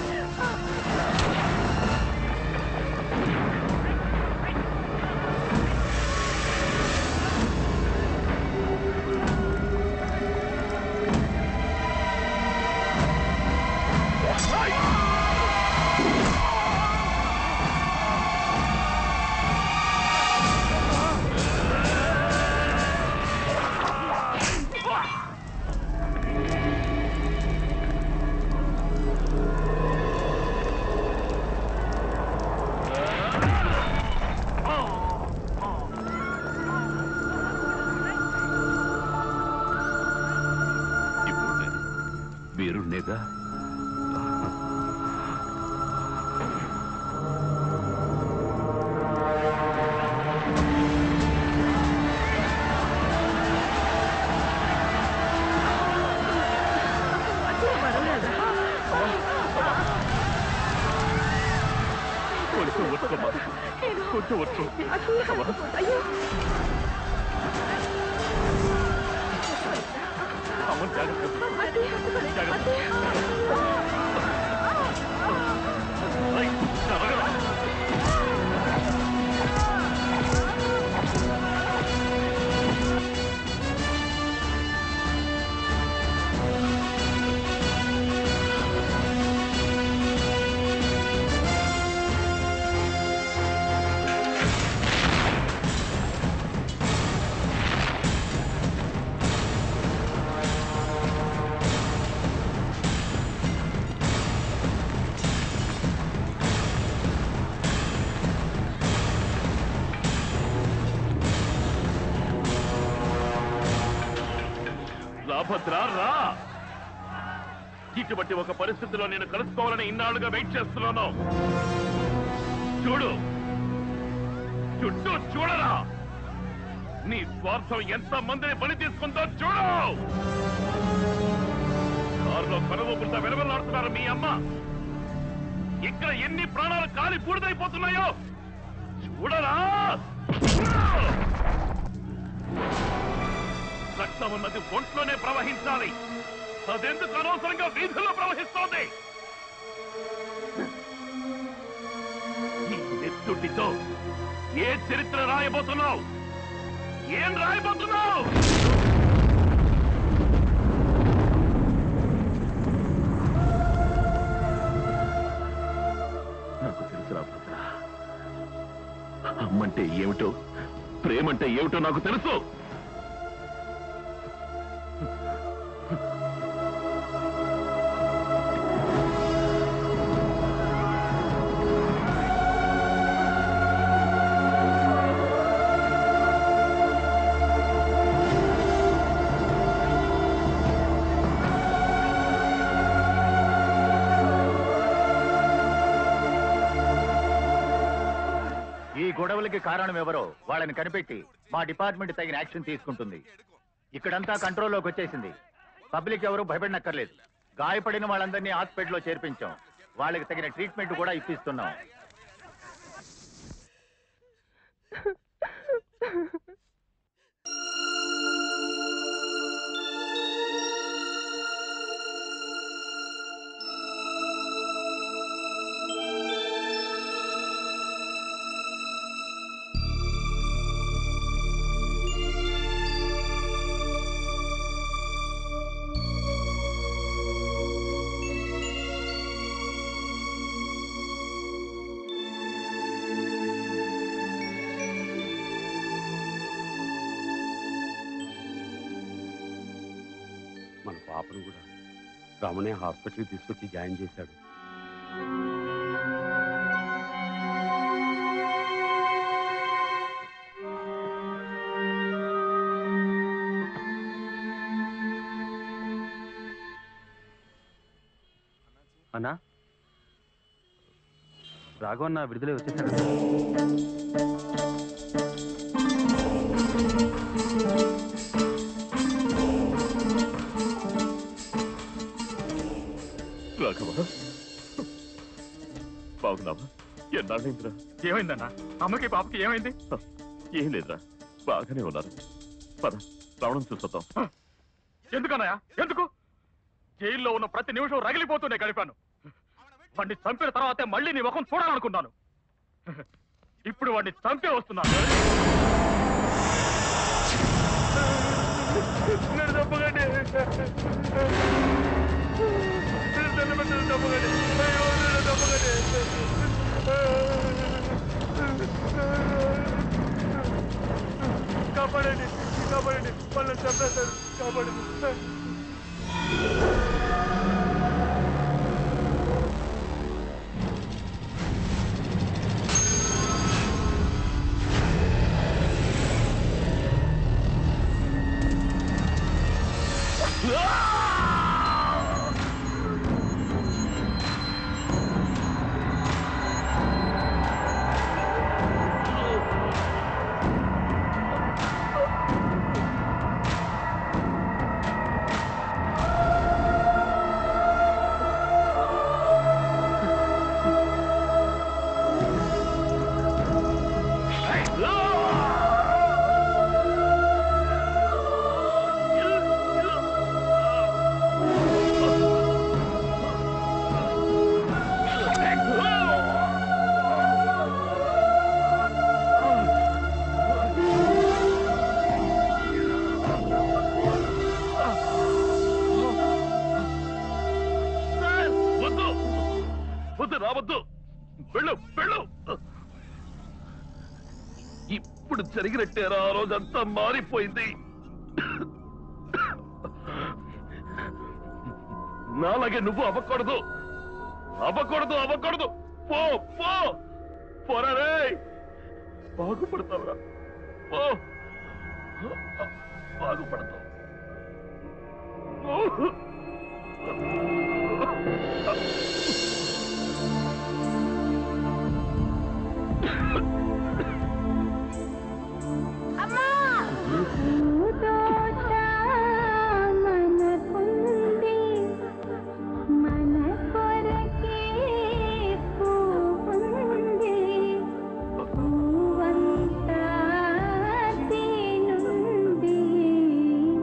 ఇప్పుడు వీరుణ్ణేగా కొంచెం వచ్చుకోమ్మా కొంచెం వచ్చు అమ్మ జాగ్రత్త జాగ్రత్త రేయ్, త్వరగా. రా భద్రా రా ఇటువంటి ఒక పరిస్థితిలో నేను కలుసుకోవాలని ఇన్నాళ్ళుగా వెయిట్ చేస్తున్నాను చూడు చుట్టూ చూడరా నీ స్వార్థం ఎంత మందిని బలి తీసుకుందో చూడు కారులో కనువపులతో వెలవెల్లాడుతున్నారు మీ అమ్మ ఇక్కడ ఎన్ని ప్రాణాలు కాలి బూడిదైపోతున్నాయో చూడరా రక్తం ఉన్నది ఒంట్లోనే ప్రవహించాలి అదెందుకు అనవసరంగా వీధుల్లో ప్రవహిస్తోంది ఈ నెత్తుటితో ఏ చరిత్ర రాయబోతున్నావు ఏం రాయబోతున్నావు అమ్మంటే ఏమిటో ప్రేమంటే ఏమిటో నాకు తెలుసు ఈ గొడవలకి కారణం ఎవరో వాళ్ళని కనిపెట్టి మా డిపార్ట్మెంట్ తగిన యాక్షన్ తీసుకుంటుంది ఇక్కడంతా కంట్రోల్లోకి వచ్చేసింది పబ్లిక్ ఎవరు భయపడినక్కర్లేదు గాయపడిన వాళ్ళందరినీ హాస్పిటల్లో చేర్పించాం వాళ్ళకి తగిన ట్రీట్మెంట్ కూడా ఇప్పిస్తున్నాం మన పాపను కూడా రమణే హాస్పిటల్కి తీసుకొచ్చి జాయిన్ చేశాడు అన్నా రాఘవన్న విడుదల వచ్చేసాడు రాఘవ బాగున్నావా ఎన్నాళ్ళైందిరా ఏమైందన్నా అమ్మకి పాపకి ఏమైంది ఏం లేదురా బాగానే ఉన్నారు పద రావడం చూసొద్దాం ఎందుకన్నయ్య ఎందుకు జైల్లో ఉన్న ప్రతి నిమిషం రగిలిపోతూనే గడిపాను వాడిని చంపిన తర్వాతే మళ్ళీ నీ ముఖం చూడాలనుకున్నాను ఇప్పుడు వాడిని చంపే వస్తున్నాను నన్ను చంపకండి. నన్ను చంపకండి, నన్ను చంపకండి. అయ్యో, నన్ను చంపకండి. కాపాడండి కాపాడండి వాళ్ళని చంపేస్తారు కాపాడండి వద్దు వద్దు రావద్దు వెళ్ళు వెళ్ళు ఇప్పుడు జరిగినట్టేరా ఆ రోజంతా మారిపోయింది నాలాగే నువ్వు అవ్వకూడదు అవ్వకూడదు అవ్వకూడదు పో పో పోరా రే బాగుపడతావురా పో బాగుపడతావు పువ్వంతా తేనుంది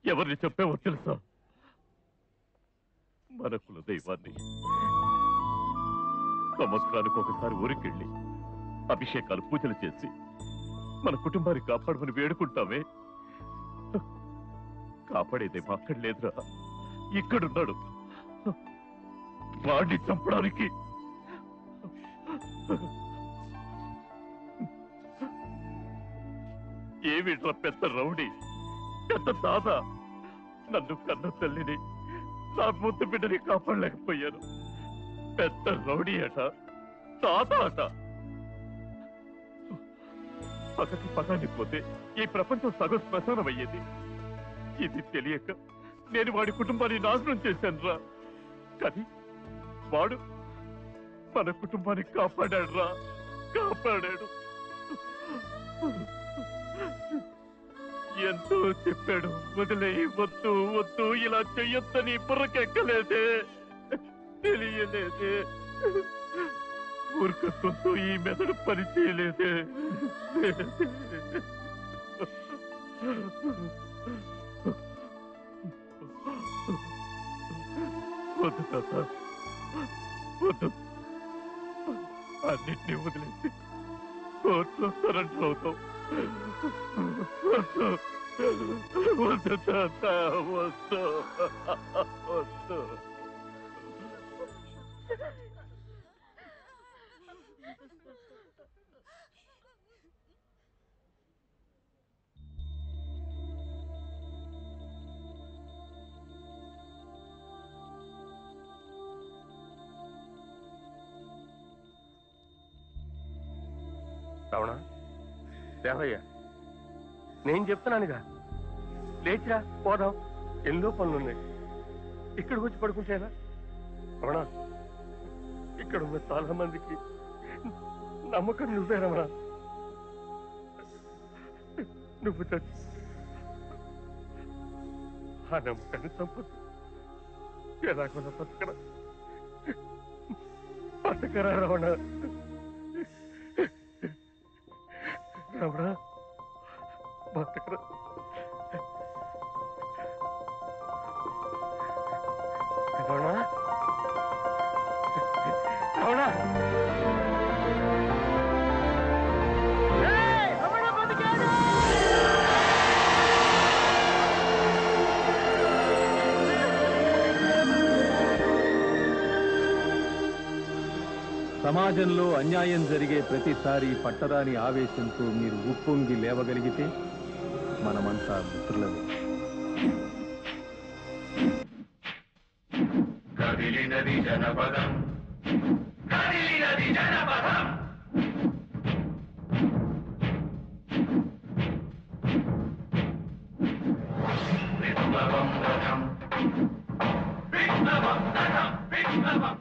ఎవరిని చెప్పావో తెలుసా మన కుల దైవాన్ని సంవత్సరానికి ఒకసారి ఊరికెళ్ళి అభిషేకాలు పూజలు చేసి మన కుటుంబాన్ని కాపాడమని వేడుకుంటామే కాపాడేదేమో అక్కడ లేదురా ఇక్కడున్నాడు వాడిని చంపడానికి ఏమిట్రా పెద్ద రౌడీ పెద్ద దాద నన్ను కన్న తల్లిని నా ముద్దు బిడ్డని కాపాడలేకపోయాను పెద్ద రౌడీ అట తాత అట పక్కకి పదాన్ని పోతే ఈ ప్రపంచం సగం శ్మశానం అయ్యేది ఇది తెలియక నేను వాడి కుటుంబాన్ని నాశనం చేశాను రా కానీ వాడు మన కుటుంబాన్ని కాపాడాడు రా కాపాడాడు ఎంతో చెప్పాడు వదిలేయి వద్దు వద్దు ఇలా చెయ్యొద్దని బుర్రకెక్కలేదే తెలియలేదే ఊరికత్వంతో ఈ మెదడు పని చేయలేదే వద్దు తాత వద్దు అన్నిటినీ వదిలేసి కోర్టులో సరెండర్ అవుతాం వద్దు వద్దు తాత వద్దు వద్దు రావణ దేవయ్య నేను చెప్తున్నానుగా లేచిరా పోదాం ఎన్నో పనులున్నాయి ఇక్కడికి వచ్చి పడుకుంటేనా రమణ ఇక్కడ ఉన్న చాలా మందికి నమ్మకం నువ్వే రమణ నువ్వు చచ్చి ఆ నమ్మకాన్ని చంపదు ఎలాగోలా బతకరా బతకరా రమణ రమణ బతకరా రమణ రమణ సమాజంలో అన్యాయం జరిగే ప్రతిసారి పట్టరాని ఆవేశంతో మీరు ఉప్పొంగి లేవగలిగితే మనమంతా మిత్రులమే కదిలినది జనపదం కదిలినది జనపదం విప్లవం రథం విప్లవం రథం విప్లవం